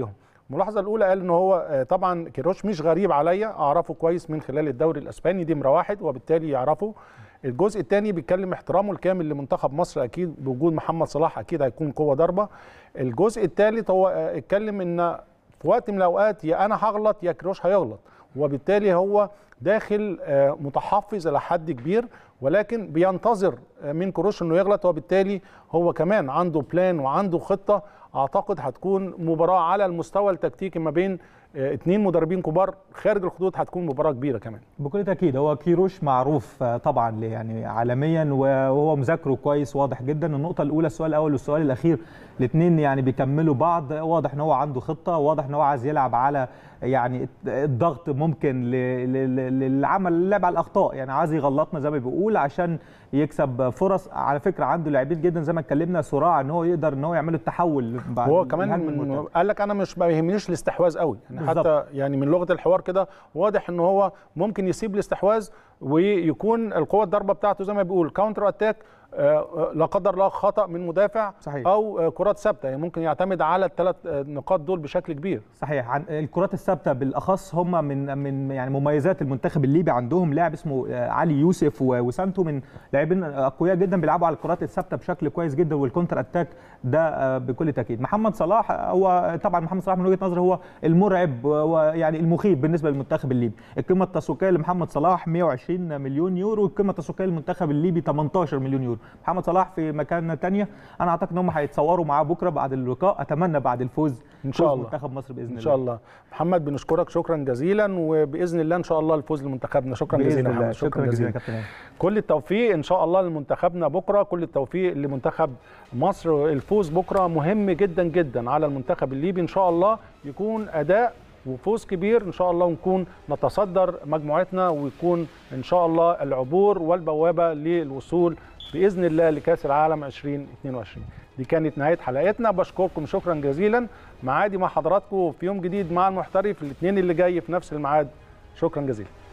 الملاحظه الاولى قال ان هو آه، طبعا كيروش مش غريب عليا اعرفه كويس من خلال الدوري الاسباني دي نمره واحد وبالتالي يعرفه الجزء الثاني بيتكلم احترامه الكامل لمنتخب مصر اكيد بوجود محمد صلاح اكيد هيكون قوه ضربه الجزء الثالث هو آه، اتكلم ان في وقت من الاوقات يا انا هغلط يا كيروش هيغلط وبالتالي هو داخل آه، متحفظ الى حد كبير ولكن بينتظر آه، من كروش انه يغلط وبالتالي هو كمان عنده بلان وعنده خطه اعتقد هتكون مباراه على المستوى التكتيكي ما بين آه، اتنين مدربين كبار خارج الخطوط هتكون مباراه كبيره كمان بكل تاكيد هو كيروش معروف آه، طبعا ل- يعني عالميا وهو مذاكره كويس واضح جدا النقطه الاولى السؤال الاول والسؤال الاخير الاثنين يعني بيكملوا بعض واضح ان هو عنده خطه واضح ان هو عايز يلعب على يعني الضغط ممكن ل- ل- ل- للعمل اللعب على الاخطاء يعني عايز يغلطنا زي ما بيقول عشان يكسب فرص على فكره عنده لاعبين جدا زي ما اتكلمنا صراع ان هو يقدر ان هو يعمل التحول بعد هو الهجمة كمان المرتدة. من قال لك انا مش ما يهمنيش الاستحواذ قوي يعني بالظبط. حتى يعني من لغه الحوار كده واضح ان هو ممكن يسيب الاستحواذ ويكون القوه الضربه بتاعته زي ما بيقول كاونتر اتاك آه، لا قدر الله خطا من مدافع صحيح. او آه، كرات ثابته يعني ممكن يعتمد على الثلاث نقاط دول بشكل كبير صحيح عن الكرات الثابته بالاخص هم من من يعني مميزات المنتخب الليبي عندهم لاعب اسمه آه، علي يوسف و- وسانتو من لاعبين اقوياء جدا بيلعبوا على الكرات الثابته بشكل كويس جدا والكونتر اتاك ده آه، بكل تاكيد محمد صلاح هو طبعا محمد صلاح من وجهه نظري هو المرعب ويعني المخيف بالنسبه للمنتخب الليبي القيمه التسويقيه لمحمد صلاح 120 مليون يورو والقيمه التسويقيه للمنتخب الليبي 18 مليون يورو محمد صلاح في مكانه تانية انا اعتقد ان هم هيتصوروا معاه بكره بعد اللقاء اتمنى بعد الفوز ان شاء فوز الله منتخب مصر باذن الله ان شاء الله محمد بنشكرك شكرا جزيلا وباذن الله ان شاء الله الفوز لمنتخبنا شكرا بإذن جزيلا الله. محمد شكرا جزيلا كابتن إيهاب. كل التوفيق ان شاء الله لمنتخبنا بكره كل التوفيق لمنتخب مصر الفوز بكره مهم جدا جدا على المنتخب الليبي ان شاء الله يكون اداء وفوز كبير ان شاء الله ونكون نتصدر مجموعتنا ويكون ان شاء الله العبور والبوابه للوصول باذن الله لكاس العالم 2022 دي كانت نهايه حلقتنا بشكركم شكرا جزيلا معادي مع حضراتكم في يوم جديد مع المحترف الاثنين اللي جاي في نفس الميعاد شكرا جزيلا